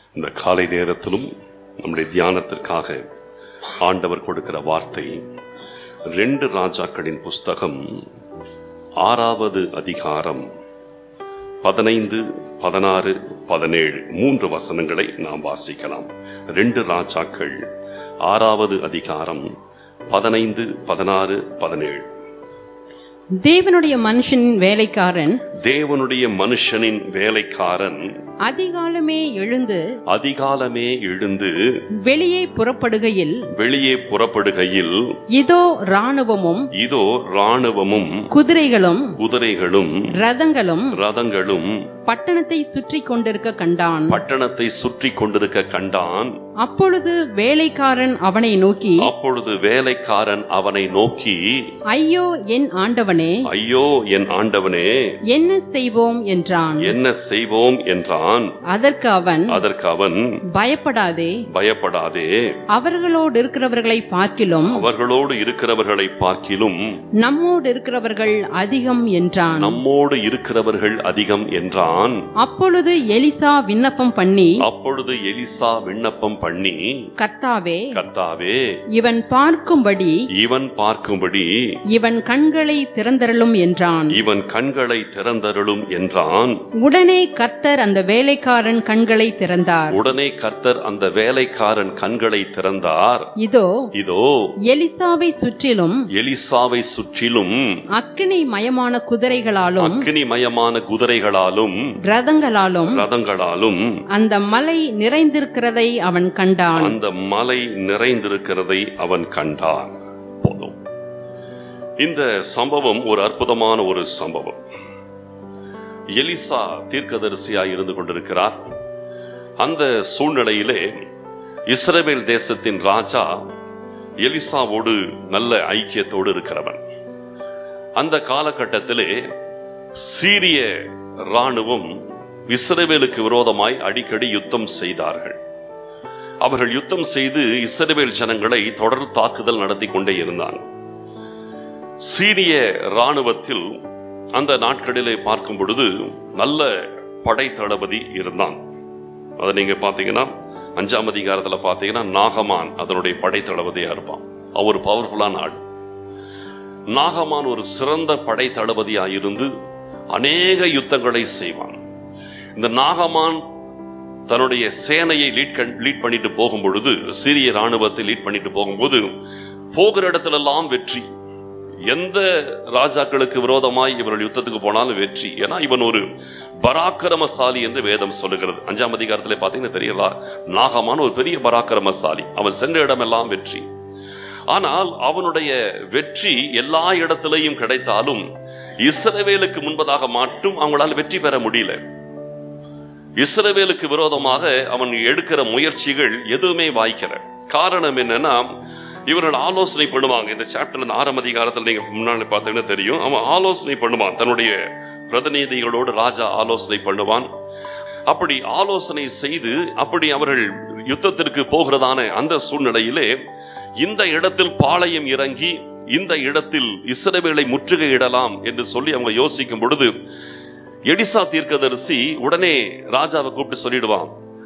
இந்த காலை நேரத்திலும் நம்முடைய தியானத்திற்காக ஆண்டவர் கொடுக்கிற வார்த்தை ரெண்டு ராஜாக்களின் புஸ்தகம் ஆறாவது அதிகாரம் பதினைந்து பதினாறு பதினேழு மூன்று வசனங்களை நாம் வாசிக்கலாம் ரெண்டு ராஜாக்கள் ஆறாவது அதிகாரம் பதினைந்து பதினாறு பதினேழு தேவனுடைய மனுஷனின் வேலைக்காரன் தேவனுடைய மனுஷனின் வேலைக்காரன் அதிகாலமே எழுந்து அதிகாலமே எழுந்து வெளியே புறப்படுகையில் வெளியே புறப்படுகையில் இதோ ராணுவமும் இதோ ராணுவமும் குதிரைகளும் குதிரைகளும் ரதங்களும் ரதங்களும் பட்டணத்தை சுற்றி கொண்டிருக்க கண்டான் பட்டணத்தை சுற்றி கொண்டிருக்க கண்டான் அப்பொழுது வேலைக்காரன் அவனை நோக்கி அப்பொழுது வேலைக்காரன் அவனை நோக்கி ஐயோ என் ஆண்டவனே ஐயோ என் ஆண்டவனே என்ன செய்வோம் என்றான் என்ன செய்வோம் என்றான் அதற்கு அவன் அதற்கு அவன் பயப்படாதே பயப்படாதே அவர்களோடு இருக்கிறவர்களை பார்க்கிலும் அவர்களோடு இருக்கிறவர்களை பார்க்கிலும் நம்மோடு இருக்கிறவர்கள் அதிகம் என்றான் நம்மோடு இருக்கிறவர்கள் அதிகம் என்றான் அப்பொழுது எலிசா விண்ணப்பம் பண்ணி அப்பொழுது எலிசா விண்ணப்பம் பண்ணி கர்த்தாவே கர்த்தாவே இவன் பார்க்கும்படி இவன் பார்க்கும்படி இவன் கண்களை திறந்தருளும் என்றான் இவன் கண்களை திறந்தருளும் என்றான் உடனே கர்த்தர் அந்த வேலைக்காரன் கண்களை திறந்தார் உடனே கர்த்தர் அந்த வேலைக்காரன் கண்களை திறந்தார் இதோ இதோ எலிசாவை சுற்றிலும் எலிசாவை சுற்றிலும் அக்கினி மயமான குதிரைகளாலும் அக்னிமயமான குதிரைகளாலும் ரதங்களாலும் ரதங்களாலும் அந்த மலை நிறைந்திருக்கிறதை அவன் கண்டான் அந்த மலை நிறைந்திருக்கிறதை அவன் கண்டான் போதும் இந்த சம்பவம் ஒரு அற்புதமான ஒரு சம்பவம் எலிசா தீர்க்கதரிசியாய் இருந்து கொண்டிருக்கிறார் அந்த சூழ்நிலையிலே இஸ்ரவேல் தேசத்தின் ராஜா எலிசாவோடு நல்ல ஐக்கியத்தோடு இருக்கிறவன் அந்த காலகட்டத்திலே சீரிய ராணுவம் இஸ்ரவேலுக்கு விரோதமாய் அடிக்கடி யுத்தம் செய்தார்கள் அவர்கள் யுத்தம் செய்து இஸ்ரவேல் ஜனங்களை தொடர் தாக்குதல் நடத்தி கொண்டே இருந்தாங்க சீரிய ராணுவத்தில் அந்த நாட்களிலே பார்க்கும் பொழுது நல்ல படை தளபதி இருந்தான் அதை நீங்க பாத்தீங்கன்னா அஞ்சாம் அதிகாரத்துல பாத்தீங்கன்னா நாகமான் அதனுடைய படை தளபதியா இருப்பான் அவர் பவர்ஃபுல்லான ஆள் நாகமான் ஒரு சிறந்த படை தளபதியா இருந்து அநேக யுத்தங்களை செய்வான் இந்த நாகமான் தன்னுடைய சேனையை லீட் லீட் பண்ணிட்டு போகும் பொழுது சீரிய ராணுவத்தை லீட் பண்ணிட்டு போகும்போது போகிற இடத்துல எல்லாம் வெற்றி எந்த ராஜாக்களுக்கு விரோதமாய் இவர்கள் யுத்தத்துக்கு போனாலும் வெற்றி ஏன்னா இவன் ஒரு பராக்கிரமசாலி என்று வேதம் சொல்லுகிறது அஞ்சாம் அதிகாரத்திலே பார்த்தீங்கன்னா தெரியல நாகமான் ஒரு பெரிய பராக்கிரமசாலி அவன் சென்ற இடமெல்லாம் வெற்றி ஆனால் அவனுடைய வெற்றி எல்லா இடத்திலையும் கிடைத்தாலும் இஸ்ரவேலுக்கு முன்பதாக மட்டும் அவங்களால் வெற்றி பெற முடியல இஸ்ரவேலுக்கு விரோதமாக அவன் எடுக்கிற முயற்சிகள் எதுவுமே வாய்க்கல காரணம் என்னன்னா இவர்கள் ஆலோசனை பண்ணுவாங்க இந்த சாப்டர்ல ஆறாம் அதிகாரத்தில் நீங்க முன்னாடி பார்த்தீங்கன்னா தெரியும் அவன் ஆலோசனை பண்ணுவான் தன்னுடைய பிரதிநிதிகளோடு ராஜா ஆலோசனை பண்ணுவான் அப்படி ஆலோசனை செய்து அப்படி அவர்கள் யுத்தத்திற்கு போகிறதான அந்த சூழ்நிலையிலே இந்த இடத்தில் பாளையம் இறங்கி இந்த இடத்தில் இஸ்ரவேலை முற்றுகையிடலாம் என்று சொல்லி அவங்க யோசிக்கும் பொழுது எடிசா தீர்க்கதரிசி உடனே ராஜாவை கூப்பிட்டு சொல்லிடுவான்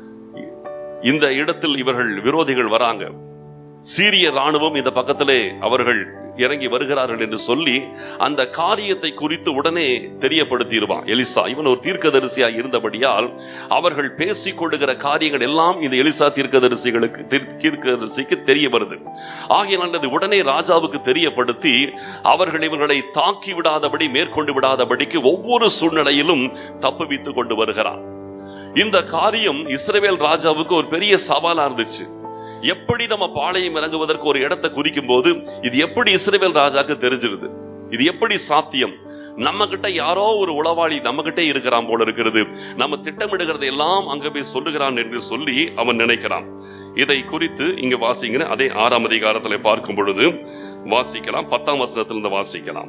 இந்த இடத்தில் இவர்கள் விரோதிகள் வராங்க சீரிய ராணுவம் இந்த பக்கத்திலே அவர்கள் இறங்கி வருகிறார்கள் என்று சொல்லி அந்த காரியத்தை குறித்து உடனே தெரியப்படுத்திடுவான் எலிசா இவன் ஒரு தீர்க்கதரிசியா இருந்தபடியால் அவர்கள் பேசிக் கொள்ளுகிற காரியங்கள் எல்லாம் இந்த எலிசா தீர்க்கதரிசிகளுக்கு தீர்க்கதரிசிக்கு தெரிய வருது ஆகையினால் அது உடனே ராஜாவுக்கு தெரியப்படுத்தி அவர்கள் இவர்களை தாக்கி விடாதபடி மேற்கொண்டு விடாதபடிக்கு ஒவ்வொரு சூழ்நிலையிலும் தப்புவித்துக் கொண்டு வருகிறான் இந்த காரியம் இஸ்ரேல் ராஜாவுக்கு ஒரு பெரிய சவாலா இருந்துச்சு எப்படி நம்ம பாளையம் இறங்குவதற்கு ஒரு இடத்தை குறிக்கும் போது இது எப்படி இஸ்ரேல் ராஜாக்கு தெரிஞ்சிருது இது எப்படி சாத்தியம் நம்ம கிட்ட யாரோ ஒரு உளவாளி நம்ம கிட்டே இருக்கிறான் போல இருக்கிறது நம்ம திட்டமிடுகிறது எல்லாம் அங்க போய் சொல்லுகிறான் என்று சொல்லி அவன் நினைக்கிறான் இதை குறித்து இங்க வாசிங்கிற அதே ஆறாம் அதிகாரத்துல பார்க்கும் பொழுது வாசிக்கலாம் பத்தாம் வசனத்திலிருந்து வாசிக்கலாம்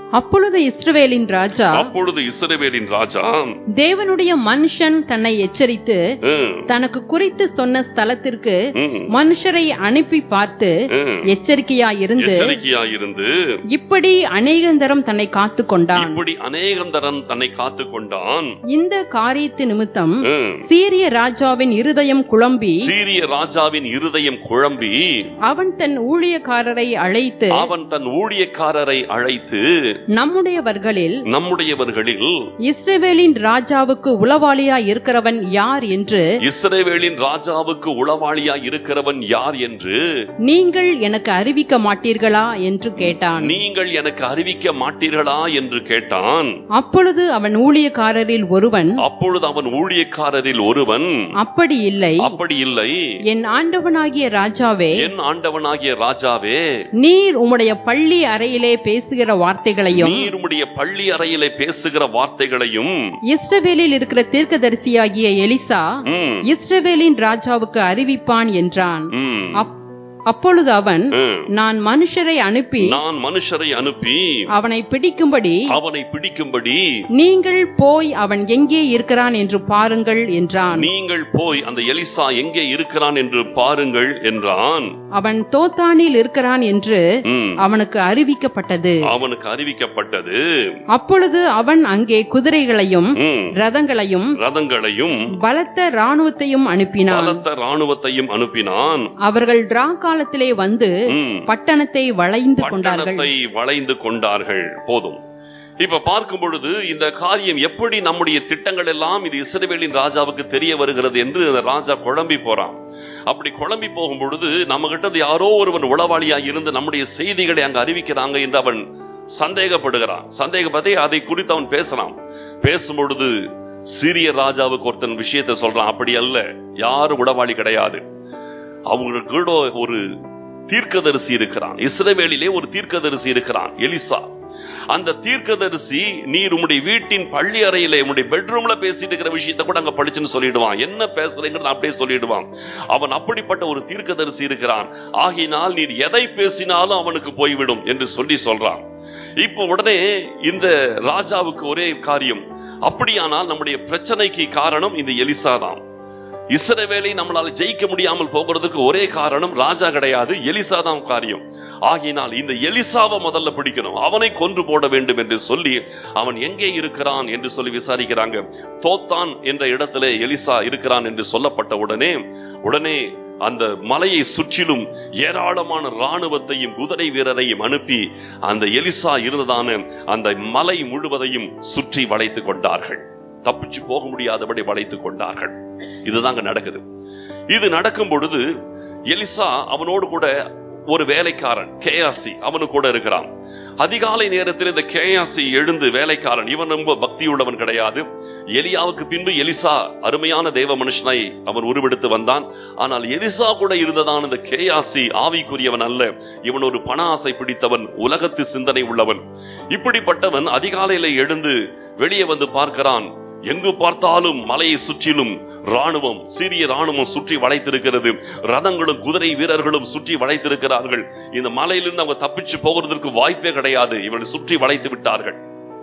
அப்பொழுது இஸ்ரவேலின் ராஜா அப்பொழுது இஸ்ரவேலின் ராஜா தேவனுடைய மனுஷன் தன்னை எச்சரித்து ம், தனக்கு குறித்து சொன்ன ஸ்தலத்திற்கு ம், மனுஷரை அனுப்பி பார்த்து ம், எச்சரிக்கையாயிருந்து எச்சரிக்கையாயிருந்து இப்படி அநேகந்தரம் தன்னை காத்து கொண்டான் இப்படி அநேகம் தரம் தன்னை காத்து கொண்டான் இந்த காரியத்து நிமித்தம் ம், சீரிய ராஜாவின் இருதயம் குழம்பி சீரிய ராஜாவின் இருதயம் குழம்பி அவன் தன் ஊழியக்காரரை அழைத்து அவன் தன் ஊழியக்காரரை அழைத்து நம்முடையவர்களில் நம்முடையவர்களில் இஸ்ரவேலின் ராஜாவுக்கு உளவாளியா இருக்கிறவன் யார் என்று இஸ்ரவேலின் ராஜாவுக்கு உளவாளியா இருக்கிறவன் யார் என்று நீங்கள் எனக்கு அறிவிக்க மாட்டீர்களா என்று கேட்டான் நீங்கள் எனக்கு அறிவிக்க மாட்டீர்களா என்று கேட்டான் அப்பொழுது அவன் ஊழியக்காரரில் ஒருவன் அப்பொழுது அவன் ஊழியக்காரரில் ஒருவன் அப்படி இல்லை அப்படி இல்லை என் ஆண்டவனாகிய ராஜாவே என் ஆண்டவனாகிய ராஜாவே நீர் உம்முடைய பள்ளி அறையிலே பேசுகிற வார்த்தைகளையும் நீர் உம்முடைய பள்ளி அறையிலே பேசுகிற வார்த்தைகளையும் இஸ்ரவேலில் இருக்கிற தீர்க்கதரிசியாகிய எலிசா ம், இஸ்ரவேலின் ராஜாவுக்கு அறிவிப்பான் என்றான் ம், அப்- அப்பொழுது அவன் ம். நான் மனுஷரை அனுப்பி நான் மனுஷரை அனுப்பி அவனை பிடிக்கும்படி அவனை பிடிக்கும்படி நீங்கள் போய் அவன் எங்கே இருக்கிறான் என்று பாருங்கள் என்றான் நீங்கள் போய் அந்த எலிசா எங்கே இருக்கிறான் என்று பாருங்கள் என்றான் அவன் தோத்தானில் இருக்கிறான் என்று ம், அவனுக்கு அறிவிக்கப்பட்டது அவனுக்கு அறிவிக்கப்பட்டது அப்பொழுது அவன் அங்கே குதிரைகளையும் ம், ரதங்களையும் ரதங்களையும் பலத்த இராணுவத்தையும் அனுப்பினான் பலத்த ராணுவத்தையும் அனுப்பினான் அவர்கள் டிரா காலத்திலே வந்து ம், பட்டணத்தை வளைந்து கொண்டார்கள் பட்டணத்தை வளைந்து கொண்டார்கள் போதும் இப்ப பார்க்கும் பொழுது இந்த காரியம் எப்படி நம்முடைய திட்டங்கள் எல்லாம் இது இஸ்ரவேலின் ராஜாவுக்கு தெரிய வருகிறது என்று அந்த ராஜா குழம்பி போறான் அப்படி குழம்பி போகும் பொழுது நம்ம கிட்ட யாரோ ஒருவன் உளவாளியா இருந்து நம்முடைய செய்திகளை அங்க அறிவிக்கிறாங்க என்று அவன் சந்தேகப்படுகிறான் சந்தேகப்பதை அதை குறித்து அவன் பேசுறான் பேசும் பொழுது சிறிய ராஜாவுக்கு ஒருத்தன் விஷயத்தை சொல்றான் அப்படி அல்ல யாரும் உளவாளி கிடையாது அவங்களுக்கு ஒரு தீர்க்கதரிசி இருக்கிறான் இஸ்ரவேலிலே ஒரு தீர்க்கதரிசி இருக்கிறான் எலிசா அந்த தீர்க்கதரிசி நீர் உம்முடைய வீட்டின் பள்ளி அறையிலே உம்முடைய பெட்ரூம்ல பேசிட்டு இருக்கிற விஷயத்தை கூட அங்க படிச்சுன்னு சொல்லிடுவான் என்ன பேசுறேங்கிறத அப்படியே சொல்லிடுவான் அவன் அப்படிப்பட்ட ஒரு தீர்க்கதரிசி இருக்கிறான் ஆகினால் நீர் எதை பேசினாலும் அவனுக்கு போய்விடும் என்று சொல்லி சொல்றான் இப்போ உடனே இந்த ராஜாவுக்கு ஒரே காரியம் அப்படியானால் நம்முடைய பிரச்சனைக்கு காரணம் இந்த எலிசா தான் இஸ்ரவேலை நம்மளால ஜெயிக்க முடியாமல் போகிறதுக்கு ஒரே காரணம் ராஜா கிடையாது எலிசா தான் காரியம் ஆகினால் இந்த எலிசாவை முதல்ல பிடிக்கணும் அவனை கொன்று போட வேண்டும் என்று சொல்லி அவன் எங்கே இருக்கிறான் என்று சொல்லி விசாரிக்கிறாங்க தோத்தான் என்ற இடத்திலே எலிசா இருக்கிறான் என்று சொல்லப்பட்ட உடனே உடனே அந்த மலையை சுற்றிலும் ஏராளமான ராணுவத்தையும் குதிரை வீரரையும் அனுப்பி அந்த எலிசா இருந்ததான அந்த மலை முழுவதையும் சுற்றி வளைத்துக் கொண்டார்கள் தப்பிச்சு போக முடியாதபடி வளைத்துக் கொண்டார்கள் இதுதாங்க நடக்குது இது நடக்கும் பொழுது எலிசா அவனோடு கூட ஒரு வேலைக்காரன் கேயாசி அவனு கூட இருக்கிறான் அதிகாலை நேரத்தில் இந்த கேயாசி எழுந்து வேலைக்காரன் இவன் ரொம்ப பக்தியுள்ளவன் கிடையாது எலியாவுக்கு பின்பு எலிசா அருமையான தேவ மனுஷனாய் அவன் உருவெடுத்து வந்தான் ஆனால் எலிசா கூட இருந்ததான் இந்த கேயாசி ஆவிக்குரியவன் அல்ல இவன் ஒரு பண ஆசை பிடித்தவன் உலகத்து சிந்தனை உள்ளவன் இப்படிப்பட்டவன் அதிகாலையில எழுந்து வெளியே வந்து பார்க்கிறான் எங்கு பார்த்தாலும் மலையை சுற்றிலும் ராணுவம் சிறிய ராணுவம் சுற்றி வளைத்திருக்கிறது ரதங்களும் குதிரை வீரர்களும் சுற்றி வளைத்திருக்கிறார்கள் இந்த மலையிலிருந்து அவங்க தப்பிச்சு போகிறதுக்கு வாய்ப்பே கிடையாது இவர்கள் சுற்றி வளைத்து விட்டார்கள்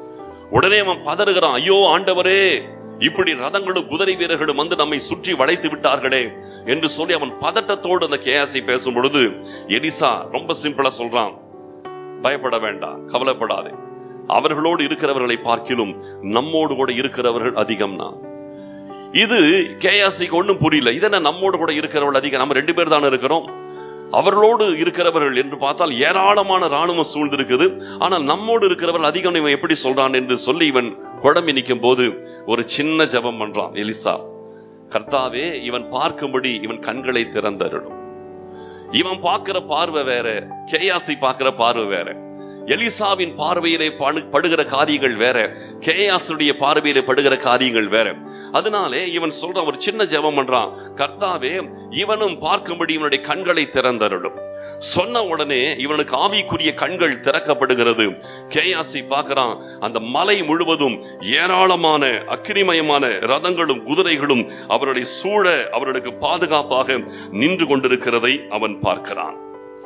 உடனே அவன் பதறுகிறான் ஐயோ ஆண்டவரே இப்படி ரதங்களும் குதிரை வீரர்களும் வந்து நம்மை சுற்றி வளைத்து விட்டார்களே என்று சொல்லி அவன் பதட்டத்தோடு அந்த கேயாசி பேசும் பொழுது எலிசா ரொம்ப சிம்பிளா சொல்றான் பயப்பட வேண்டாம் கவலைப்படாதே அவர்களோடு இருக்கிறவர்களை பார்க்கிலும் நம்மோடு கூட இருக்கிறவர்கள் அதிகம் தான் இது கேயாசிக்கு ஒண்ணும் புரியல இதென்ன நம்மோடு கூட இருக்கிறவர்கள் அதிகம் நம்ம ரெண்டு பேர் தானே இருக்கிறோம் அவர்களோடு இருக்கிறவர்கள் என்று பார்த்தால் ஏராளமான ராணுவம் சூழ்ந்திருக்குது ஆனால் நம்மோடு இருக்கிறவர்கள் அதிகம் இவன் எப்படி சொல்றான் என்று சொல்லி இவன் குழம்பி நிற்கும் போது ஒரு சின்ன ஜெபம் பண்றான் எலிசா கர்த்தாவே இவன் பார்க்கும்படி இவன் கண்களை திறந்தருடும் இவன் பார்க்கிற பார்வை வேற கேயாசி பார்க்கிற பார்வை வேற எலிசாவின் பார்வையிலே படு- படுகிற காரியங்கள் வேற கேயாசுடைய பார்வையிலே படுகிற காரியங்கள் வேற அதனாலே இவன் சொல்றான் ஒரு சின்ன ஜெபம் பண்றான் கர்த்தாவே இவனும் பார்க்கும்படி இவனுடைய கண்களை திறந்தருளும் சொன்ன உடனே இவனுக்கு ஆவிக்குரிய கண்கள் திறக்கப்படுகிறது கேயாசி பார்க்கிறான் அந்த மலை முழுவதும் ஏராளமான அக்கினிமயமான ரதங்களும் குதிரைகளும் அவருடைய சூழ அவர்களுக்கு பாதுகாப்பாக நின்று கொண்டிருக்கிறதை அவன் பார்க்கிறான்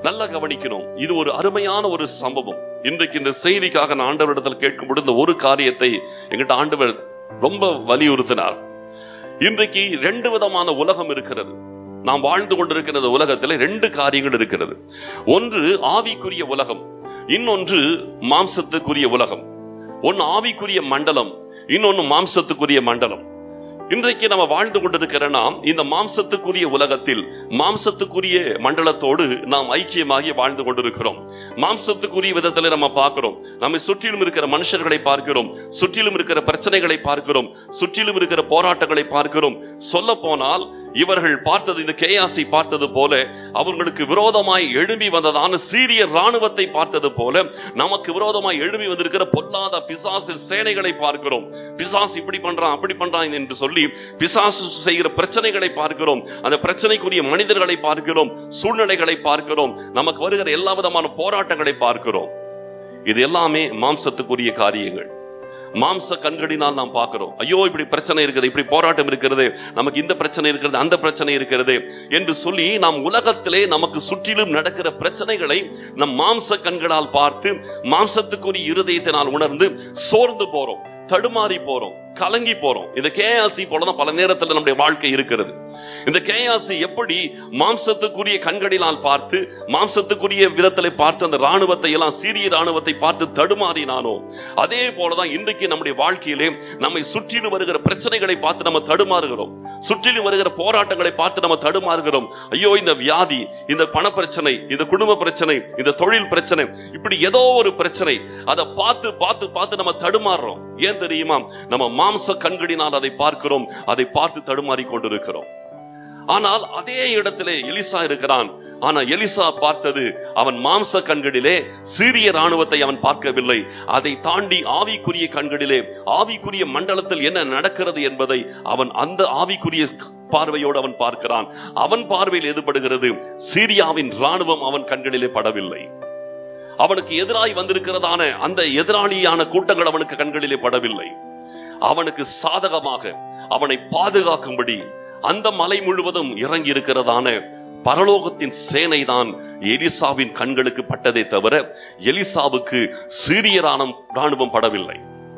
நல்லா கவனிக்கணும் இது ஒரு அருமையான ஒரு சம்பவம் இன்றைக்கு இந்த செய்திக்காக நான் ஆண்டவரிடத்தில் கேட்கும் பொழுது இந்த ஒரு காரியத்தை எங்கிட்ட ஆண்டவர் ரொம்ப வலியுறுத்தினார் இன்றைக்கு ரெண்டு விதமான உலகம் இருக்கிறது நாம் வாழ்ந்து கொண்டிருக்கிற உலகத்தில் ரெண்டு காரியங்கள் இருக்கிறது ஒன்று ஆவிக்குரிய உலகம் இன்னொன்று மாம்சத்துக்குரிய உலகம் ஒன்னு ஆவிக்குரிய மண்டலம் இன்னொன்னு மாம்சத்துக்குரிய மண்டலம் இன்றைக்கு நம்ம வாழ்ந்து கொண்டிருக்கிற நாம் இந்த மாம்சத்துக்குரிய உலகத்தில் மாம்சத்துக்குரிய மண்டலத்தோடு நாம் ஐக்கியமாகி வாழ்ந்து கொண்டிருக்கிறோம் மாம்சத்துக்குரிய விதத்துல நம்ம பார்க்கிறோம் நம்மை சுற்றிலும் இருக்கிற மனுஷர்களை பார்க்கிறோம் சுற்றிலும் இருக்கிற பிரச்சனைகளை பார்க்கிறோம் சுற்றிலும் இருக்கிற போராட்டங்களை பார்க்கிறோம் சொல்ல போனால் இவர்கள் பார்த்தது இந்த கேயாசி பார்த்தது போல அவர்களுக்கு விரோதமாய் எழும்பி வந்ததான சீரிய ராணுவத்தை பார்த்தது போல நமக்கு விரோதமாய் எழும்பி வந்திருக்கிற பொல்லாத பிசாசு சேனைகளை பார்க்கிறோம் பிசாசு இப்படி பண்றான் அப்படி பண்றான் என்று சொல்லி பிசாசு செய்கிற பிரச்சனைகளை பார்க்கிறோம் அந்த பிரச்சனைக்குரிய மனிதர்களை பார்க்கிறோம் சூழ்நிலைகளை பார்க்கிறோம் நமக்கு வருகிற எல்லா விதமான போராட்டங்களை பார்க்கிறோம் இது எல்லாமே மாம்சத்துக்குரிய காரியங்கள் மாம்ச கண்களினால் நாம் பார்க்கிறோம் ஐயோ இப்படி பிரச்சனை இருக்குது இப்படி போராட்டம் இருக்கிறது நமக்கு இந்த பிரச்சனை இருக்கிறது அந்த பிரச்சனை இருக்கிறது என்று சொல்லி நாம் உலகத்திலே நமக்கு சுற்றிலும் நடக்கிற பிரச்சனைகளை நம் மாம்ச கண்களால் பார்த்து மாம்சத்துக்குரிய இருதயத்தினால் உணர்ந்து சோர்ந்து போறோம் தடுமாறி போறோம் கலங்கி போறோம் இந்த கேஆசி போலதான் பல நேரத்தில் நம்முடைய வாழ்க்கை இருக்கிறது இந்த கேயாசி எப்படி மாம்சத்துக்குரிய கண்களினால் பார்த்து மாம்சத்துக்குரிய விதத்திலே பார்த்து அந்த ராணுவத்தை எல்லாம் சீரிய ராணுவத்தை பார்த்து தடுமாறினானோ அதே போலதான் இன்றைக்கு நம்முடைய வாழ்க்கையிலே நம்மை சுற்றிலும் வருகிற பிரச்சனைகளை பார்த்து நம்ம தடுமாறுகிறோம் சுற்றிலும் வருகிற போராட்டங்களை பார்த்து நம்ம தடுமாறுகிறோம் ஐயோ இந்த வியாதி இந்த பண பிரச்சனை இந்த குடும்ப பிரச்சனை இந்த தொழில் பிரச்சனை இப்படி ஏதோ ஒரு பிரச்சனை அதை பார்த்து பார்த்து பார்த்து நம்ம தடுமாறுறோம் ஏன் தெரியுமா நம்ம மாம்ச கண்களினால் அதை பார்க்கிறோம் அதை பார்த்து தடுமாறி கொண்டிருக்கிறோம் ஆனால் அதே இடத்திலே எலிசா இருக்கிறான் ஆனா எலிசா பார்த்தது அவன் மாம்ச கண்களிலே சீரிய ராணுவத்தை அவன் பார்க்கவில்லை அதை தாண்டி ஆவிக்குரிய கண்களிலே ஆவிக்குரிய மண்டலத்தில் என்ன நடக்கிறது என்பதை அவன் அந்த ஆவிக்குரிய பார்வையோடு அவன் பார்க்கிறான் அவன் பார்வையில் எதுபடுகிறது சீரியாவின் ராணுவம் அவன் கண்களிலே படவில்லை அவனுக்கு எதிராய் வந்திருக்கிறதான அந்த எதிராளியான கூட்டங்கள் அவனுக்கு கண்களிலே படவில்லை அவனுக்கு சாதகமாக அவனை பாதுகாக்கும்படி அந்த மலை முழுவதும் இறங்கி இருக்கிறதான பரலோகத்தின் சேனை தான் எலிசாவின் கண்களுக்கு பட்டதே தவிர எலிசாவுக்கு சீரிய ராணுவம் படவில்லை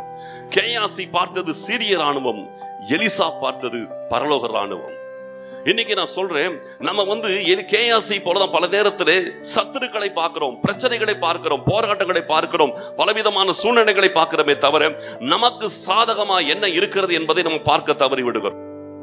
கேயாசி பார்த்தது சீரிய ராணுவம் எலிசா பார்த்தது பரலோக ராணுவம் இன்னைக்கு நான் சொல்றேன் நம்ம வந்து கேஆசி போலதான் பல நேரத்துல சத்துருக்களை பார்க்கிறோம் பிரச்சனைகளை பார்க்கிறோம் போராட்டங்களை பார்க்கிறோம் பலவிதமான சூழ்நிலைகளை பார்க்கிறோமே தவிர நமக்கு சாதகமா என்ன இருக்கிறது என்பதை நம்ம பார்க்க தவறி விடுகிறோம்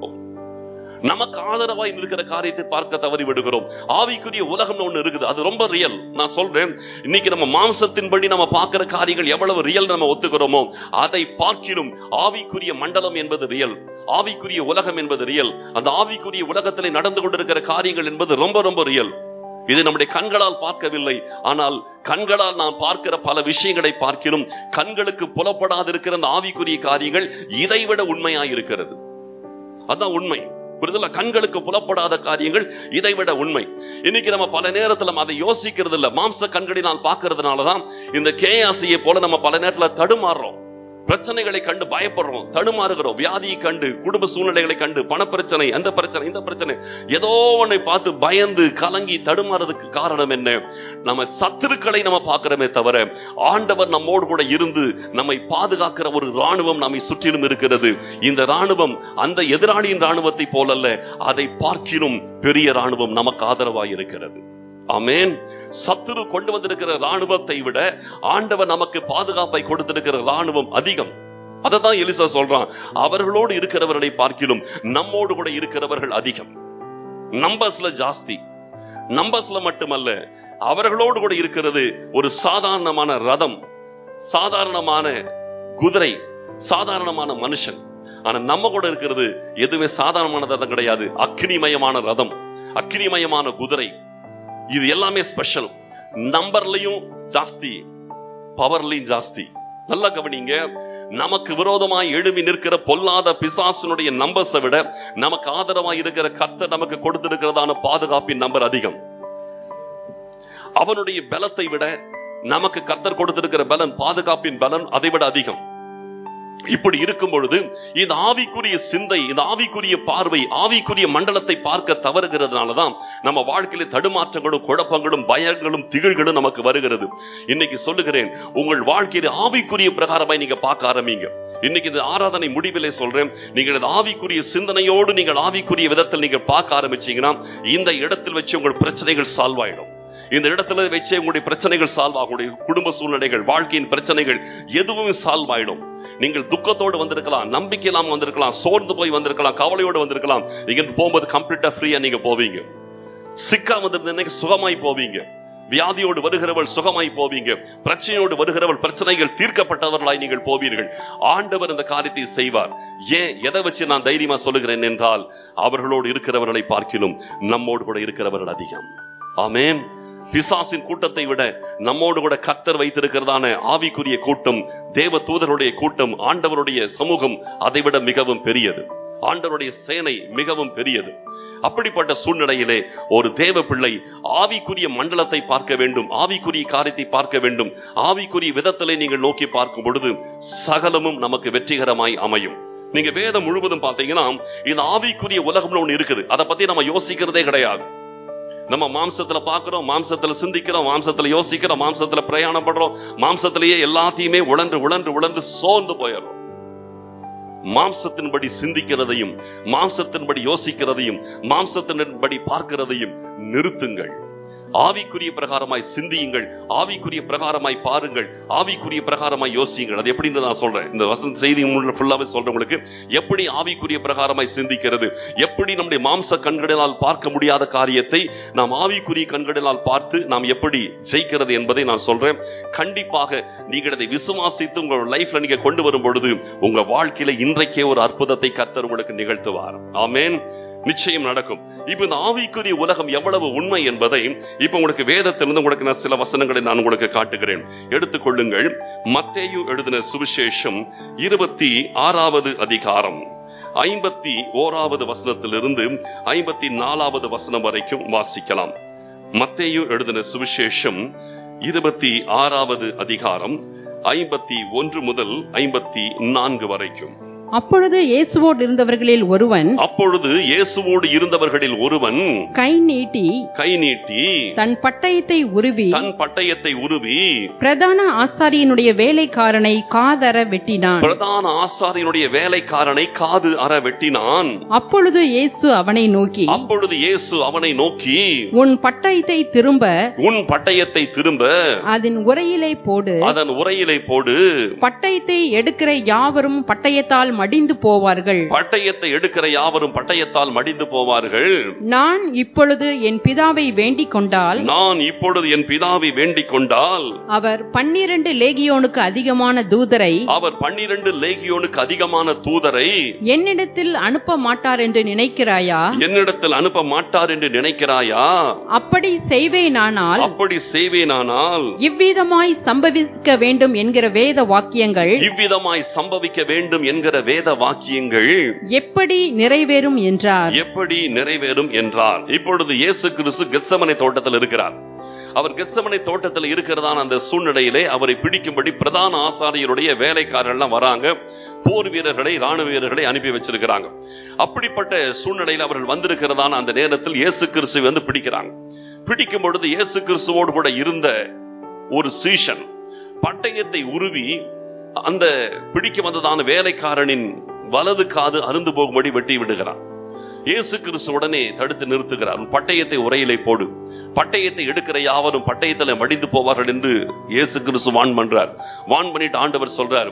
நமக்கு ஆதரவாய் இருக்கிற காரியத்தை பார்க்க தவறி விடுகிறோம் ஆவிக்குரிய உலகம் ஒண்ணு இருக்குது அது ரொம்ப ரியல் நான் சொல்றேன் இன்னைக்கு நம்ம மாம்சத்தின்படி நம்ம பார்க்கிற காரியங்கள் எவ்வளவு ரியல் நம்ம ஒத்துக்கிறோமோ அதை பார்க்கிலும் ஆவிக்குரிய மண்டலம் என்பது ரியல் ஆவிக்குரிய உலகம் என்பது ரியல் அந்த ஆவிக்குரிய உலகத்திலே நடந்து கொண்டிருக்கிற காரியங்கள் என்பது ரொம்ப ரொம்ப ரியல் இது நம்முடைய கண்களால் பார்க்கவில்லை ஆனால் கண்களால் நாம் பார்க்கிற பல விஷயங்களை பார்க்கிலும் கண்களுக்கு புலப்படாதிருக்கிற அந்த ஆவிக்குரிய காரியங்கள் இதைவிட உண்மையாய் இருக்கிறது அதான் உண்மை புரிதல கண்களுக்கு புலப்படாத காரியங்கள் இதை விட உண்மை இன்னைக்கு நம்ம பல நேரத்துல நம்ம அதை யோசிக்கிறது இல்ல மாம்ச கண்களினால் பார்க்கறதுனாலதான் இந்த கேஆசியை போல நம்ம பல நேரத்துல தடுமாறுறோம் பிரச்சனைகளை கண்டு பயப்படுறோம் தடுமாறுகிறோம் வியாதியை கண்டு குடும்ப சூழ்நிலைகளை கண்டு பணப்பிரச்சனை அந்த பிரச்சனை இந்த பிரச்சனை ஏதோ ஒன்னை பார்த்து பயந்து கலங்கி தடுமாறதுக்கு காரணம் என்ன நம்ம சத்துருக்களை நம்ம பார்க்கிறோமே தவிர ஆண்டவர் நம்மோடு கூட இருந்து நம்மை பாதுகாக்கிற ஒரு ராணுவம் நம்மை சுற்றிலும் இருக்கிறது இந்த ராணுவம் அந்த எதிராளியின் ராணுவத்தை போலல்ல அதை பார்க்கிலும் பெரிய ராணுவம் நமக்கு ஆதரவாய் இருக்கிறது அமேன் சத்துரு கொண்டு வந்திருக்கிற ராணுவத்தை விட ஆண்டவர் நமக்கு பாதுகாப்பை கொடுத்திருக்கிற ராணுவம் அதிகம் அததான் எலிசா சொல்றான் அவர்களோடு இருக்கிறவர்களை பார்க்கிலும் நம்மோடு கூட இருக்கிறவர்கள் அதிகம் நம்பர்ஸ்ல ஜாஸ்தி நம்பர்ஸ்ல மட்டுமல்ல அவர்களோடு கூட இருக்கிறது ஒரு சாதாரணமான ரதம் சாதாரணமான குதிரை சாதாரணமான மனுஷன் ஆனா நம்ம கூட இருக்கிறது எதுவுமே சாதாரணமான ரதம் கிடையாது அக்னிமயமான ரதம் அக்னிமயமான குதிரை இது எல்லாமே ஸ்பெஷல் நம்பர்லயும் ஜாஸ்தி பவர்லயும் ஜாஸ்தி நல்லா கவனிங்க நமக்கு விரோதமாய் எழுப்பி நிற்கிற பொல்லாத பிசாசனுடைய நம்பர்ஸை விட நமக்கு ஆதரவாய் இருக்கிற கர்த்தர் நமக்கு கொடுத்திருக்கிறதான பாதுகாப்பின் நம்பர் அதிகம் அவனுடைய பலத்தை விட நமக்கு கர்த்தர் கொடுத்திருக்கிற பலன் பாதுகாப்பின் பலன் அதை விட அதிகம் இப்படி இருக்கும் பொழுது இந்த ஆவிக்குரிய சிந்தை இந்த ஆவிக்குரிய பார்வை ஆவிக்குரிய மண்டலத்தை பார்க்க தவறுகிறதுனாலதான் நம்ம வாழ்க்கையில தடுமாற்றங்களும் குழப்பங்களும் பயங்களும் திகழ்களும் நமக்கு வருகிறது இன்னைக்கு சொல்லுகிறேன் உங்கள் வாழ்க்கையில ஆவிக்குரிய பிரகாரமாய் நீங்க பார்க்க ஆரம்பிங்க இன்னைக்கு இந்த ஆராதனை முடிவிலே சொல்றேன் நீங்கள் இந்த ஆவிக்குரிய சிந்தனையோடு நீங்கள் ஆவிக்குரிய விதத்தில் நீங்கள் பார்க்க ஆரம்பிச்சீங்கன்னா இந்த இடத்தில் வச்சு உங்கள் பிரச்சனைகள் சால்வ் ஆயிடும் இந்த இடத்துல வச்சு உங்களுடைய பிரச்சனைகள் சால்வ் ஆகும் உங்களுடைய குடும்ப சூழ்நிலைகள் வாழ்க்கையின் பிரச்சனைகள் எதுவும் சால்வ் ஆயிடும் நீங்கள் துக்கத்தோடு வந்திருக்கலாம் நம்பிக்கை இல்லாம வந்திருக்கலாம் சோர்ந்து போய் வந்திருக்கலாம் கவலையோடு வந்திருக்கலாம் நீங்க போகும்போது கம்ப்ளீட்டா ஃப்ரீயா நீங்க போவீங்க சிக்கா வந்திருந்தீங்க சுகமாய் போவீங்க வியாதியோடு வருகிறவள் சுகமாய் போவீங்க பிரச்சனையோடு வருகிறவள் பிரச்சனைகள் தீர்க்கப்பட்டவர்களாய் நீங்கள் போவீர்கள் ஆண்டவர் இந்த காரியத்தை செய்வார் ஏன் எதை வச்சு நான் தைரியமா சொல்லுகிறேன் என்றால் அவர்களோடு இருக்கிறவர்களை பார்க்கிலும் நம்மோடு கூட இருக்கிறவர்கள் அதிகம் ஆமென் பிசாசின் கூட்டத்தை விட நம்மோடு கூட கத்தர் வைத்திருக்கிறதான ஆவிக்குரிய கூட்டம் தேவ தூதருடைய கூட்டம் ஆண்டவருடைய சமூகம் அதைவிட மிகவும் பெரியது ஆண்டவருடைய சேனை மிகவும் பெரியது அப்படிப்பட்ட சூழ்நிலையிலே ஒரு தேவ பிள்ளை ஆவிக்குரிய மண்டலத்தை பார்க்க வேண்டும் ஆவிக்குரிய காரியத்தை பார்க்க வேண்டும் ஆவிக்குரிய விதத்திலே நீங்கள் நோக்கி பார்க்கும் பொழுது சகலமும் நமக்கு வெற்றிகரமாய் அமையும் நீங்க வேதம் முழுவதும் பார்த்தீங்கன்னா இந்த ஆவிக்குரிய உலகம்னு ஒண்ணு இருக்குது அதை பத்தி நம்ம யோசிக்கிறதே கிடையாது நம்ம மாம்சத்துல பாக்குறோம் மாம்சத்துல சிந்திக்கிறோம் மாம்சத்துல யோசிக்கிறோம் மாம்சத்துல பிரயாணப்படுறோம் மாம்சத்திலேயே எல்லாத்தையுமே உழன்று உழன்று உழன்று சோர்ந்து போயிடுறோம் மாம்சத்தின்படி சிந்திக்கிறதையும் மாம்சத்தின்படி யோசிக்கிறதையும் மாம்சத்தின்படி பார்க்கிறதையும் நிறுத்துங்கள் ஆவிக்குரிய பிரகாரமாய் சிந்தியுங்கள் ஆவிக்குரிய பிரகாரமாய் பாருங்கள் ஆவிக்குரிய பிரகாரமாய் யோசியுங்கள் அது எப்படின்னு நான் சொல்றேன் இந்த வசந்த செய்தி ஃபுல்லாவே சொல்றேன் உங்களுக்கு எப்படி ஆவிக்குரிய பிரகாரமாய் சிந்திக்கிறது எப்படி நம்முடைய மாம்ச கண்களினால் பார்க்க முடியாத காரியத்தை நாம் ஆவிக்குரிய கண்களினால் பார்த்து நாம் எப்படி ஜெயிக்கிறது என்பதை நான் சொல்றேன் கண்டிப்பாக நீங்கள் அதை விசுவாசித்து உங்க லைஃப்ல நீங்க கொண்டு வரும் பொழுது உங்க வாழ்க்கையில இன்றைக்கே ஒரு அற்புதத்தை கத்தர் உங்களுக்கு நிகழ்த்துவார் ஆமென் நிச்சயம் நடக்கும் இப்ப இந்த ஆவிக்குரிய உலகம் எவ்வளவு உண்மை என்பதை இப்ப உங்களுக்கு வேதத்திலிருந்து உங்களுக்கு நான் சில வசனங்களை நான் உங்களுக்கு காட்டுகிறேன் எடுத்துக்கொள்ளுங்கள் மத்தேயு எழுதின சுவிசேஷம் இருபத்தி ஆறாவது அதிகாரம் ஐம்பத்தி ஓராவது வசனத்திலிருந்து ஐம்பத்தி நாலாவது வசனம் வரைக்கும் வாசிக்கலாம் மத்தேயு எழுதின சுவிசேஷம் இருபத்தி ஆறாவது அதிகாரம் ஐம்பத்தி ஒன்று முதல் ஐம்பத்தி நான்கு வரைக்கும் அப்பொழுது இயேசுவோடு இருந்தவர்களில் ஒருவன் அப்பொழுது இயேசுவோடு இருந்தவர்களில் ஒருவன் கை நீட்டி கை நீட்டி தன் பட்டயத்தை உருவி தன் பட்டயத்தை உருவி பிரதான ஆசாரியனுடைய வேலைக்காரனை காதர வெட்டினான் பிரதான ஆசாரியனுடைய வேலைக்காரனை காது அற வெட்டினான் அப்பொழுது இயேசு அவனை நோக்கி அப்பொழுது இயேசு அவனை நோக்கி உன் பட்டயத்தை திரும்ப உன் பட்டயத்தை திரும்ப அதன் உரையிலே போடு அதன் உரையிலே போடு பட்டயத்தை எடுக்கிற யாவரும் பட்டயத்தால் மடிந்து போவார்கள் பட்டயத்தை எடுக்கிற யாவரும் பட்டயத்தால் மடிந்து போவார்கள் நான் இப்பொழுது என் பிதாவை வேண்டிக் கொண்டால் நான் இப்பொழுது என் பிதாவை வேண்டிக் கொண்டால் அவர் பன்னிரண்டு லேகியோனுக்கு அதிகமான தூதரை அவர் பன்னிரண்டு லேகியோனுக்கு அதிகமான தூதரை என்னிடத்தில் அனுப்ப மாட்டார் என்று நினைக்கிறாயா என்னிடத்தில் அனுப்ப மாட்டார் என்று நினைக்கிறாயா அப்படி செய்வேனானால் அப்படி செய்வேனானால் இவ்விதமாய் சம்பவிக்க வேண்டும் என்கிற வேத வாக்கியங்கள் இவ்விதமாய் சம்பவிக்க வேண்டும் என்கிற வேத வாக்கியங்கள் எப்படி நிறைவேறும் என்றார் எப்படி நிறைவேறும் என்றார் இப்பொழுது இயேசு கிறிஸ்து கெத்சமனை தோட்டத்தில் இருக்கிறார் அவர் கெத்சமனை தோட்டத்தில் இருக்கிறதான அந்த சூழ்நிலையிலே அவரை பிடிக்கும்படி பிரதான ஆசாரியருடைய வேலைக்காரர்கள் வராங்க போர் வீரர்களை ராணுவ வீரர்களை அனுப்பி வச்சிருக்கிறாங்க அப்படிப்பட்ட சூழ்நிலையில் அவர்கள் வந்திருக்கிறதான அந்த நேரத்தில் இயேசு கிறிஸ்துவை வந்து பிடிக்கிறாங்க பிடிக்கும் பொழுது இயேசு கிறிஸ்துவோடு கூட இருந்த ஒரு சீஷன் பட்டயத்தை உருவி அந்த பிடிக்க வந்ததான வேலைக்காரனின் வலது காது அருந்து போகும்படி வெட்டி விடுகிறான் இயேசு கிறிஸ்து உடனே தடுத்து நிறுத்துகிறார் உன் பட்டயத்தை உரையிலே போடு பட்டயத்தை எடுக்கிற யாவரும் பட்டயத்துல மடிந்து போவார்கள் என்று இயேசு கிறிஸ்து வான் பண்றார் வான் பண்ணிட்டு ஆண்டவர் சொல்றார்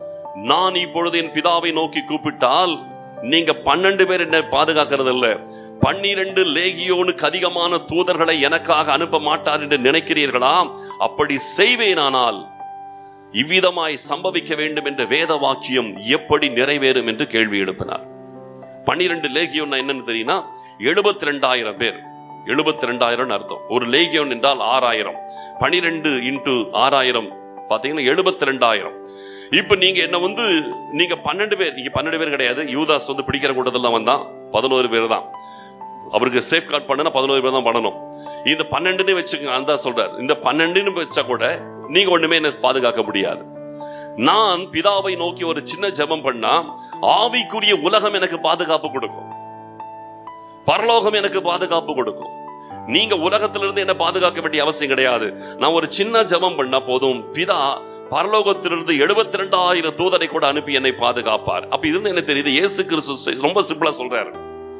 நான் இப்பொழுது என் பிதாவை நோக்கி கூப்பிட்டால் நீங்க பன்னெண்டு பேர் என்ன பாதுகாக்கிறது இல்ல பன்னிரண்டு லேகியோனுக்கு அதிகமான தூதர்களை எனக்காக அனுப்ப மாட்டார் என்று நினைக்கிறீர்களா அப்படி செய்வேனானால் இவ்விதமாய் சம்பவிக்க வேண்டும் என்ற வேத வாக்கியம் எப்படி நிறைவேறும் என்று கேள்வி எழுப்பினார் பன்னிரண்டு லேகியோன் என்னன்னு தெரியுமா எழுபத்தி ரெண்டாயிரம் பேர் எழுபத்தி ரெண்டாயிரம் அர்த்தம் ஒரு லேகியோன் என்றால் ஆறாயிரம் பனிரெண்டு இன்டு ஆறாயிரம் பாத்தீங்கன்னா எழுபத்தி ரெண்டாயிரம் இப்ப நீங்க என்ன வந்து நீங்க பன்னெண்டு பேர் நீங்க பன்னெண்டு பேர் கிடையாது யூதாஸ் வந்து பிடிக்கிற கூட்டத்தில் வந்தான் பதினோரு பேர் தான் அவருக்கு சேஃப் கார்டு பண்ணனா பதினோரு பேர் தான் பண்ணணும் இந்த பன்னெண்டுன்னு வச்சுக்கோங்க அந்த சொல்றாரு இந்த பன்னெண்டுன்னு வச்சா கூட நீங்க ஒண்ணுமே என்ன பாதுகாக்க முடியாது நான் பிதாவை நோக்கி ஒரு சின்ன ஜெபம் பண்ணா ஆவிக்குரிய உலகம் எனக்கு பாதுகாப்பு கொடுக்கும் பரலோகம் எனக்கு பாதுகாப்பு கொடுக்கும் நீங்க உலகத்திலிருந்து என்ன பாதுகாக்க வேண்டிய அவசியம் கிடையாது நான் ஒரு சின்ன ஜெபம் பண்ணா போதும் பிதா பரலோகத்திலிருந்து எழுபத்தி ரெண்டாயிரம் தூதரை கூட அனுப்பி என்னை பாதுகாப்பார் அப்ப இருந்து என்ன தெரியுது இயேசு கிறிஸ்து ரொம்ப சிம்பிளா சொல்றாரு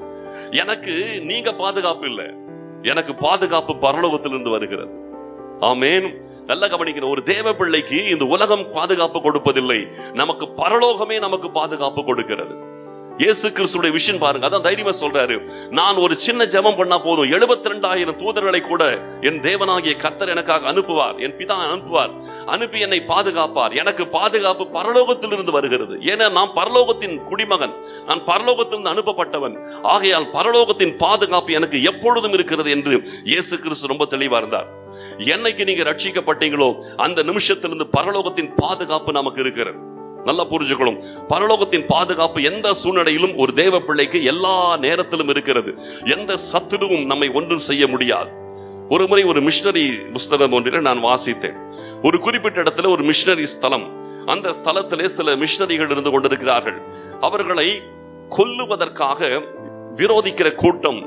எனக்கு நீங்க பாதுகாப்பு இல்லை எனக்கு பாதுகாப்பு பரலோகத்திலிருந்து வருகிறது ஆமேன் நல்ல கவனிக்கணும் ஒரு தேவ பிள்ளைக்கு இந்த உலகம் பாதுகாப்பு கொடுப்பதில்லை நமக்கு பரலோகமே நமக்கு பாதுகாப்பு கொடுக்கிறது இயேசு கிறிஸ்துடைய விஷயம் பாருங்க அதான் தைரியமா சொல்றாரு நான் ஒரு சின்ன ஜெபம் பண்ணா போதும் எழுபத்தி ரெண்டாயிரம் தூதர்களை கூட என் தேவனாகிய கர்த்தர் எனக்காக அனுப்புவார் என் பிதா அனுப்புவார் அனுப்பி என்னை பாதுகாப்பார் எனக்கு பாதுகாப்பு பரலோகத்திலிருந்து வருகிறது ஏன்னா நான் பரலோகத்தின் குடிமகன் நான் பரலோகத்திலிருந்து அனுப்பப்பட்டவன் ஆகையால் பரலோகத்தின் பாதுகாப்பு எனக்கு எப்பொழுதும் இருக்கிறது என்று இயேசு கிறிஸ்து ரொம்ப தெளிவா இருந்தார் என்னைக்கு நீங்க ரட்சிக்கப்பட்டீங்களோ அந்த நிமிஷத்திலிருந்து பரலோகத்தின் பாதுகாப்பு நமக்கு இருக்கிறது நல்லா புரிஞ்சுக்கணும் பரலோகத்தின் பாதுகாப்பு எந்த சூழ்நிலையிலும் ஒரு தேவ பிள்ளைக்கு எல்லா நேரத்திலும் இருக்கிறது எந்த சத்துருவும் நம்மை ஒன்றும் செய்ய முடியாது ஒரு முறை ஒரு மிஷனரி புஸ்தகம் ஒன்றில் நான் வாசித்தேன் ஒரு குறிப்பிட்ட இடத்துல ஒரு மிஷனரி ஸ்தலம் அந்த ஸ்தலத்திலே சில மிஷனரிகள் இருந்து கொண்டிருக்கிறார்கள் அவர்களை கொல்லுவதற்காக விரோதிக்கிற கூட்டம்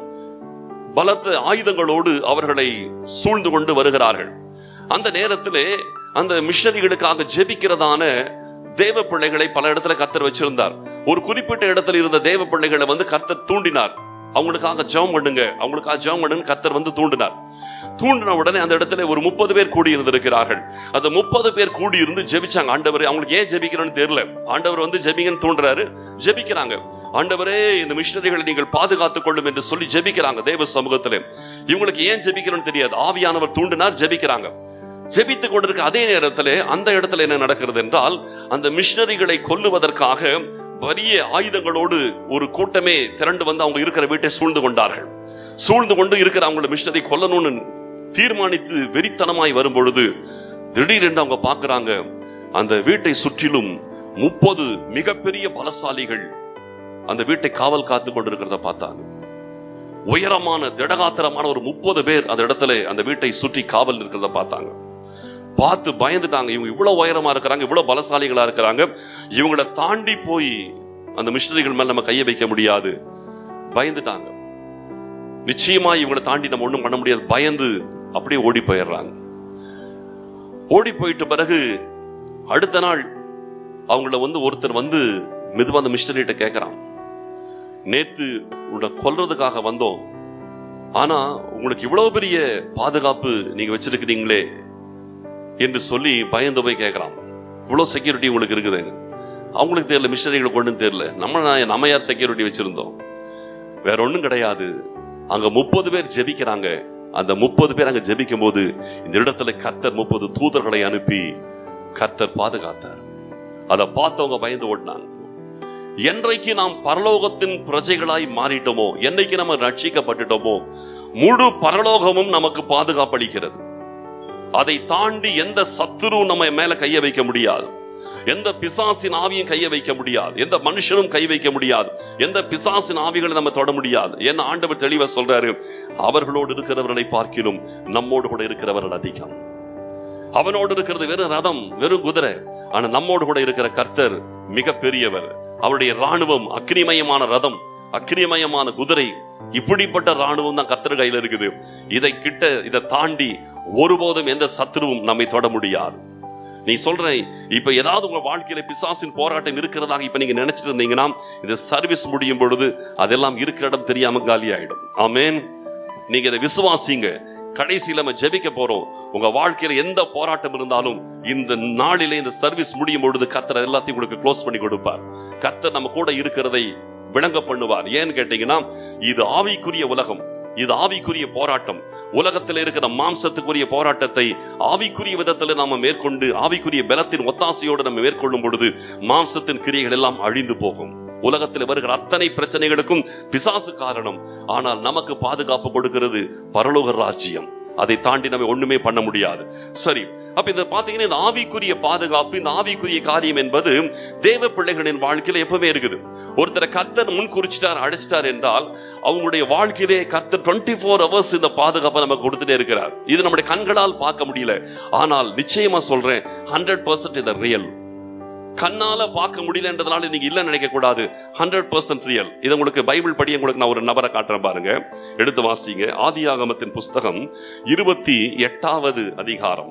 பலத்த ஆயுதங்களோடு அவர்களை சூழ்ந்து கொண்டு வருகிறார்கள் அந்த நேரத்திலே அந்த மிஷனரிகளுக்காக ஜெபிக்கிறதான தேவ பிள்ளைகளை பல இடத்துல கர்த்தர் வச்சிருந்தார் ஒரு குறிப்பிட்ட இடத்துல இருந்த தேவ பிள்ளைகளை வந்து கர்த்தர் தூண்டினார் அவங்களுக்காக ஜெபம் பண்ணுங்க அவங்களுக்காக ஜெபம் பண்ணுங்க கர்த்தர் வந்து தூண்டினார் தூண்டின உடனே அந்த இடத்துல ஒரு முப்பது பேர் கூடி இருந்திருக்கிறார்கள் அந்த முப்பது பேர் கூடி இருந்து ஜெபிச்சாங்க ஆண்டவர் அவங்களுக்கு ஏன் ஜெபிக்கிறோம்னு தெரியல ஆண்டவர் வந்து ஜெபிங்கன்னு தூண்டுறாரு ஜெபிக்கிறாங்க ஆண்டவரே இந்த மிஷனரிகளை நீங்கள் பாதுகாத்துக் கொள்ளும் என்று சொல்லி ஜெபிக்கிறாங்க தேவ சமூகத்திலே இவங்களுக்கு ஏன் ஜெபிக்கிறோம்னு தெரியாது ஆவியானவர் தூண்டினார் ஜெபிக்கிறாங்க ஜெபித்துக் கொண்டிருக்க அதே நேரத்தில் அந்த இடத்துல என்ன நடக்கிறது என்றால் அந்த மிஷனரிகளை கொல்லுவதற்காக வறிய ஆயுதங்களோடு ஒரு கூட்டமே திரண்டு வந்து அவங்க இருக்கிற வீட்டை சூழ்ந்து கொண்டார்கள் சூழ்ந்து கொண்டு இருக்கிற அவங்கள மிஷனரி கொல்லணும்னு தீர்மானித்து வெறித்தனமாய் வரும் பொழுது திடீரென்று அவங்க பார்க்கறாங்க அந்த வீட்டை சுற்றிலும் முப்பது மிகப்பெரிய பலசாலிகள் அந்த வீட்டை காவல் காத்து கொண்டிருக்கிறத பார்த்தாங்க உயரமான திடகாத்திரமான ஒரு முப்பது பேர் அந்த இடத்துல அந்த வீட்டை சுற்றி காவல் இருக்கிறத பார்த்தாங்க பார்த்து பயந்துட்டாங்க இவங்க இவ்வளவு உயரமா இருக்கிறாங்க இவ்வளவு பலசாலிகளா இருக்கிறாங்க இவங்களை தாண்டி போய் அந்த மிஷனரிகள் மேல நம்ம கையை வைக்க முடியாது பயந்துட்டாங்க நிச்சயமா இவங்களை தாண்டி நம்ம ஒண்ணும் பண்ண முடியாது பயந்து அப்படியே ஓடி போயிடுறாங்க ஓடி போயிட்ட பிறகு அடுத்த நாள் அவங்கள வந்து ஒருத்தர் வந்து மெதுவா அந்த மிஷனரிட்ட கேட்கறான் நேத்து உன்னை கொல்றதுக்காக வந்தோம் ஆனா உங்களுக்கு இவ்வளவு பெரிய பாதுகாப்பு நீங்க வச்சிருக்கிறீங்களே என்று சொல்லி பயந்து போய் கேட்கறான் இவ்வளவு செக்யூரிட்டி உங்களுக்கு இருக்குது அவங்களுக்கு தெரியல மிஷனரிகளை கொண்டு தெரியல நம்ம நம்ம யார் செக்யூரிட்டி வச்சிருந்தோம் வேற ஒண்ணும் கிடையாது அங்க முப்பது பேர் ஜெபிக்கிறாங்க அந்த முப்பது பேர் அங்க ஜெபிக்கும் போது இந்த இடத்துல கர்த்தர் முப்பது தூதர்களை அனுப்பி கர்த்தர் பாதுகாத்தார் அதை பார்த்தவங்க பயந்து ஓடினாங்க என்றைக்கு நாம் பரலோகத்தின் பிரஜைகளாய் மாறிட்டோமோ என்னைக்கு நம்ம ரட்சிக்கப்பட்டுட்டோமோ முழு பரலோகமும் நமக்கு பாதுகாப்பளிக்கிறது அதை தாண்டி எந்த சத்துருவும் நம்ம மேல கைய வைக்க முடியாது எந்த பிசாசின் ஆவியும் கைய வைக்க முடியாது எந்த மனுஷனும் கை வைக்க முடியாது எந்த பிசாசின் ஆவிகளை நம்ம தொட முடியாது என்ன ஆண்டவர் தெளிவா சொல்றாரு அவர்களோடு இருக்கிறவர்களை பார்க்கிலும் நம்மோடு கூட இருக்கிறவர்கள் அதிகம் அவனோடு இருக்கிறது வெறும் ரதம் வெறும் குதிரை ஆனா நம்மோடு கூட இருக்கிற கர்த்தர் மிக பெரியவர் அவருடைய ராணுவம் அக்னிமயமான ரதம் அக்னிமயமான குதிரை இப்படிப்பட்ட ராணுவம் தான் கர்த்தர் கையில இருக்குது இதை கிட்ட இதை தாண்டி ஒருபோதும் எந்த சத்துருவும் நம்மை தொட முடியாது நீ சொல்ற இப்ப ஏதாவது உங்க வாழ்க்கையில பிசாசின் போராட்டம் இருக்கிறதாக இப்ப நீங்க நினைச்சிட்டு இருந்தீங்கன்னா இந்த சர்வீஸ் முடியும் பொழுது அதெல்லாம் இருக்கிற இடம் தெரியாம காலி ஆயிடும் ஆமேன் நீங்க இதை விசுவாசிங்க கடைசியில நம்ம ஜெபிக்க போறோம் உங்க வாழ்க்கையில எந்த போராட்டம் இருந்தாலும் இந்த நாளிலே இந்த சர்வீஸ் முடியும் பொழுது கர்த்தர் எல்லாத்தையும் உங்களுக்கு க்ளோஸ் பண்ணி கொடுப்பார் கர்த்தர் நம்ம கூட இருக்கிறதை விளங்க பண்ணுவார் ஏன்னு கேட்டீங்கன்னா இது ஆவிக்குரிய உலகம் இது ஆவிக்குரிய போராட்டம் உலகத்தில் இருக்கிற மாம்சத்துக்குரிய போராட்டத்தை ஆவிக்குரிய விதத்தில் நாம மேற்கொண்டு ஆவிக்குரிய பலத்தின் ஒத்தாசையோடு நம்ம மேற்கொள்ளும் பொழுது மாம்சத்தின் கிரியைகள் எல்லாம் அழிந்து போகும் உலகத்தில் வருகிற அத்தனை பிரச்சனைகளுக்கும் பிசாசு காரணம் ஆனால் நமக்கு பாதுகாப்பு கொடுக்கிறது பரலோக ராஜ்யம் அதை தாண்டி நம்ம ஒண்ணுமே பண்ண முடியாது சரி அப்ப இந்த பாத்தீங்கன்னா இந்த ஆவிக்குரிய பாதுகாப்பு இந்த ஆவிக்குரிய காரியம் என்பது தேவ பிள்ளைகளின் வாழ்க்கையில எப்பவுமே இருக்குது ஒருத்தரை கர்த்தர் முன் குறிச்சிட்டார் அழைச்சிட்டார் என்றால் அவங்களுடைய வாழ்க்கையிலே கர்த்தர் டுவெண்ட்டி ஃபோர் ஹவர்ஸ் இந்த பாதுகாப்பை நமக்கு கொடுத்துட்டே இருக்கிறார் இது நம்முடைய கண்களால் பார்க்க முடியல ஆனால் நிச்சயமா சொல்றேன் ஹண்ட்ரட் பர்சன்ட் இந்த ரியல் கண்ணால பார்க்க முடியலன்றதுனால நீங்க இல்ல நினைக்க கூடாது ஹண்ட்ரட் பர்சன்ட் ரியல் இது உங்களுக்கு பைபிள் படி உங்களுக்கு நான் ஒரு நபரை காட்டுறேன் பாருங்க எடுத்து வாசிங்க ஆதியாகமத்தின் புஸ்தகம் இருபத்தி எட்டாவது அதிகாரம்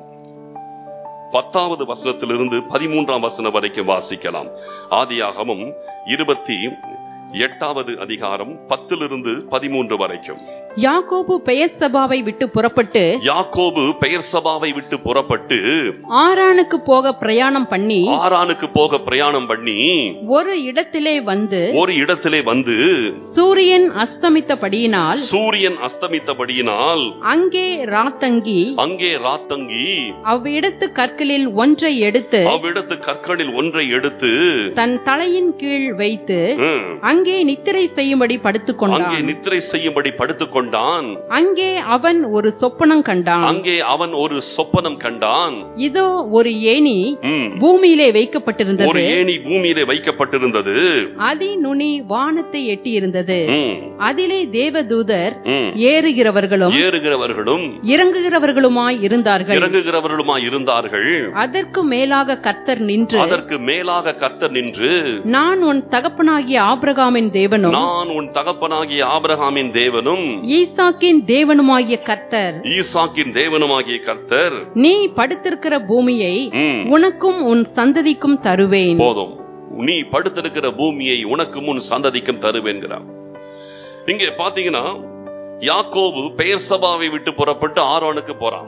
பத்தாவது வசனத்திலிருந்து பதிமூன்றாம் வசனம் வரைக்கும் வாசிக்கலாம் ஆதியாகமம் இருபத்தி எட்டாவது அதிகாரம் பத்திலிருந்து பதிமூன்று வரைக்கும் யாக்கோபு பெயர் சபாவை விட்டு புறப்பட்டு யாக்கோபு பெயர் சபாவை விட்டு புறப்பட்டு ஆரானுக்கு போக பிரயாணம் பண்ணி ஆரானுக்கு போக பிரயாணம் பண்ணி ஒரு இடத்திலே வந்து ஒரு இடத்திலே வந்து சூரியன் அஸ்தமித்தபடியினால் சூரியன் அஸ்தமித்தபடியினால் அங்கே ராத்தங்கி அங்கே ராத்தங்கி அவ்விடத்து கற்களில் ஒன்றை எடுத்து அவ்விடத்து கற்களில் ஒன்றை எடுத்து தன் தலையின் கீழ் வைத்து ம், அங்கே நித்திரை செய்யும்படி படுத்துக் அங்கே கொண்டான் நித்திரை செய்யும்படி படுத்துக் கொண்டான் அங்கே அவன் ஒரு சொப்பனம் கண்டான் அங்கே அவன் ஒரு சொப்பனம் கண்டான் இதோ ஒரு ஏணி ம், பூமியிலே ஒரு வைக்கப்பட்டிருந்தது ஏணி பூமியிலே வைக்கப்பட்டிருந்தது அதி நுனி வானத்தை எட்டியிருந்தது ம், அதிலே தேவதூதர் ம். ஏறுகிறவர்களும் ஏறுகிறவர்களும் இறங்குகிறவர்களுமாய் இருந்தார்கள் இறங்குகிறவர்களுமாய் இருந்தார்கள் அதற்கு மேலாக கர்த்தர் நின்று அதற்கு மேலாக கர்த்தர் நின்று நான் உன் தகப்பனாகிய ஆபிரகாமின் தேவனும் நான் உன் தகப்பனாகிய ஆபிரகாமின் தேவனும் ஈசாக்கின் தேவனுமாகிய கர்த்தர் ஈசாக்கின் தேவனுமாகிய கர்த்தர் நீ படுத்திருக்கிற பூமியை ம், உனக்கும் உன் சந்ததிக்கும் தருவேன் போதும் நீ படுத்திருக்கிற பூமியை உனக்கும் உன் சந்ததிக்கும் தருவேன்கிறான் இங்கே பாத்தீங்கன்னா யாக்கோபு பெயர் சபாவை விட்டு புறப்பட்டு ஆரோனுக்கு போறான்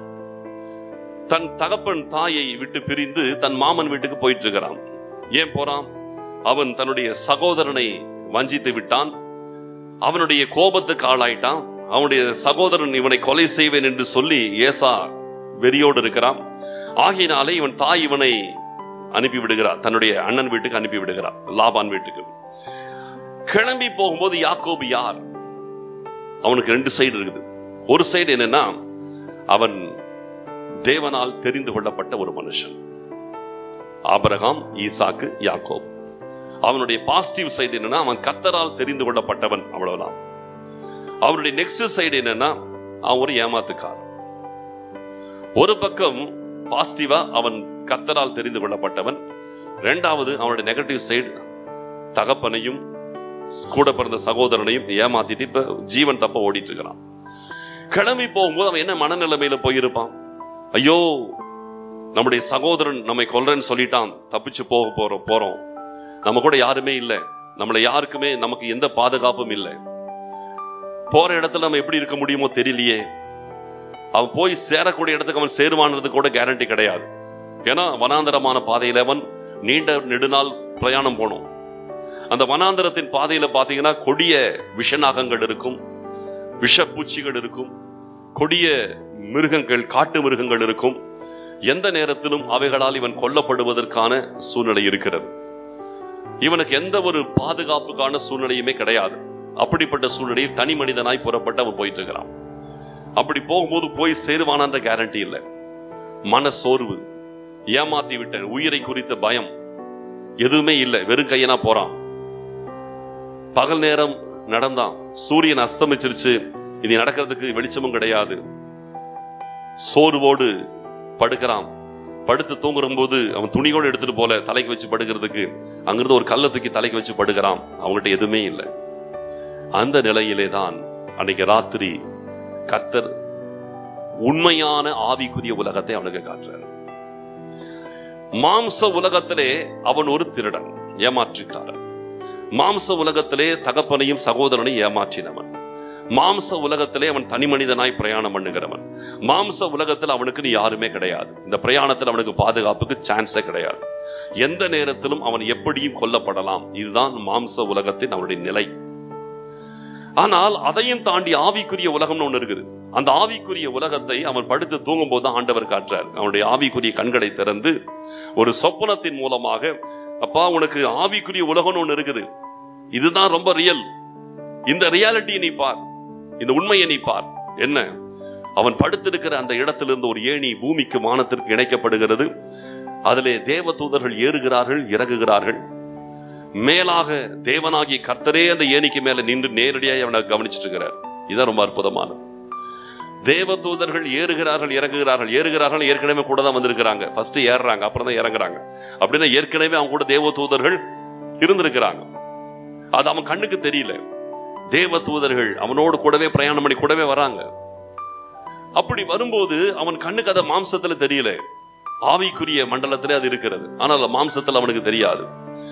தன் தகப்பன் தாயை விட்டு பிரிந்து தன் மாமன் வீட்டுக்கு போயிட்டு இருக்கிறான் ஏன் போறான் அவன் தன்னுடைய சகோதரனை வஞ்சித்து விட்டான் அவனுடைய கோபத்துக்கு ஆளாயிட்டான் அவனுடைய சகோதரன் இவனை கொலை செய்வேன் என்று சொல்லி ஏசா வெறியோடு இருக்கிறான் ஆகையினாலே இவன் தாய் இவனை அனுப்பி விடுகிறார் தன்னுடைய அண்ணன் வீட்டுக்கு அனுப்பி விடுகிறார் லாபான் வீட்டுக்கு கிளம்பி போகும்போது யாக்கோபு யார் அவனுக்கு ரெண்டு சைடு இருக்குது ஒரு சைடு என்னன்னா அவன் தேவனால் தெரிந்து கொள்ளப்பட்ட ஒரு மனுஷன் ஆபரகாம் ஈசாக்கு யாக்கோப் அவனுடைய பாசிட்டிவ் சைடு என்னன்னா அவன் கத்தரால் தெரிந்து கொள்ளப்பட்டவன் அவ்வளவுதான் அவனுடைய நெக்ஸ்ட் சைடு என்னன்னா அவன் ஒரு ஏமாத்துக்காரன் ஒரு பக்கம் பாசிட்டிவா அவன் கத்தரால் தெரிந்து கொள்ளப்பட்டவன் இரண்டாவது அவனுடைய நெகட்டிவ் சைடு தகப்பனையும் கூட பிறந்த சகோதரனையும் ஏமாத்திட்டு இப்ப ஜீவன் தப்ப ஓடிட்டு இருக்கிறான் கிளம்பி போகும்போது அவன் என்ன மனநிலைமையில போயிருப்பான் ஐயோ நம்முடைய சகோதரன் நம்மை கொல்றேன்னு சொல்லிட்டான் தப்பிச்சு போக போறோம் போறோம் நம்ம கூட யாருமே இல்லை நம்மள யாருக்குமே நமக்கு எந்த பாதுகாப்பும் இல்லை போற இடத்துல நம்ம எப்படி இருக்க முடியுமோ தெரியலையே அவன் போய் சேரக்கூடிய இடத்துக்கு அவன் சேருவானது கூட கேரண்டி கிடையாது ஏன்னா வனாந்தரமான பாதையில அவன் நீண்ட நெடுநாள் பிரயாணம் போனோம் அந்த வனாந்தரத்தின் பாதையில பாத்தீங்கன்னா கொடிய விஷநாகங்கள் இருக்கும் விஷப்பூச்சிகள் இருக்கும் கொடிய மிருகங்கள் காட்டு மிருகங்கள் இருக்கும் எந்த நேரத்திலும் அவைகளால் இவன் கொல்லப்படுவதற்கான சூழ்நிலை இருக்கிறது இவனுக்கு எந்த ஒரு பாதுகாப்புக்கான சூழ்நிலையுமே கிடையாது அப்படிப்பட்ட சூழ்நிலையில் தனி மனிதனாய் புறப்பட்டு அவன் போயிட்டு இருக்கிறான் அப்படி போகும்போது போய் சேருவானான்ற கேரண்டி இல்லை மன சோர்வு ஏமாத்தி விட்ட உயிரை குறித்த பயம் எதுவுமே இல்லை வெறும் கையனா போறான் பகல் நேரம் நடந்தான் சூரியன் அஸ்தமிச்சிருச்சு இது நடக்கிறதுக்கு வெளிச்சமும் கிடையாது சோர்வோடு படுக்கிறான் படுத்து தூங்குற போது அவன் துணியோடு எடுத்துட்டு போல தலைக்கு வச்சு படுக்கிறதுக்கு அங்கிருந்து ஒரு கல்லை தூக்கி தலைக்கு வச்சு படுக்கிறான் அவங்ககிட்ட எதுவுமே இல்லை அந்த நிலையிலே தான் அன்னைக்கு ராத்திரி கர்த்தர் உண்மையான ஆவிக்குரிய உலகத்தை அவனுக்கு காட்டுறார் மாம்ச உலகத்திலே அவன் ஒரு திருடன் ஏமாற்றுக்காரன் மாம்ச உலகத்திலே தகப்பனையும் சகோதரனையும் ஏமாற்றினவன் மாம்ச உலகத்திலே அவன் தனி மனிதனாய் பிரயாணம் பண்ணுகிறவன் மாம்ச உலகத்தில் அவனுக்கு நீ யாருமே கிடையாது இந்த பிரயாணத்தில் அவனுக்கு பாதுகாப்புக்கு சான்ஸே கிடையாது எந்த நேரத்திலும் அவன் எப்படியும் கொல்லப்படலாம் இதுதான் மாம்ச உலகத்தின் அவனுடைய நிலை ஆனால் அதையும் தாண்டி ஆவிக்குரிய உலகம்னு ஒண்ணு இருக்குது அந்த ஆவிக்குரிய உலகத்தை அவன் படுத்து தூங்கும் போது ஆண்டவர் காட்டுறார் அவனுடைய ஆவிக்குரிய கண்களை திறந்து ஒரு சொப்பனத்தின் மூலமாக அப்பா உனக்கு ஆவிக்குரிய உலகம்னு ஒண்ணு இருக்குது இதுதான் ரொம்ப ரியல் இந்த ரியாலிட்டியை நீ பார் இந்த உண்மையை நீ பார் என்ன அவன் படுத்திருக்கிற அந்த இடத்திலிருந்து ஒரு ஏணி பூமிக்கு வானத்திற்கு இணைக்கப்படுகிறது அதிலே தேவ தூதர்கள் ஏறுகிறார்கள் இறங்குகிறார்கள் மேலாக தேவனாகிய கர்த்தரே அந்த ஏணிக்கு மேல நின்று நேரடியாக அவனை கவனிச்சிட்டு இருக்கிறார் இதுதான் ரொம்ப அற்புதமானது தேவ தூதர்கள் ஏறுகிறார்கள் இறங்குகிறார்கள் ஏறுகிறார்கள் ஏற்கனவே கூட தான் வந்திருக்கிறாங்க ஃபர்ஸ்ட் ஏறுறாங்க அப்புறம் தான் இறங்குறாங்க அப்படின்னா ஏற்கனவே அவங்க கூட தேவ தூதர்கள் இருந்திருக்கிறாங்க அது அவன் கண்ணுக்கு தெரியல தேவ தூதர்கள் அவனோடு கூடவே பிரயாணம் பண்ணி கூடவே வராங்க அப்படி வரும்போது அவன் கண்ணுக்கு அதை மாம்சத்துல தெரியல ஆவிக்குரிய மண்டலத்திலே அது இருக்கிறது ஆனால் மாம்சத்துல அவனுக்கு தெரியாது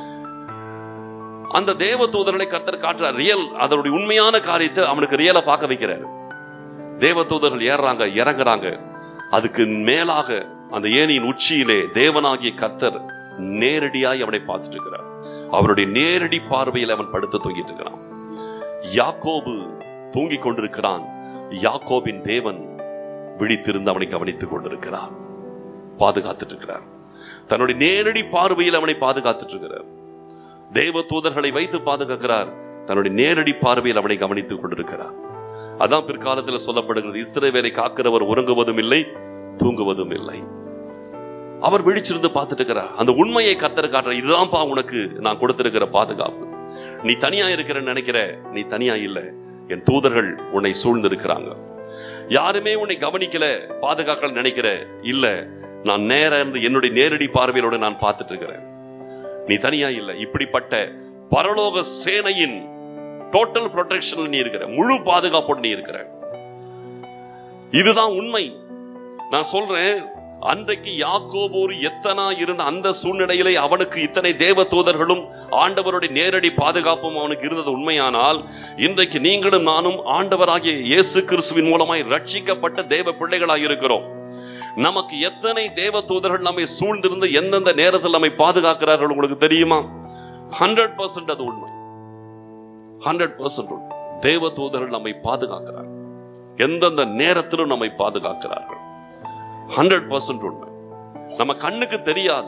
அந்த தேவ தூதர்களை கர்த்தர் காட்டுறார் ரியல் அதனுடைய உண்மையான காரியத்தை அவனுக்கு ரியலா பார்க்க வைக்கிறாரு தேவ தூதர்கள் ஏறுறாங்க இறங்குறாங்க அதுக்கு மேலாக அந்த ஏனியின் உச்சியிலே தேவனாகிய கர்த்தர் நேரடியாய் அவனை பார்த்துட்டு இருக்கிறார் அவருடைய நேரடி பார்வையில் அவன் படுத்து தூங்கிட்டு இருக்கிறான் யாக்கோபு தூங்கிக் கொண்டிருக்கிறான் யாக்கோபின் தேவன் விழித்திருந்து அவனை கவனித்துக் கொண்டிருக்கிறார் பாதுகாத்துட்டு இருக்கிறார் தன்னுடைய நேரடி பார்வையில் அவனை பாதுகாத்துட்டு இருக்கிறார் தேவ தூதர்களை வைத்து பாதுகாக்கிறார் தன்னுடைய நேரடி பார்வையில் அவனை கவனித்துக் கொண்டிருக்கிறார் அதான் பிற்காலத்தில் சொல்லப்படுகிறது இஸ்ரவேலை காக்கிறவர் உறங்குவதும் இல்லை தூங்குவதும் இல்லை அவர் விழிச்சிருந்து பார்த்துட்டு இருக்கிறார் அந்த உண்மையை கர்த்தர் காட்டுற இதுதான்ப்பா உனக்கு நான் கொடுத்திருக்கிற பாதுகாப்பு நீ தனியா இருக்கிறன்னு நினைக்கிற நீ தனியா இல்ல என் தூதர்கள் உன்னை சூழ்ந்து இருக்கிறாங்க யாருமே உன்னை கவனிக்கல பாதுகாக்கல நினைக்கிற இல்ல நான் நேர இருந்து என்னுடைய நேரடி பார்வையோட நான் பார்த்துட்டு இருக்கிறேன் நீ தனியா இல்ல இப்படிப்பட்ட பரலோக சேனையின் டோட்டல் ப்ரொடெக்ஷன்ல நீ இருக்கிற முழு பாதுகாப்போடு நீ இருக்கிற இதுதான் உண்மை நான் சொல்றேன் அன்றைக்கு யாக்கோபோரு எத்தனா இருந்த அந்த சூழ்நிலையிலே அவனுக்கு இத்தனை தேவ தூதர்களும் ஆண்டவருடைய நேரடி பாதுகாப்பும் அவனுக்கு இருந்தது உண்மையானால் இன்றைக்கு நீங்களும் நானும் ஆண்டவராகிய இயேசு கிறிஸ்துவின் மூலமாய் ரட்சிக்கப்பட்ட தேவ பிள்ளைகளாய் இருக்கிறோம் நமக்கு எத்தனை தேவ தூதர்கள் நம்மை சூழ்ந்திருந்து எந்தெந்த நேரத்தில் நம்மை பாதுகாக்கிறார்கள் உங்களுக்கு தெரியுமா ஹண்ட்ரட் பர்சன்ட் அது உண்மை ஹண்ட்ரட் பர்சன்ட் தேவ தூதர்கள் நம்மை பாதுகாக்கிறார் எந்தெந்த நேரத்திலும் நம்மை பாதுகாக்கிறார்கள் ஹண்ட்ரட் பர்சன்ட் உண்மை நம்ம கண்ணுக்கு தெரியாது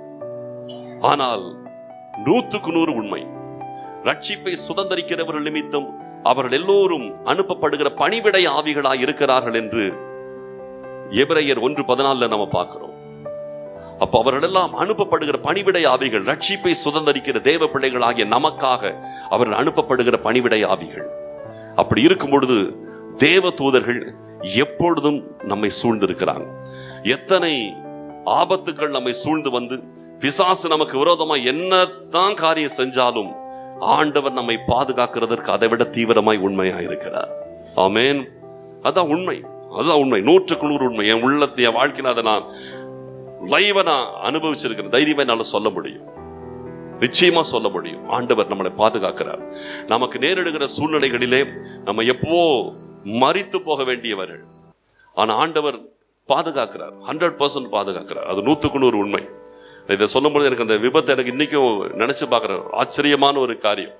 ஆனால் நூத்துக்கு நூறு உண்மை ரட்சிப்பை சுதந்திரிக்கிறவர்கள் நிமித்தம் அவர்கள் எல்லோரும் அனுப்பப்படுகிற பணிவிடை ஆவிகளாய் இருக்கிறார்கள் என்று எபிரையர் ஒன்று பதினாலுல நம்ம பார்க்கிறோம் அப்ப அவர்கள் எல்லாம் அனுப்பப்படுகிற பணிவிடை ஆவிகள் ரட்சிப்பை சுதந்திரிக்கிற தேவ பிள்ளைகளாகிய நமக்காக அவர்கள் அனுப்பப்படுகிற பணிவிடை ஆவிகள் அப்படி இருக்கும் பொழுது தேவ தூதர்கள் எப்பொழுதும் நம்மை சூழ்ந்திருக்கிறாங்க எத்தனை ஆபத்துக்கள் நம்மை சூழ்ந்து வந்து பிசாசு நமக்கு விரோதமா என்னதான் காரியம் செஞ்சாலும் ஆண்டவர் நம்மை பாதுகாக்கிறதற்கு அதை விட தீவிரமாய் உண்மையா இருக்கிறார் ஆமேன் அதான் உண்மை அதுதான் உண்மை நூற்றுக்கு நூறு உண்மை என் உள்ளத்தை என் வாழ்க்கையில அதை நான் லைவ நான் அனுபவிச்சிருக்கிறேன் தைரியமா என்னால சொல்ல முடியும் நிச்சயமா சொல்ல முடியும் ஆண்டவர் நம்மளை பாதுகாக்கிறார் நமக்கு நேரிடுகிற சூழ்நிலைகளிலே நம்ம எப்போ மறித்து போக வேண்டியவர்கள் ஆனா ஆண்டவர் பாதுகாக்கிறார் ஹண்ட்ரட் பர்சன்ட் பாதுகாக்கிறார் அது நூத்துக்கு நூறு உண்மை இதை சொல்லும்போது எனக்கு அந்த விபத்து எனக்கு இன்னைக்கும் நினைச்சு பார்க்கிற ஆச்சரியமான ஒரு காரியம்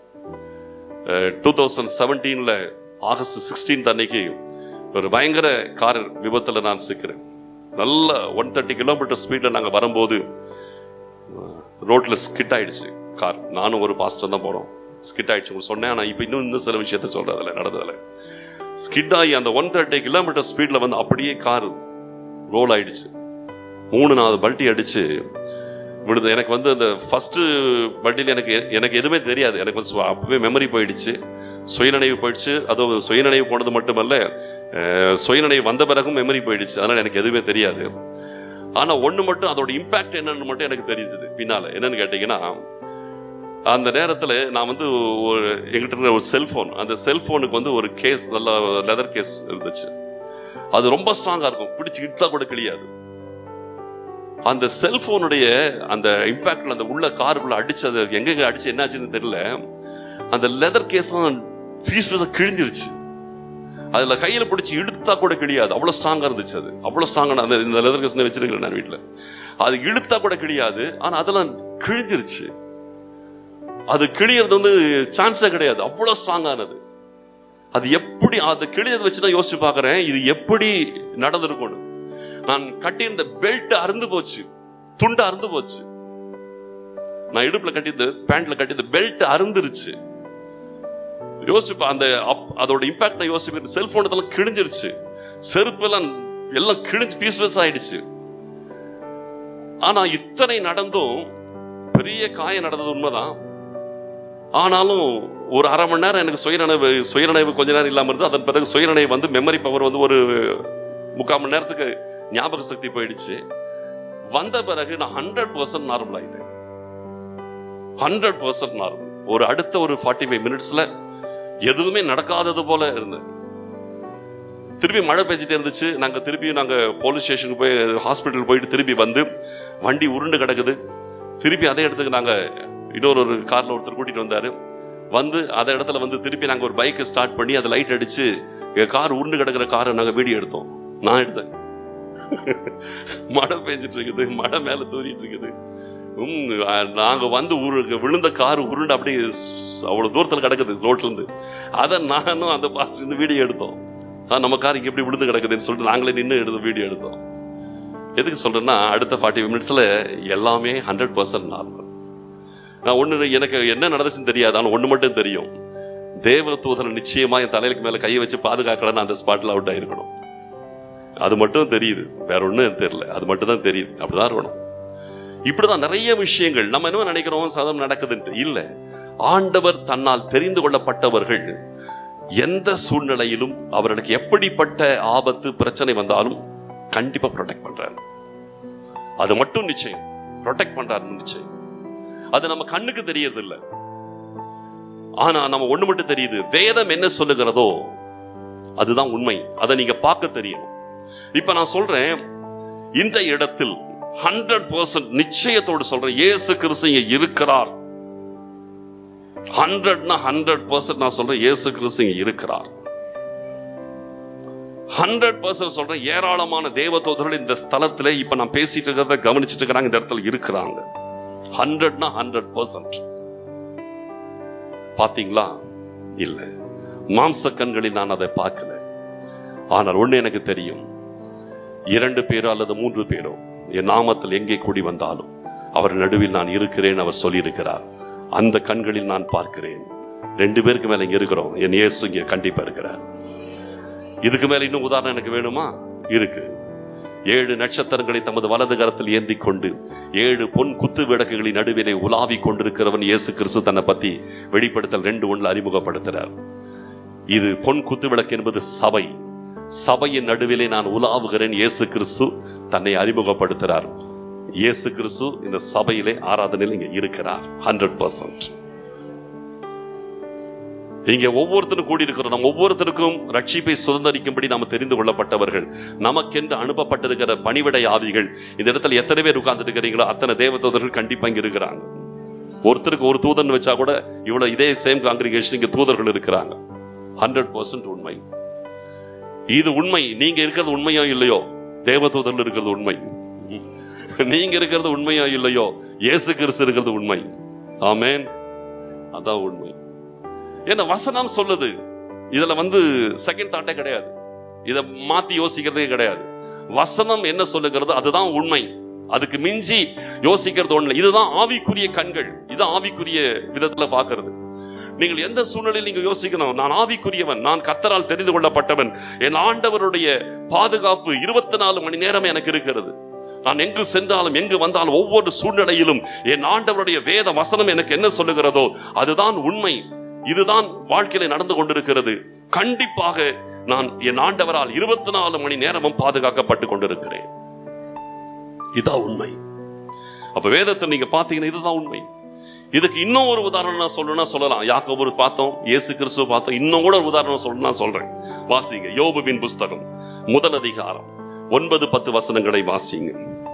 டூ தௌசண்ட் செவன்டீன்ல ஆகஸ்ட் சிக்ஸ்டீன்த் அன்னைக்கு ஒரு பயங்கர கார் விபத்துல நான் சிக்கிறேன் நல்ல ஒன் தேர்ட்டி கிலோமீட்டர் ஸ்பீட்ல நாங்க வரும்போது ரோட்ல ஸ்கிட் ஆயிடுச்சு கார் நானும் ஒரு பாஸ்டர் தான் போறோம் ஸ்கிட் ஆயிடுச்சு உங்களுக்கு சொன்னேன் ஆனா இப்ப இன்னும் இன்னும் சில விஷயத்த சொல்றதுல நடந்ததுல ஸ்கிட் ஆகி அந்த ஒன் தேர்ட்டி கிலோமீட்டர் ஸ்பீட்ல வந்து அப்படியே கார் ரோல் ஆயிடுச்சு மூணு நாலு பல்ட்டி அடிச்சு விழுது எனக்கு வந்து அந்த ஃபர்ஸ்ட் பல்ட்டியில் எனக்கு எனக்கு எதுவுமே தெரியாது எனக்கு வந்து அப்பவே மெமரி போயிடுச்சு சுயநினைவு போயிடுச்சு அதுவும் சுயநினைவு போனது மட்டுமல்ல சுயநினைவு வந்த பிறகும் மெமரி போயிடுச்சு அதனால எனக்கு எதுவுமே தெரியாது ஆனா ஒண்ணு மட்டும் அதோட இம்பாக்ட் என்னன்னு மட்டும் எனக்கு தெரிஞ்சது பின்னால என்னன்னு கேட்டீங்கன்னா அந்த நேரத்துல நான் வந்து ஒரு எங்கிட்ட இருந்த ஒரு செல்போன் அந்த செல்போனுக்கு வந்து ஒரு கேஸ் நல்ல லெதர் கேஸ் இருந்துச்சு அது ரொம்ப ஸ்ட்ராங்கா இருக்கும் பிடிச்சு இட்டா கூட கிளியாது அந்த செல்போனுடைய அந்த இம்பாக்ட்ல அந்த உள்ள காருக்குள்ள அடிச்சு அது எங்கெங்க அடிச்சு என்னாச்சுன்னு தெரியல அந்த லெதர் கேஸ்லாம் பீஸ் பீஸா கிழிஞ்சிருச்சு அதுல கையில பிடிச்சி இழுத்தா கூட கிழியாது அவ்வளவு ஸ்ட்ராங்கா இருந்துச்சு அது அவ்வளவு ஸ்ட்ராங்கான அந்த இந்த லெதர் கேஸ் வச்சிருக்கேன் நான் வீட்டுல அது இழுத்தா கூட கிழியாது ஆனா அதெல்லாம் கிழிஞ்சிருச்சு அது கிழியறது வந்து சான்ஸே கிடையாது அவ்வளவு ஸ்ட்ராங்கானது அது எப்படி அது கிழியதை வச்சுதான் யோசிச்சு பாக்குறேன் இது எப்படி நடந்திருக்கும் நான் கட்டியிருந்த பெல்ட் அறுந்து போச்சு துண்டு அறுந்து போச்சு நான் இடுப்புல கட்டியிருந்த பேண்ட்ல கட்டியிருந்த பெல்ட் அருந்துருச்சு யோசிப்பா அந்த அதோட இம்பாக்ட் யோசிப்பேன் செல்போன் இதெல்லாம் கிழிஞ்சிருச்சு செருப்பு எல்லாம் எல்லாம் கிழிஞ்சு பீஸ் பீஸ் ஆயிடுச்சு ஆனா இத்தனை நடந்தும் பெரிய காயம் நடந்தது உண்மைதான் ஆனாலும் ஒரு அரை மணி நேரம் எனக்கு சுயநினைவு சுயநினைவு கொஞ்ச நேரம் இல்லாம இருந்து அதன் பிறகு சுயநினைவு வந்து மெமரி பவர் வந்து ஒரு முக்கால் மணி நேரத்துக்கு ஞாபக சக்தி போயிடுச்சு வந்த பிறகு நான் ஹண்ட்ரட் பர்சன்ட் நார்மல் ஆயிட்டேன் ஹண்ட்ரட் பர்சன்ட் நார்மல் ஒரு அடுத்த ஒரு ஃபார்ட்டி ஃபைவ் மினிட்ஸ்ல எதுவுமே நடக்காதது போல இருந்தது திருப்பி மழை பெஞ்சிட்டு இருந்துச்சு நாங்க திருப்பி நாங்க போலீஸ் ஸ்டேஷனுக்கு போய் ஹாஸ்பிட்டல் போயிட்டு திருப்பி வந்து வண்டி உருண்டு கிடக்குது திருப்பி அதே இடத்துக்கு நாங்க இன்னொரு ஒரு கார்ல ஒருத்தர் கூட்டிட்டு வந்தாரு வந்து அதே இடத்துல வந்து திருப்பி நாங்க ஒரு பைக்கை ஸ்டார்ட் பண்ணி அதை லைட் அடிச்சு என் கார் உருண்டு கிடக்குற காரை நாங்க வீடியோ எடுத்தோம் நான் எடுத்தேன் மழை பெஞ்சிட்டு இருக்குது மழை மேல தூரிட்டு இருக்குது உம், அஹ், நாங்க வந்து உரு- விழுந்த கார் உருண்டு அப்படியே ஸ்- அவ்வளவு தூரத்துல கிடக்குது ரோட்ல இருந்து அதை நானும் அந்த பாஸ் இந்த வீடியோ எடுத்தோம் ஆ, நம்ம கார் இங்க எப்படி விழுந்து கிடக்குதுன்னு சொல்லிட்டு நாங்களே நின்று எடுத்து வீடியோ எடுத்தோம் எதுக்கு சொல்றேன்னா அடுத்த ஃபார்ட்டி மினிட்ஸ்ல எல்லாமே ஹண்ட்ரட் பர்சன்ட் நார்மல் நான் ஒண்ணு எனக்கு என்ன நடந்துச்சுன்னு தெரியாது ஆனா ஒண்ணு மட்டும் தெரியும் தேவ தூதன் நிச்சயமா என் தலைக்கு மேல கையை வச்சு பாதுகாக்கலன்னு அந்த ஸ்பாட்ல அவுட் ஆயிருக்கணும் அது மட்டும் தெரியுது வேற ஒண்ணும் தெரியல அது மட்டும் தான் தெரியுது அப்படிதான் இருக்கணும் இப்படிதான் நிறைய விஷயங்கள் நம்ம என்ன நினைக்கிறோம் சதம் நடக்குதுன்ட்டு இல்ல ஆண்டவர் தன்னால் தெரிந்து கொள்ளப்பட்டவர்கள் எந்த சூழ்நிலையிலும் அவர்களுக்கு எப்படிப்பட்ட ஆபத்து பிரச்சனை வந்தாலும் கண்டிப்பா ப்ரொடெக்ட் பண்றாரு அது மட்டும் நிச்சயம் ப்ரொடெக்ட் பண்றாரு நிச்சயம் அது நம்ம கண்ணுக்கு தெரியறது இல்ல ஆனா நம்ம ஒண்ணு மட்டும் தெரியுது வேதம் என்ன சொல்லுகிறதோ அதுதான் உண்மை அதை நீங்க பார்க்க தெரியணும் இப்ப நான் சொல்றேன் இந்த இடத்தில் ஹண்ட்ரட் பர்சன்ட் நிச்சயத்தோடு சொல்றேன் இயேசு கிறிஸ்து இங்க இருக்கிறார் ஹண்ட்ரட்னா ஹண்ட்ரட் பர்சன்ட் நான் சொல்றேன் இயேசு கிறிஸ்து இங்க இருக்கிறார் ஹண்ட்ரட் பர்சன்ட் சொல்றேன் ஏராளமான தேவதூதர்கள் இந்த ஸ்தலத்துல இப்ப நான் பேசிட்டு இருக்கிறத கவனிச்சிட்டு இருக்கிறாங்க இந்த இடத்துல இருக்கிறாங்க ஹண்ட்ரட்னா ஹண்ட்ரட் பர்சன்ட் பாத்தீங்களா இல்ல மாம்ச கண்களில் நான் அதை பார்க்கல ஆனால் ஒண்ணு எனக்கு தெரியும் இரண்டு பேரோ அல்லது மூன்று பேரோ என் நாமத்தில் எங்கே கூடி வந்தாலும் அவர் நடுவில் நான் இருக்கிறேன் அவர் சொல்லியிருக்கிறார் அந்த கண்களில் நான் பார்க்கிறேன் ரெண்டு பேருக்கு மேல இங்க இருக்கிறோம் என் இயேசு இங்க கண்டிப்பா இருக்கிறார் இதுக்கு மேல இன்னும் உதாரணம் எனக்கு வேணுமா இருக்கு ஏழு நட்சத்திரங்களை தமது வலது கரத்தில் ஏந்தி கொண்டு ஏழு பொன் குத்து விளக்குகளின் நடுவிலே உலாவிக் கொண்டிருக்கிறவன் இயேசு கிறிஸ்து தன்னை பத்தி வெளிப்படுத்தல் ரெண்டு ஒண்ணுல அறிமுகப்படுத்துறார் இது பொன் குத்து விளக்கு என்பது சபை சபையின் நடுவிலே நான் உலாவுகிறேன் இயேசு கிறிஸ்து தன்னை அறிமுகப்படுத்துறார் இயேசு கிறிஸ்து இந்த சபையிலே ஆராதனையில் இங்க இருக்கிறார் ஹண்ட்ரட் பர்சன்ட் இங்க ஒவ்வொருத்தரும் கூடி இருக்கிறோம் நம்ம ஒவ்வொருத்தருக்கும் ரட்சிப்பை சுதந்திரிக்கும்படி நாம தெரிந்து கொள்ளப்பட்டவர்கள் நமக்கென்று அனுப்பப்பட்டிருக்கிற பணிவிடை ஆவிகள் இந்த இடத்துல எத்தனை பேர் உட்கார்ந்துட்டு இருக்கிறீங்களோ அத்தனை தேவதூதர்கள் கண்டிப்பா இங்க இருக்கிறாங்க ஒருத்தருக்கு ஒரு தூதன் வச்சா கூட இவ்வளவு இதே சேம் காங்கிரிகேஷன் இங்க தூதர்கள் இருக்கிறாங்க ஹண்ட்ரட் பர்சன்ட் உண்மை இது உண்மை நீங்க இருக்கிறது உண்மையோ இல்லையோ தேவதூதர்கள் இருக்கிறது உண்மை நீங்க இருக்கிறது உண்மையோ இல்லையோ இயேசு கிறிஸ்து இருக்கிறது உண்மை ஆமென் அதான் உண்மை ஏன்னா வசனம் சொல்லுது இதுல வந்து செகண்ட் தாட்டே கிடையாது இத மாத்தி யோசிக்கிறதே கிடையாது வசனம் என்ன சொல்லுகிறது அதுதான் உண்மை அதுக்கு மிஞ்சி யோசிக்கிறது ஒண்ணு இதுதான் ஆவிக்குரிய கண்கள் இது ஆவிக்குரிய விதத்துல பாக்குறது நீங்கள் எந்த சூழ்நிலையில் நீங்க யோசிக்கணும் நான் ஆவிக்குரியவன் நான் கத்தரால் தெரிந்து கொள்ளப்பட்டவன் என் ஆண்டவருடைய பாதுகாப்பு இருபத்தி நாலு மணி நேரம் எனக்கு இருக்கிறது நான் எங்கு சென்றாலும் எங்கு வந்தாலும் ஒவ்வொரு சூழ்நிலையிலும் என் ஆண்டவருடைய வேத வசனம் எனக்கு என்ன சொல்லுகிறதோ அதுதான் உண்மை இதுதான் வாழ்க்கையில நடந்து கொண்டிருக்கிறது கண்டிப்பாக நான் என் ஆண்டவரால் இருபத்தி நாலு மணி நேரமும் பாதுகாக்கப்பட்டு கொண்டிருக்கிறேன் இதான் உண்மை அப்ப வேதத்தை நீங்க பாத்தீங்கன்னா இதுதான் உண்மை இதுக்கு இன்னும் ஒரு உதாரணம் நான் சொல்லணும்னா சொல்லலாம் யாக்கோபு பார்த்தோம் இயேசு கிறிஸ்துவ பார்த்தோம் இன்னும் கூட ஒரு உதாரணம் சொல்லணும் நான் சொல்றேன் வாசிங்க யோபுவின் புஸ்தகம் முதல் அதிகாரம் ஒன்பது பத்து வசனங்களை வாசிங்க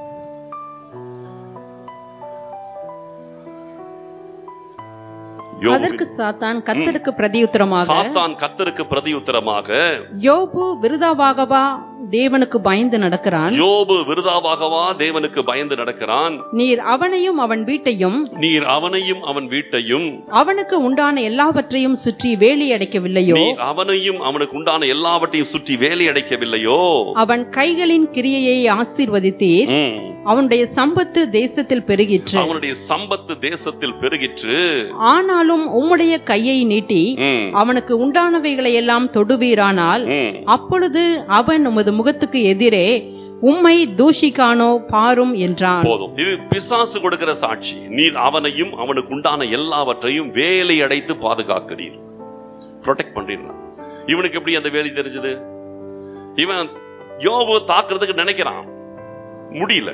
யோபுவின்- அதற்கு சாத்தான் கர்த்தருக்கு பிரதியுத்தரமாக சாத்தான் கத்தருக்கு பிரதியுத்தரமாக யோபு விருதாவாகவா தேவனுக்கு பயந்து நடக்கிறான் யோபு விருதாவாகவா தேவனுக்கு பயந்து நடக்கிறான் நீர் அவனையும் அவன் வீட்டையும் நீர் அவனையும் அவன் வீட்டையும் அவனுக்கு உண்டான எல்லாவற்றையும் சுற்றி வேலி அடைக்கவில்லையோ நீர் அவனையும் அவனுக்கு உண்டான எல்லாவற்றையும் சுற்றி வேலை அடைக்கவில்லையோ அவன் கைகளின் கிரியையை ஆசீர்வதித்தீர் ம். அவனுடைய சம்பத்து தேசத்தில் பெருகிற்று அவனுடைய சம்பத்து தேசத்தில் பெருகிற்று ஆனாலும் உம்முடைய கையை நீட்டி ம். அவனுக்கு உண்டானவைகளை எல்லாம் தொடுவீரானால் ம். அப்பொழுது அவன் உமது முகத்துக்கு எதிரே உம்மை தூஷிக்கானோ பாரும் என்றான் போதும் இது பிசாசு கொடுக்கிற சாட்சி நீர் அவனையும் அவனுக்கு உண்டான எல்லாவற்றையும் வேலை அடைத்து பாதுகாக்கிறீர் ப்ரொடெக்ட் பண்றீங்களா இவனுக்கு எப்படி அந்த வேலை தெரிஞ்சது இவன் யோபு தாக்குறதுக்கு நினைக்கிறான் முடியல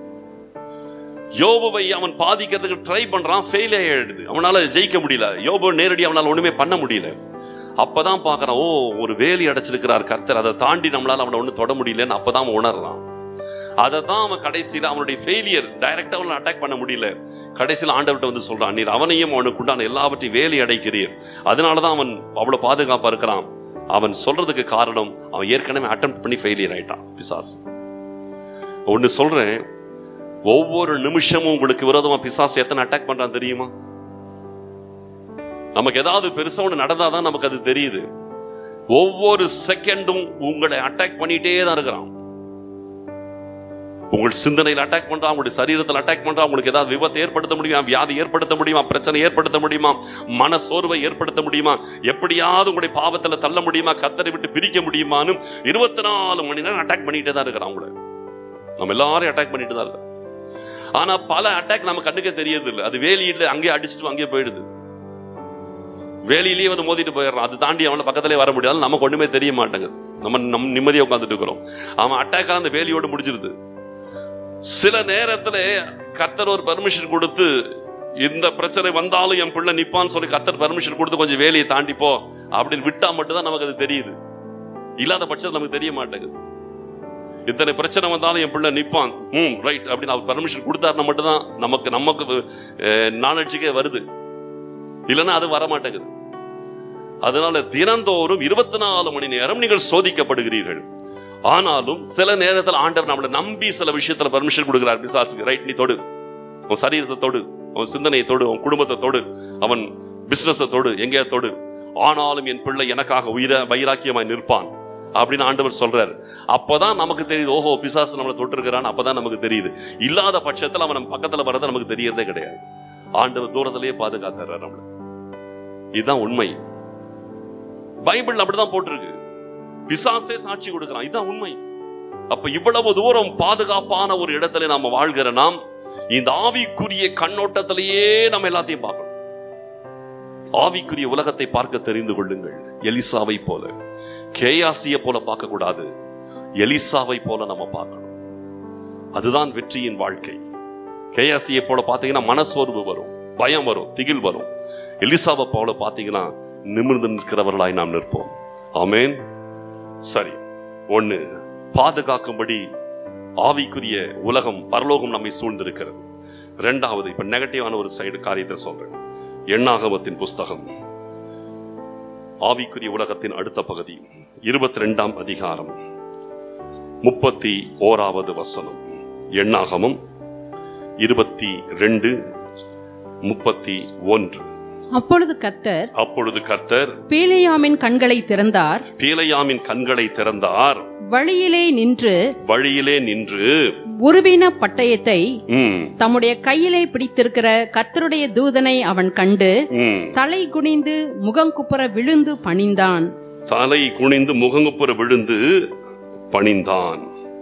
யோபுவை அவன் பாதிக்கிறதுக்கு ட்ரை பண்றான் ஃபெயில் ஆயிடுது அவனால ஜெயிக்க முடியல யோபு நேரடி அவனால ஒண்ணுமே பண்ண முடியல அப்பதான் பாக்குறான் ஓ ஒரு வேலி அடைச்சிருக்கிறார் கர்த்தர் அதை தாண்டி நம்மளால அவனை ஒண்ணு தொட முடியலன்னு அப்பதான் அவன் உணர்றான் அதை தான் அவன் கடைசியில அவனுடைய ஃபெயிலியர் டைரக்டா அவனை அட்டாக் பண்ண முடியல கடைசியில் ஆண்டவர்கிட்ட வந்து சொல்றான் நீர் அவனையும் அவனுக்கு உண்டான எல்லாவற்றையும் வேலி அடைக்கிறீர் அதனாலதான் அவன் அவ்வளவு பாதுகாப்பா இருக்கிறான் அவன் சொல்றதுக்கு காரணம் அவன் ஏற்கனவே அட்டம் பண்ணி ஃபெயிலியர் ஆயிட்டான் பிசாசு ஒன்னு சொல்றேன் ஒவ்வொரு நிமிஷமும் உங்களுக்கு விரோதமா பிசாசு எத்தனை அட்டாக் பண்றான் தெரியுமா நமக்கு ஏதாவது பெருசா ஒண்ணு நடந்தாதான் நமக்கு அது தெரியுது ஒவ்வொரு செகண்டும் உங்களை அட்டாக் பண்ணிட்டே தான் இருக்கிறான் உங்கள் சிந்தனையில் அட்டாக் பண்றான் உங்களுடைய சரீரத்தில் அட்டாக் பண்றான் உங்களுக்கு ஏதாவது விபத்தை ஏற்படுத்த முடியுமா வியாதி ஏற்படுத்த முடியுமா பிரச்சனை ஏற்படுத்த முடியுமா மன சோர்வை ஏற்படுத்த முடியுமா எப்படியாவது உங்களுடைய பாவத்துல தள்ள முடியுமா கத்தரை விட்டு பிரிக்க முடியுமான்னு இருபத்தி நாலு மணி நேரம் அட்டாக் பண்ணிட்டே தான் இருக்கிறான் உங்களை நம்ம எல்லாரையும் அட்டாக் பண்ணிட்டு தான் இருக்கோம் ஆனா பல அட்டாக் நம்ம கண்ணுக்கே தெரியறது இல்லை அது வேலியில அங்கேயே அடிச்சுட்டு அங்கேயே போயிடுது வேலியிலேயே வந்து மோதிட்டு போயிடுறான் அது தாண்டி அவன பக்கத்திலே வர முடியாது நமக்கு ஒண்ணுமே தெரிய மாட்டேங்குது நம்ம நம்ம நிம்மதியா உட்காந்துட்டு இருக்கிறோம் அவன் அட்டாக் அந்த வேலியோட முடிஞ்சிருது சில நேரத்துல கர்த்தர் ஒரு பர்மிஷன் கொடுத்து இந்த பிரச்சனை வந்தாலும் என் பிள்ளை நிப்பான்னு சொல்லி கர்த்தர் பர்மிஷன் கொடுத்து கொஞ்சம் வேலையை தாண்டி போ அப்படின்னு விட்டா மட்டும்தான் நமக்கு அது தெரியுது இல்லாத பட்சத்தில் நமக்கு தெரிய மாட்டேங்குது இத்தனை பிரச்சனை வந்தாலும் என் பிள்ளை நிப்பான் ம் ரைட் அப்படின்னு அவர் பர்மிஷன் கொடுத்தாருன்னா மட்டும்தான் நமக்கு நமக்கு நாலட்சிக்கே வருது இல்லைன்னா அது வர மாட்டேங்குது அதனால தினந்தோறும் இருபத்தி நாலு மணி நேரம் நீங்கள் சோதிக்கப்படுகிறீர்கள் ஆனாலும் சில நேரத்தில் ஆண்டவர் நம்மளை நம்பி சில விஷயத்துல பர்மிஷன் கொடுக்கிறார் பிசாசுக்கு ரைட் நீ தொடு உன் சரீரத்தை தொடு உன் சிந்தனையை தொடு உன் குடும்பத்தை தொடு அவன் பிசினஸ தொடு எங்கேயா தொடு ஆனாலும் என் பிள்ளை எனக்காக உயிர வைராக்கியமாய் நிற்பான் அப்படின்னு ஆண்டவர் சொல்றாரு அப்பதான் நமக்கு தெரியுது ஓஹோ பிசாசு நம்மளை தொட்டிருக்கிறான் அப்பதான் நமக்கு தெரியுது இல்லாத பட்சத்துல அவன் நம்ம பக்கத்துல வர்றது நமக்கு தெரியறதே கிடையாது ஆண்டவர் தூரத்திலேயே பாதுகாத்துறாரு நம்மள இதுதான் உண்மை பைபிள் அப்படிதான் போட்டிருக்கு பிசாசே சாட்சி கொடுக்கிறான் இதுதான் உண்மை அப்ப இவ்வளவு தூரம் பாதுகாப்பான ஒரு இடத்துல நாம வாழ்கிற நாம் இந்த ஆவிக்குரிய கண்ணோட்டத்திலேயே நம்ம எல்லாத்தையும் பார்க்கணும் ஆவிக்குரிய உலகத்தை பார்க்க தெரிந்து கொள்ளுங்கள் எலிசாவை போல கேயாசிய போல பார்க்க கூடாது எலிசாவை போல நம்ம பார்க்கணும் அதுதான் வெற்றியின் வாழ்க்கை கேயாசியை போல பாத்தீங்கன்னா மனசோர்வு வரும் பயம் வரும் திகில் வரும் எலிசாவை போல பாத்தீங்கன்னா நிமிர்ந்து நிற்கிறவர்களாய் நாம் நிற்போம் ஆமேன் சரி ஒண்ணு பாதுகாக்கும்படி ஆவிக்குரிய உலகம் பரலோகம் நம்மை சூழ்ந்திருக்கிறது ரெண்டாவது இப்ப நெகட்டிவான ஒரு சைடு காரியத்தை சொல்றேன் எண்ணாகமத்தின் புஸ்தகம் ஆவிக்குரிய உலகத்தின் அடுத்த பகுதி இருபத்தி ரெண்டாம் அதிகாரம் முப்பத்தி ஓராவது வசனம் எண்ணாகமம் இருபத்தி ரெண்டு முப்பத்தி ஒன்று அப்பொழுது கத்தர் அப்பொழுது கர்த்தர் பேலேயாமின் கண்களை திறந்தார் பீலையாமின் கண்களை திறந்தார் வழியிலே நின்று வழியிலே நின்று உருவின பட்டயத்தை ம், தம்முடைய கையிலே பிடித்திருக்கிற கர்த்தருடைய தூதனை அவன் கண்டு ம், தலை குனிந்து முகங்குப்புற விழுந்து பணிந்தான் தலை குனிந்து முகங்குப்புற விழுந்து பணிந்தான்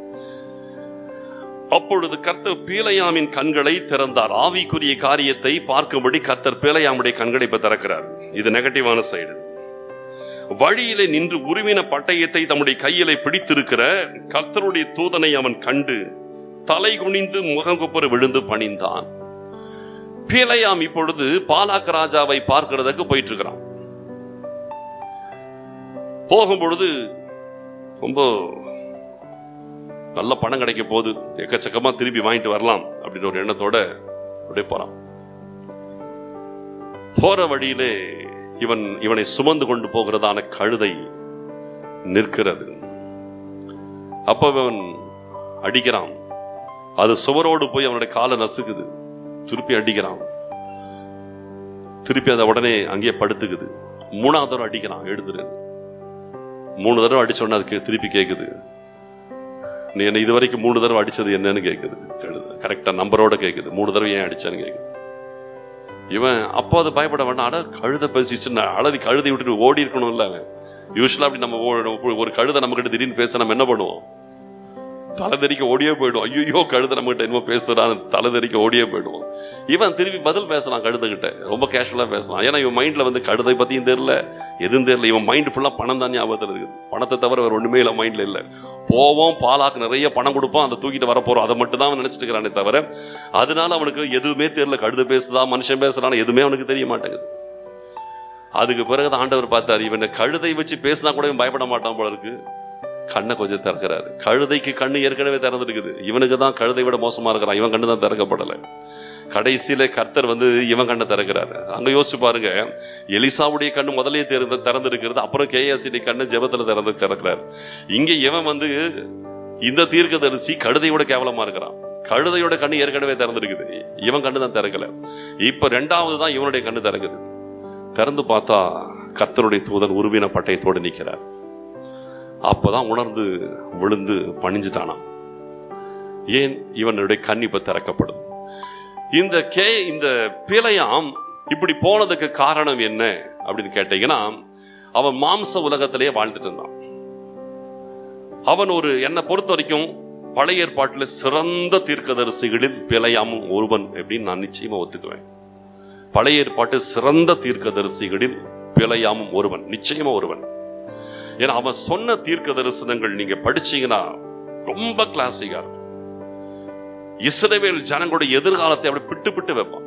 அப்பொழுது கர்த்தர் பீலையாமின் கண்களை திறந்தார் ஆவிக்குரிய காரியத்தை பார்க்கும்படி கர்த்தர் பீலையாமுடைய கண்களை இப்ப திறக்கிறார் இது நெகட்டிவான சைடு வழியிலே நின்று உருவின பட்டயத்தை தம்முடைய கையிலே பிடித்திருக்கிற கர்த்தருடைய தூதனை அவன் கண்டு தலை குனிந்து முகங்குப்புற விழுந்து பணிந்தான் பீலையாம் இப்பொழுது பாலாக் ராஜாவை பார்க்கிறதுக்கு போயிட்டு இருக்கிறான் போகும்பொழுது ரொம்ப நல்ல பணம் கிடைக்க போகுது எக்கச்சக்கமா திருப்பி வாங்கிட்டு வரலாம் அப்படின்னு ஒரு எண்ணத்தோட அப்படியே போறான் போற வழியிலே இவன் இவனை சுமந்து கொண்டு போகிறதான கழுதை நிற்கிறது அப்ப அவன் அடிக்கிறான் அது சுவரோடு போய் அவனுடைய காலை நசுக்குது திருப்பி அடிக்கிறான் திருப்பி அதை உடனே அங்கேயே படுத்துக்குது மூணாவது தடவை அடிக்கிறான் எழுதுரு மூணு தடவை அடிச்ச உடனே அதுக்கு திருப்பி கேக்குது நீ என்ன இது வரைக்கும் மூணு தடவை அடிச்சது என்னன்னு கேக்குது எழுது கரெக்டா நம்பரோட கேக்குது மூணு தடவை ஏன் அடிச்சான்னு கேக்குது இவன் அப்போ அது பயப்பட வேண்டாம் அட கழுத பேசிச்சு அழதி கழுதை விட்டுட்டு ஓடி இருக்கணும்ல அவன் யூஸ்வலா அப்படி நம்ம ஓ- ஒரு கழுதை நம்ம கிட்ட திடீர்னு பேச நம்ம என்ன பண்ணுவோம் தலைதறிக்க ஓடியே போயிடும் ஐயோ கழுத நம்ம கிட்ட என்னமோ பேசுறான்னு தலைதறிக்க ஓடியே போயிடுவோம் இவன் திருப்பி பதில் பேசலாம் கழுத கிட்ட ரொம்ப கேஷுவலா பேசலாம் ஏன்னா இவன் மைண்ட்ல வந்து கழுதை பத்தியும் தெரியல எதுவும் தெரியல இவன் மைண்ட் ஃபுல்லா பணம் தான் ஞாபகத்தில் இருக்குது பணத்தை தவிர வேற ஒண்ணுமே இல்லை மைண்ட்ல இல்ல போவோம் பாலாக்கு நிறைய பணம் கொடுப்போம் அதை தூக்கிட்டு வர போறோம் அதை மட்டும் தான் அவன் நினைச்சிட்டு இருக்கிறானே தவிர அதனால அவனுக்கு எதுவுமே தெரியல கழுத பேசுதா மனுஷன் பேசுறான்னு எதுவுமே அவனுக்கு தெரிய மாட்டேங்குது அதுக்கு பிறகு ஆண்டவர் பார்த்தாரு இவனை கழுதை வச்சு பேசினா கூட இவன் பயப்பட மாட்டான் போல இருக்கு கண்ணை கொஞ்சம் திறக்கிறாரு கழுதைக்கு கண்ணு ஏற்கனவே திறந்துருக்குது இவனுக்கு தான் கழுதை விட மோசமா இருக்கிறான் இவன் கண்ணு தான் திறக்கப்படல கடைசியில கர்த்தர் வந்து இவன் கண்ணை திறக்கிறாரு அங்க யோசிச்சு பாருங்க எலிசாவுடைய கண்ணு முதலே திறந்து திறந்திருக்கிறது அப்புறம் கேஎஸ்டி கண்ணு ஜெபத்துல திறந்து திறக்கிறாரு இங்க இவன் வந்து இந்த தீர்க்கதரிசி கழுதையோட கேவலமா இருக்கிறான் கழுதையோட கண்ணு ஏற்கனவே திறந்திருக்குது இவன் கண்ணு தான் திறக்கல இப்ப ரெண்டாவது தான் இவனுடைய கண்ணு திறக்குது திறந்து பார்த்தா கர்த்தருடைய தூதன் உருவின பட்டயத்தோடு நிக்கிறார் அப்பதான் உணர்ந்து விழுந்து பணிஞ்சுட்டானாம் ஏன் இவனுடைய கண் இப்ப திறக்கப்படும் இந்த கே இந்த பிழையாம் இப்படி போனதுக்கு காரணம் என்ன அப்படின்னு கேட்டீங்கன்னா அவன் மாம்ச உலகத்திலேயே வாழ்ந்துட்டு இருந்தான் அவன் ஒரு என்னை பொறுத்த வரைக்கும் பழைய ஏற்பாட்டுல சிறந்த தீர்க்கதரிசிகளில் பிழையாமும் ஒருவன் அப்படின்னு நான் நிச்சயமா ஒத்துக்குவேன் பழைய ஏற்பாட்டு சிறந்த தீர்க்கதரிசிகளில் பிழையாமும் ஒருவன் நிச்சயமா ஒருவன் ஏன்னா அவன் சொன்ன தீர்க்க தரிசனங்கள் நீங்க படிச்சீங்கன்னா ரொம்ப கிளாசிக்கா இருக்கும் இஸ்ரவேல் ஜனங்களுடைய எதிர்காலத்தை அப்படி பிட்டு பிட்டு வைப்பான்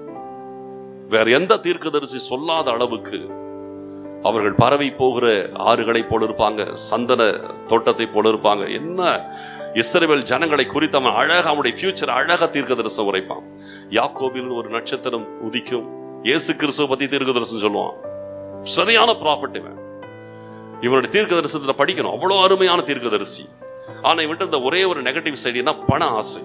வேற எந்த தீர்க்கதரிசி சொல்லாத அளவுக்கு அவர்கள் பரவி போகிற ஆறுகளை போல இருப்பாங்க சந்தன தோட்டத்தை போல இருப்பாங்க என்ன இஸ்ரவேல் ஜனங்களை குறித்து அவன் அழகா அவனுடைய ஃபியூச்சர் அழகா தீர்க்க தரிசனம் உரைப்பான் யாக்கோபில் ஒரு நட்சத்திரம் உதிக்கும் இயேசு கிறிஸ்துவ பத்தி தீர்க்க தரிசனம் சொல்லுவான் சரியான ப்ராப்பர்ட் இவன் இவனுடைய தீர்க்க தரிசனத்துல படிக்கணும் அவ்வளவு அருமையான தீர்க்கதரிசி ஆனா இவன்ட்டு இந்த ஒரே ஒரு நெகட்டிவ் சைடுனா பண ஆசை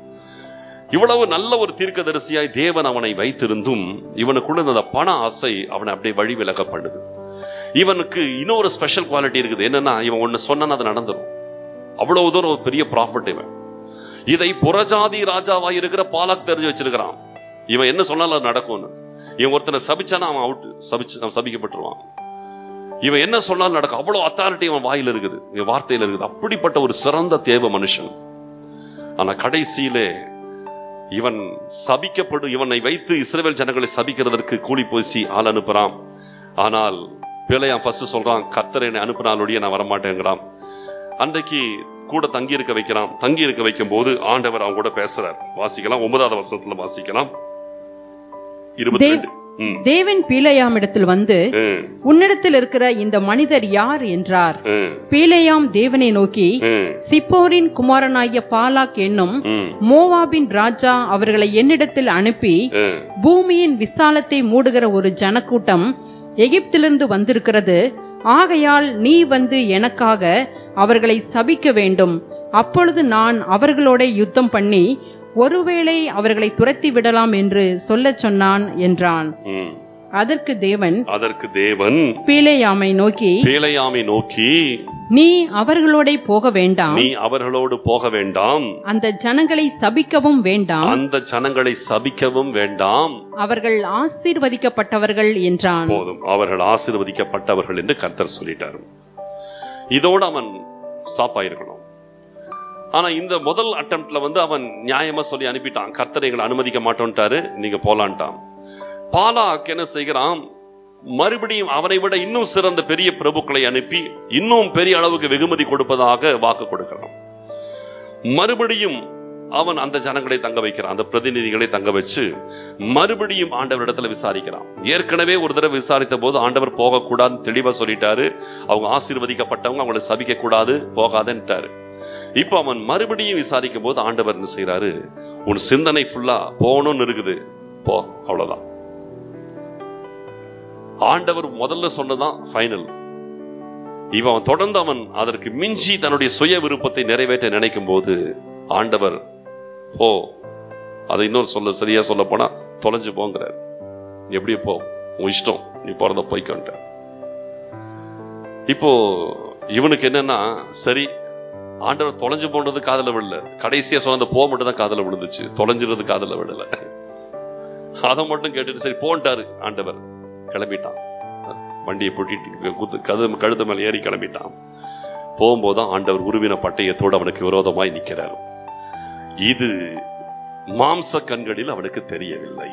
இவ்வளவு நல்ல ஒரு தீர்க்கதரிசியாய் தேவன் அவனை வைத்திருந்தும் இவனுக்குள்ள இந்த பண ஆசை அவனை அப்படியே வழி விலக பண்ணுது இவனுக்கு இன்னொரு ஸ்பெஷல் குவாலிட்டி இருக்குது என்னன்னா இவன் ஒண்ணு சொன்னா அது நடந்துடும் அவ்வளவு தூரம் ஒரு பெரிய ப்ராஃபிட் இவன் இதை புறஜாதி ராஜாவா இருக்கிற பாலாக் தெரிஞ்சு வச்சிருக்கிறான் இவன் என்ன சொன்னாலும் அது நடக்கும்னு இவன் ஒருத்தனை சபிச்சானா அவன் அவுட் சபிச்சு அவன் சபிக்கப்பட்டுருவான் இவன் என்ன சொன்னாலும் நடக்கும் அவ்வளவு அத்தாரிட்டி அவன் வாயில இருக்குது இவன் வார்த்தையில இருக்குது அப்படிப்பட்ட ஒரு சிறந்த தேவ மனுஷன் ஆனா கடைசியிலே இவன் சபிக்கப்படும் இவனை வைத்து இஸ்ரேல் ஜனங்களை சபிக்கிறதற்கு கூலி பூசி ஆள் அனுப்புறான் ஆனால் பிள்ளையான் ஃபர்ஸ்ட் சொல்றான் கர்த்தர் என்னை அனுப்பினாலொழிய நான் வரமாட்டேங்கிறான் அன்றைக்கு கூட தங்கி இருக்க வைக்கிறான் தங்கி இருக்க வைக்கும் போது ஆண்டவர் அவங்க கூட பேசுறார் வாசிக்கலாம் ஒன்பதாவது வசனத்துல வாசிக்கலாம் இருபத்தி தேவ்- ரெண்டு ம், தேவன் பீலையாமிடத்தில் வந்து ம், உன்னிடத்தில் இருக்கிற இந்த மனிதர் யார் என்றார் ம், பீலையாம் தேவனை நோக்கி ம், சிப்போரின் குமாரனாகிய பாலாக் என்னும் ம், மோவாபின் ராஜா அவர்களை என்னிடத்தில் அனுப்பி ம். பூமியின் விசாலத்தை மூடுகிற ஒரு ஜனக்கூட்டம் எகிப்திலிருந்து வந்திருக்கிறது ஆகையால் நீ வந்து எனக்காக அவர்களை சபிக்க வேண்டும் அப்பொழுது நான் அவர்களோட யுத்தம் பண்ணி ஒருவேளை அவர்களை துரத்தி விடலாம் என்று சொல்லச் சொன்னான் என்றான் ம். அதற்கு தேவன் அதற்கு தேவன் பீலேயாமை நோக்கி பேலையாமை நோக்கி நீ அவர்களோட போக வேண்டாம் நீ அவர்களோடு போக வேண்டாம் அந்த ஜனங்களை சபிக்கவும் வேண்டாம் அந்த ஜனங்களை சபிக்கவும் வேண்டாம் அவர்கள் ஆசீர்வதிக்கப்பட்டவர்கள் என்றான் போதும் அவர்கள் ஆசீர்வதிக்கப்பட்டவர்கள் என்று கர்த்தர் சொல்லிட்டார் இதோடு அவன் ஸ்டாப் ஆயிருக்கணும் ஆனா இந்த முதல் அட்டம்ப்ட்ல வந்து அவன் நியாயமா சொல்லி அனுப்பிட்டான் கர்த்தர் எங்களை அனுமதிக்க மாட்டோன்ட்டாரு நீங்க போலான்ட்டான் பாலாக் என்ன செய்கிறான் மறுபடியும் அவனை விட இன்னும் சிறந்த பெரிய பிரபுக்களை அனுப்பி இன்னும் பெரிய அளவுக்கு வெகுமதி கொடுப்பதாக வாக்கு கொடுக்கிறான் மறுபடியும் அவன் அந்த ஜனங்களை தங்க வைக்கிறான் அந்த பிரதிநிதிகளை தங்க வச்சு மறுபடியும் ஆண்டவரிடத்துல விசாரிக்கிறான் ஏற்கனவே ஒரு தடவை விசாரித்த போது ஆண்டவர் போகக்கூடாதுன்னு தெளிவா சொல்லிட்டாரு அவங்க ஆசீர்வதிக்கப்பட்டவங்க அவங்களை சபிக்க கூடாது போகாதன்ட்டாரு இப்போ அவன் மறுபடியும் விசாரிக்கும் போது ஆண்டவர் என்ன செய்யறாரு உன் சிந்தனை ஃபுல்லா போகணும்னு இருக்குது போ அவ்வளவுதான் ஆண்டவர் முதல்ல சொன்னதான் ஃபைனல் இவன் தொடர்ந்து அவன் அதற்கு மிஞ்சி தன்னுடைய சுய விருப்பத்தை நிறைவேற்ற நினைக்கும் போது ஆண்டவர் போ அதை இன்னொரு சொல்ல சரியா சொல்ல போனா தொலைஞ்சு போங்கிறார் எப்படி போ உன் இஷ்டம் நீ பிறந்த போய்க்கொண்ட இப்போ இவனுக்கு என்னன்னா சரி ஆண்டவர் தொலைஞ்சு போனது காதல விடல கடைசியா சொன்ன போ மட்டும் தான் காதல விழுந்துச்சு தொலைஞ்சிருது காதல விடல அதை மட்டும் கேட்டுட்டு சரி போன்ட்டாரு ஆண்டவர் கிளம்பிட்டான் வண்டியை பூட்டிட்டு குத்து கது கழுத்து மேல ஏறி கிளம்பிட்டான் போகும்போது ஆண்டவர் உருவின பட்டயத்தோடு அவனுக்கு விரோதமாய் நிற்கிறார் இது மாம்ச கண்களில் அவனுக்கு தெரியவில்லை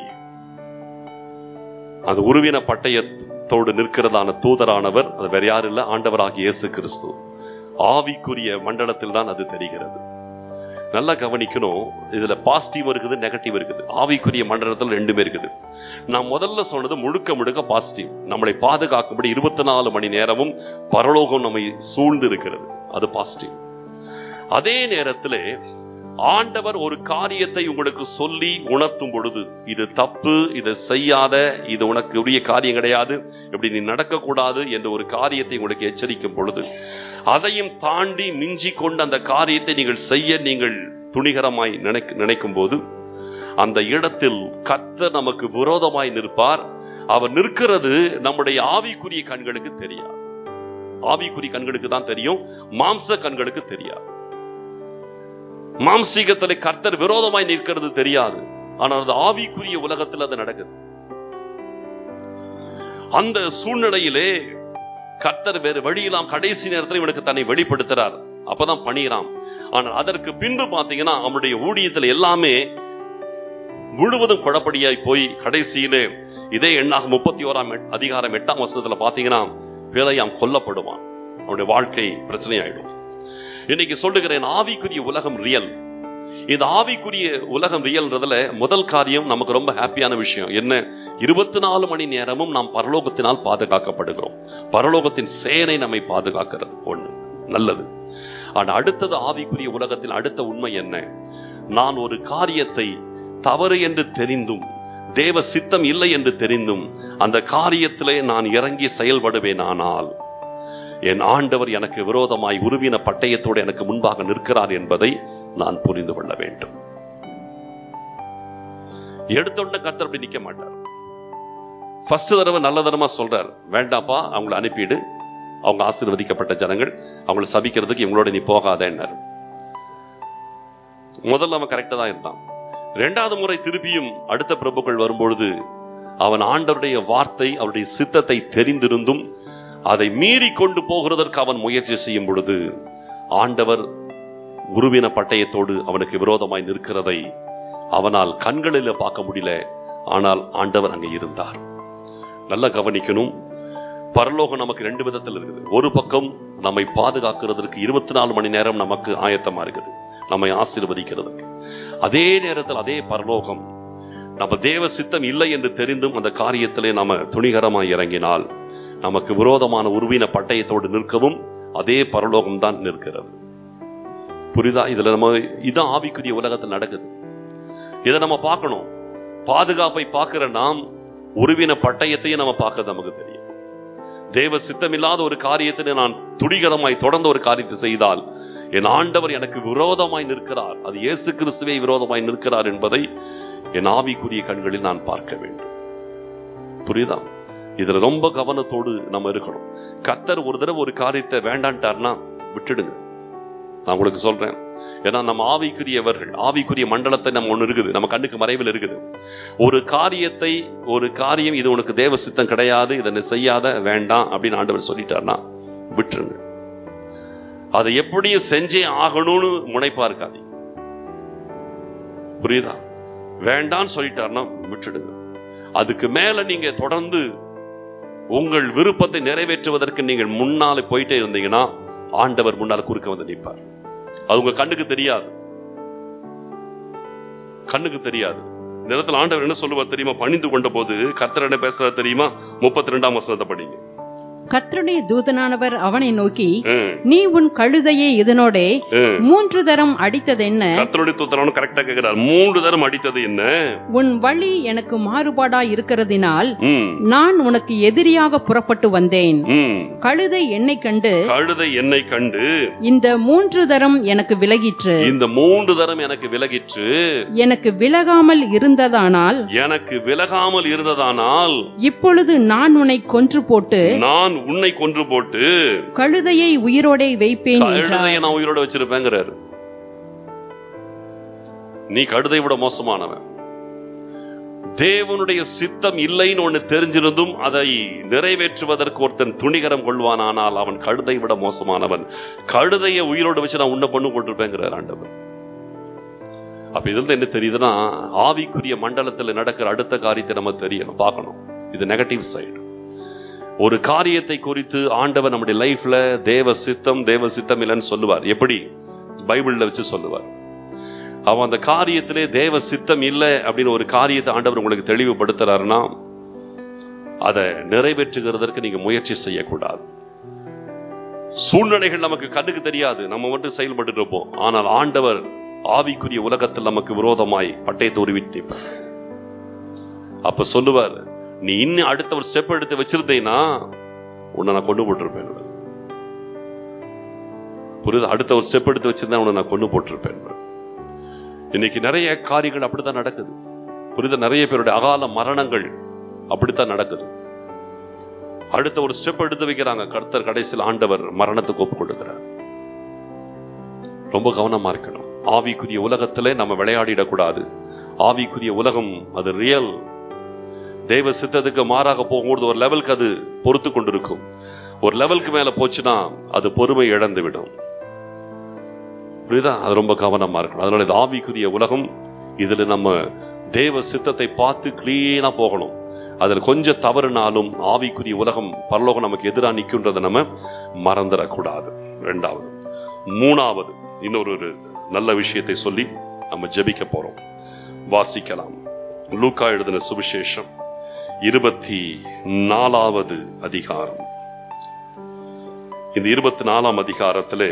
அது உருவின பட்டயத்தோடு நிற்கிறதான தூதரானவர் அது வேற யாரும் இல்ல ஆண்டவராகிய இயேசு கிறிஸ்து ஆவிக்குரிய மண்டலத்தில் தான் அது தெரிகிறது நல்லா கவனிக்கணும் இதுல பாசிட்டிவ் இருக்குது நெகட்டிவ் இருக்குது ஆவிக்குரிய மண்டலத்தில் ரெண்டுமே இருக்குது நான் முதல்ல சொன்னது முழுக்க முழுக்க பாசிட்டிவ் நம்மளை பாதுகாக்கும்படி இருபத்தி நாலு மணி நேரமும் பரலோகம் நம்மை சூழ்ந்து இருக்கிறது அது பாசிட்டிவ் அதே நேரத்திலே ஆண்டவர் ஒரு காரியத்தை உங்களுக்கு சொல்லி உணர்த்தும் பொழுது இது தப்பு இதை செய்யாத இது உனக்கு உரிய காரியம் கிடையாது இப்படி நீ நடக்கக்கூடாது என்ற ஒரு காரியத்தை உங்களுக்கு எச்சரிக்கும் பொழுது அதையும் தாண்டி மிஞ்சி கொண்டு அந்த காரியத்தை நீங்கள் செய்ய நீங்கள் துணிகரமாய் நினைக்க நினைக்கும் போது அந்த இடத்தில் கர்த்தர் நமக்கு விரோதமாய் நிற்பார் அவர் நிற்கிறது நம்முடைய ஆவிக்குரிய கண்களுக்கு தெரியாது ஆவிக்குரிய கண்களுக்கு தான் தெரியும் மாம்ச கண்களுக்கு தெரியாது மாம்சீகத்திலே கர்த்தர் விரோதமாய் நிற்கிறது தெரியாது ஆனால் அது ஆவிக்குரிய உலகத்தில் அது நடக்குது அந்த சூழ்நிலையிலே கர்த்தர் வேறு வழியிலாம் கடைசி நேரத்தில் இவனுக்கு தன்னை வெளிப்படுத்துறார் அப்பதான் பணிகிறான் ஆனால் அதற்கு பின்பு பாத்தீங்கன்னா அவனுடைய ஊழியத்தில் எல்லாமே முழுவதும் குழப்படியாய் போய் கடைசியிலே இதே எண்ணாக முப்பத்தி ஓராம் எட்- அதிகாரம் எட்டாம் வசனத்துல பாத்தீங்கன்னா பிழையாம் கொல்லப்படுவான் அவனுடைய வாழ்க்கை பிரச்சனையாயிடும் இன்னைக்கு சொல்லுகிறேன் ஆவிக்குரிய உலகம் ரியல் இந்த ஆவிக்குரிய உலகம் ரியல்ன்றதுல முதல் காரியம் நமக்கு ரொம்ப ஹாப்பியான விஷயம் என்ன இருபத்தி நாலு மணி நேரமும் நாம் பரலோகத்தினால் பாதுகாக்கப்படுகிறோம் பரலோகத்தின் சேனை நம்மை பாதுகாக்கிறது ஒண்ணு நல்லது ஆனா அடுத்தது ஆவிக்குரிய உலகத்தில் அடுத்த உண்மை என்ன நான் ஒரு காரியத்தை தவறு என்று தெரிந்தும் தேவ சித்தம் இல்லை என்று தெரிந்தும் அந்த காரியத்திலே நான் இறங்கி செயல்படுவேனானால் என் ஆண்டவர் எனக்கு விரோதமாய் உருவின பட்டயத்தோடு எனக்கு முன்பாக நிற்கிறார் என்பதை நான் புரிந்து கொள்ள வேண்டும் எடுத்தோடனே கர்த்தர் அப்படி நிக்க மாட்டார் ஃபர்ஸ்ட் தடவை நல்ல தரமா சொல்றார் வேண்டாப்பா அவங்கள அனுப்பிடு அவங்க ஆசீர்வதிக்கப்பட்ட ஜனங்கள் அவங்கள சபிக்கிறதுக்கு இவங்களோட நீ போகாதேன்னார் முதல்ல அவன் கரெக்டா தான் இருந்தான் ரெண்டாவது முறை திருப்பியும் அடுத்த பிரபுக்கள் வரும்பொழுது அவன் ஆண்டவருடைய வார்த்தை அவருடைய சித்தத்தை தெரிந்திருந்தும் அதை மீறி கொண்டு போகிறதற்கு அவன் முயற்சி செய்யும் பொழுது ஆண்டவர் உருவின பட்டயத்தோடு அவனுக்கு விரோதமாய் நிற்கிறதை அவனால் கண்களில் பார்க்க முடியல ஆனால் ஆண்டவர் அங்கே இருந்தார் நல்லா கவனிக்கணும் பரலோகம் நமக்கு ரெண்டு விதத்தில் இருக்குது ஒரு பக்கம் நம்மை பாதுகாக்கிறதற்கு இருபத்தி நாலு மணி நேரம் நமக்கு ஆயத்தமா இருக்குது நம்மை ஆசீர்வதிக்கிறதுக்கு அதே நேரத்தில் அதே பரலோகம் நம்ம தேவ சித்தம் இல்லை என்று தெரிந்தும் அந்த காரியத்திலே நாம துணிகரமாய் இறங்கினால் நமக்கு விரோதமான உருவின பட்டயத்தோடு நிற்கவும் அதே பரலோகம் தான் நிற்கிறது புரியுதா இதுல நம்ம இதான் ஆவிக்குரிய உலகத்தில் நடக்குது இதை நம்ம பார்க்கணும் பாதுகாப்பை பார்க்கிற நாம் உருவின பட்டயத்தையும் நம்ம பார்க்க நமக்கு தெரியும் தேவ சித்தமில்லாத ஒரு காரியத்தினை நான் துடிகரமாய் தொடர்ந்த ஒரு காரியத்தை செய்தால் என் ஆண்டவர் எனக்கு விரோதமாய் நிற்கிறார் அது இயேசு கிறிஸ்துவை விரோதமாய் நிற்கிறார் என்பதை என் ஆவிக்குரிய கண்களில் நான் பார்க்க வேண்டும் புரியுதா இதுல ரொம்ப கவனத்தோடு நம்ம இருக்கணும் கர்த்தர் ஒரு தடவை ஒரு காரியத்தை வேண்டான்ட்டார்னா விட்டுடுங்க நான் உங்களுக்கு சொல்றேன் ஏன்னா நம்ம ஆவிக்குரியவர்கள் ஆவிக்குரிய மண்டலத்தை நம்ம ஒண்ணு இருக்குது நம்ம கண்ணுக்கு மறைவில் இருக்குது ஒரு காரியத்தை ஒரு காரியம் இது உனக்கு தேவ சித்தம் கிடையாது இதை நீ செய்யாத வேண்டாம் அப்படின்னு ஆண்டவர் சொல்லிட்டார்னா விட்டுருங்க அதை எப்படியும் செஞ்சே ஆகணும்னு முனைப்பா இருக்காது புரியுதா வேண்டான்னு சொல்லிட்டார்னா விட்டுடுங்க அதுக்கு மேல நீங்க தொடர்ந்து உங்கள் விருப்பத்தை நிறைவேற்றுவதற்கு நீங்கள் முன்னால போயிட்டே இருந்தீங்கன்னா ஆண்டவர் முன்னால குறுக்க வந்து நிற்பார் அது உங்க கண்ணுக்கு தெரியாது கண்ணுக்கு தெரியாது இந்த இடத்துல ஆண்டவர் என்ன சொல்லுவார் தெரியுமா பணிந்து கொண்ட போது கர்த்தர் என்ன பேசுறாரு தெரியுமா முப்பத்தி ரெண்டாம் வசனத்தை படிங்க கர்த்தருடைய தூதனானவர் அவனை நோக்கி ம், நீ உன் கழுதையை இதனோடே ம். மூன்று தரம் அடித்ததென்ன கர்த்தருடைய தூத்தரவனு கரெக்டா கேட்கிறார் மூன்று தரம் அடித்தது என்ன உன் வழி எனக்கு மாறுபாடா இருக்கிறதினால் ம், நான் உனக்கு எதிரியாக புறப்பட்டு வந்தேன் ம். கழுதை என்னை கண்டு கழுதை என்னை கண்டு இந்த மூன்று தரம் எனக்கு விலகிற்று இந்த மூன்று தரம் எனக்கு விலகிற்று எனக்கு விலகாமல் இருந்ததானால் எனக்கு விலகாமல் இருந்ததானால் இப்பொழுது நான் உன்னை கொன்று போட்டு நான் உன்னை கொன்று போட்டு கழுதையை உயிரோடே வைப்பேன் என்றார் கழுதையை நான் உயிரோட தேவனுடைய சித்தம் இல்லைன்னு ஒண்ணு தெரிஞ்சிருந்தும் அதை நிறைவேற்றுவதற்கு ஒருத்தன் துணிகரம் கொள்வானானால் அவன் கழுதை விட மோசமானவன் கழுதையை உயிரோடு வச்சு நான் உன்னை பொண்ணு போட்டிருப்பேங்கிறார் ஆண்டவர் அப்ப இதுல என்ன தெரியுதுன்னா ஆவிக்குரிய மண்டலத்துல நடக்கிற அடுத்த காரியத்தை நம்ம தெரியணும் பார்க்கணும் இது நெகட்டிவ் சைடு ஒரு காரியத்தை குறித்து ஆண்டவர் நம்முடைய லைஃப்ல தேவ சித்தம் தேவ சித்தம் இல்லைன்னு சொல்லுவார் எப்படி பைபிள்ல வச்சு சொல்லுவார் அவன் அந்த காரியத்திலே தேவ சித்தம் இல்லை அப்படின்னு ஒரு காரியத்தை ஆண்டவர் உங்களுக்கு தெளிவுபடுத்துறாருன்னா அதை நிறைவேற்றுகிறதற்கு நீங்க முயற்சி செய்யக்கூடாது சூழ்நிலைகள் நமக்கு கண்ணுக்கு தெரியாது நம்ம மட்டும் செயல்பட்டு இருப்போம் ஆனால் ஆண்டவர் ஆவிக்குரிய உலகத்தில் நமக்கு விரோதமாய் பட்டயத்தை உருவிட்டு நிற்பார். அப்ப சொல்லுவார் நீ இன்னும் அடுத்த ஒரு ஸ்டெப் எடுத்து வச்சிருந்தேன்னா உன்னை நான் கொண்டு போட்டிருப்பேன் புரியுது அடுத்த ஒரு ஸ்டெப் எடுத்து வச்சிருந்தா உன்னை நான் கொண்டு போட்டிருப்பேன் இன்னைக்கு நிறைய காரியங்கள் அப்படித்தான் நடக்குது புரியுது நிறைய பேருடைய அகால மரணங்கள் அப்படித்தான் நடக்குது அடுத்த ஒரு ஸ்டெப் எடுத்து வைக்கிறாங்க கர்த்தர் கடைசியில் ஆண்டவர் மரணத்துக்கு ஒப்பு கொடுக்கிறார் ரொம்ப கவனமா இருக்கணும் ஆவிக்குரிய உலகத்திலே நம்ம விளையாடிடக்கூடாது ஆவிக்குரிய உலகம் அது ரியல் தெய்வ சித்தத்துக்கு மாறாக போகும்போது ஒரு லெவலுக்கு அது பொறுத்து கொண்டிருக்கும் ஒரு லெவலுக்கு மேல போச்சுன்னா அது பொறுமை இழந்து விடும் புரியுதா அது ரொம்ப கவனமா இருக்கணும் அதனால இது ஆவிக்குரிய உலகம் இதுல நம்ம தேவ சித்தத்தை பார்த்து கிளீனா போகணும் அதுல கொஞ்சம் தவறுனாலும் ஆவிக்குரிய உலகம் பரலோகம் நமக்கு எதிராக நிற்கின்றதை நம்ம மறந்துடக்கூடாது ரெண்டாவது மூணாவது இன்னொரு ஒரு நல்ல விஷயத்தை சொல்லி நம்ம ஜெபிக்க போறோம் வாசிக்கலாம் லூக்கா எழுதின சுவிசேஷம் இருபத்தி நாலாவது அதிகாரம் இந்த இருபத்தி நாலாம் அதிகாரத்திலே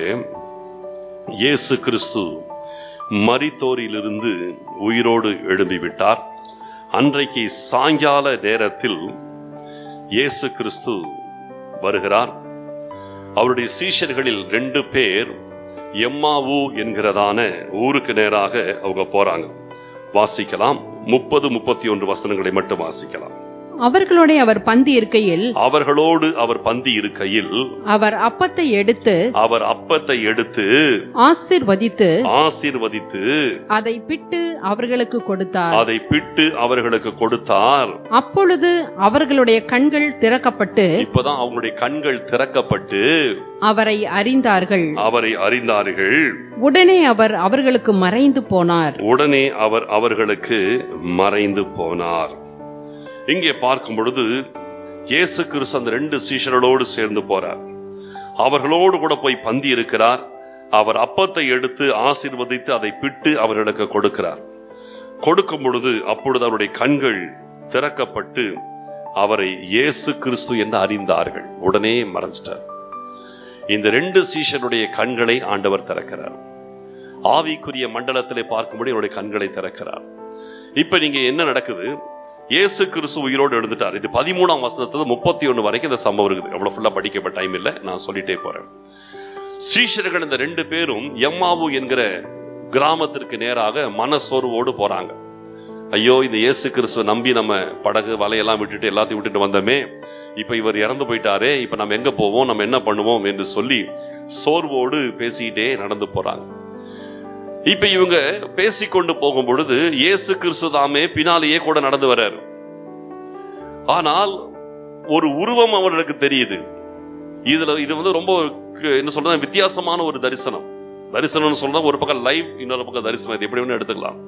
இயேசு கிறிஸ்து மரித்தோரிலிருந்து உயிரோடு எழும்பிவிட்டார் அன்றைக்கு சாயங்கால நேரத்தில் இயேசு கிறிஸ்து வருகிறார் அவருடைய சீஷர்களில் ரெண்டு பேர் எம்மாவு என்கிறதான ஊருக்கு நேராக அவங்க போறாங்க வாசிக்கலாம் முப்பது முப்பத்தி ஒன்று வசனங்களை மட்டும் வாசிக்கலாம் அவர்களோட அவர் பந்தி இருக்கையில் அவர்களோடு அவர் பந்தி இருக்கையில் அவர் அப்பத்தை எடுத்து அவர் அப்பத்தை எடுத்து ஆசிர்வதித்து ஆசீர்வதித்து அதை பிட்டு அவர்களுக்கு கொடுத்தார் அதை பிட்டு அவர்களுக்கு கொடுத்தார் அப்பொழுது அவர்களுடைய கண்கள் திறக்கப்பட்டு இப்பதான் அவங்களுடைய கண்கள் திறக்கப்பட்டு அவரை அறிந்தார்கள் அவரை அறிந்தார்கள் உடனே அவர் அவர்களுக்கு மறைந்து போனார் உடனே அவர் அவர்களுக்கு மறைந்து போனார் இங்கே பார்க்கும் பொழுது இயேசு கிறிஸ்து அந்த ரெண்டு சீஷர்களோடு சேர்ந்து போறார் அவர்களோடு கூட போய் பந்தி இருக்கிறார் அவர் அப்பத்தை எடுத்து ஆசீர்வதித்து அதை பிட்டு அவர்களுக்கு கொடுக்கிறார் கொடுக்கும் பொழுது அப்பொழுது அவருடைய கண்கள் திறக்கப்பட்டு அவரை இயேசு கிறிஸ்து என்று அறிந்தார்கள் உடனே மறைஞ்சிட்டார் இந்த ரெண்டு சீஷனுடைய கண்களை ஆண்டவர் திறக்கிறார் ஆவிக்குரிய மண்டலத்திலே பார்க்கும்படி அவருடைய கண்களை திறக்கிறார் இப்ப நீங்க என்ன நடக்குது இயேசு கிறிஸ்து உயிரோடு எழுந்துட்டார் இது பதிமூணாம் வசனத்துல முப்பத்தி ஒண்ணு வரைக்கும் இந்த சம்பவம் இருக்குது அவ்வளவு ஃபுல்லா படிக்கப்பட்ட டைம் இல்லை நான் சொல்லிட்டே போறேன் சீஷர்கள் இந்த ரெண்டு பேரும் எம்மாவு என்கிற கிராமத்திற்கு நேராக மனசோர்வோடு போறாங்க ஐயோ இந்த இயேசு கிறிஸ்துவ நம்பி நம்ம படகு வலையெல்லாம் விட்டுட்டு எல்லாத்தையும் விட்டுட்டு வந்தோமே இப்ப இவர் இறந்து போயிட்டாரே இப்ப நம்ம எங்க போவோம் நம்ம என்ன பண்ணுவோம் என்று சொல்லி சோர்வோடு பேசிக்கிட்டே நடந்து போறாங்க இப்ப இவங்க பேசிக்கொண்டு போகும் பொழுது இயேசு கிறிஸ்து தாமே பின்னாலேயே கூட நடந்து வர்றாரு ஆனால் ஒரு உருவம் அவர்களுக்கு தெரியுது இதுல இது வந்து ரொம்ப க- என்ன சொல்றது வித்தியாசமான ஒரு தரிசனம் தரிசனம்னு சொன்னா ஒரு பக்கம் லைவ் இன்னொரு பக்கம் தரிசனம் இது எப்படி வேணும் எடுத்துக்கலாம்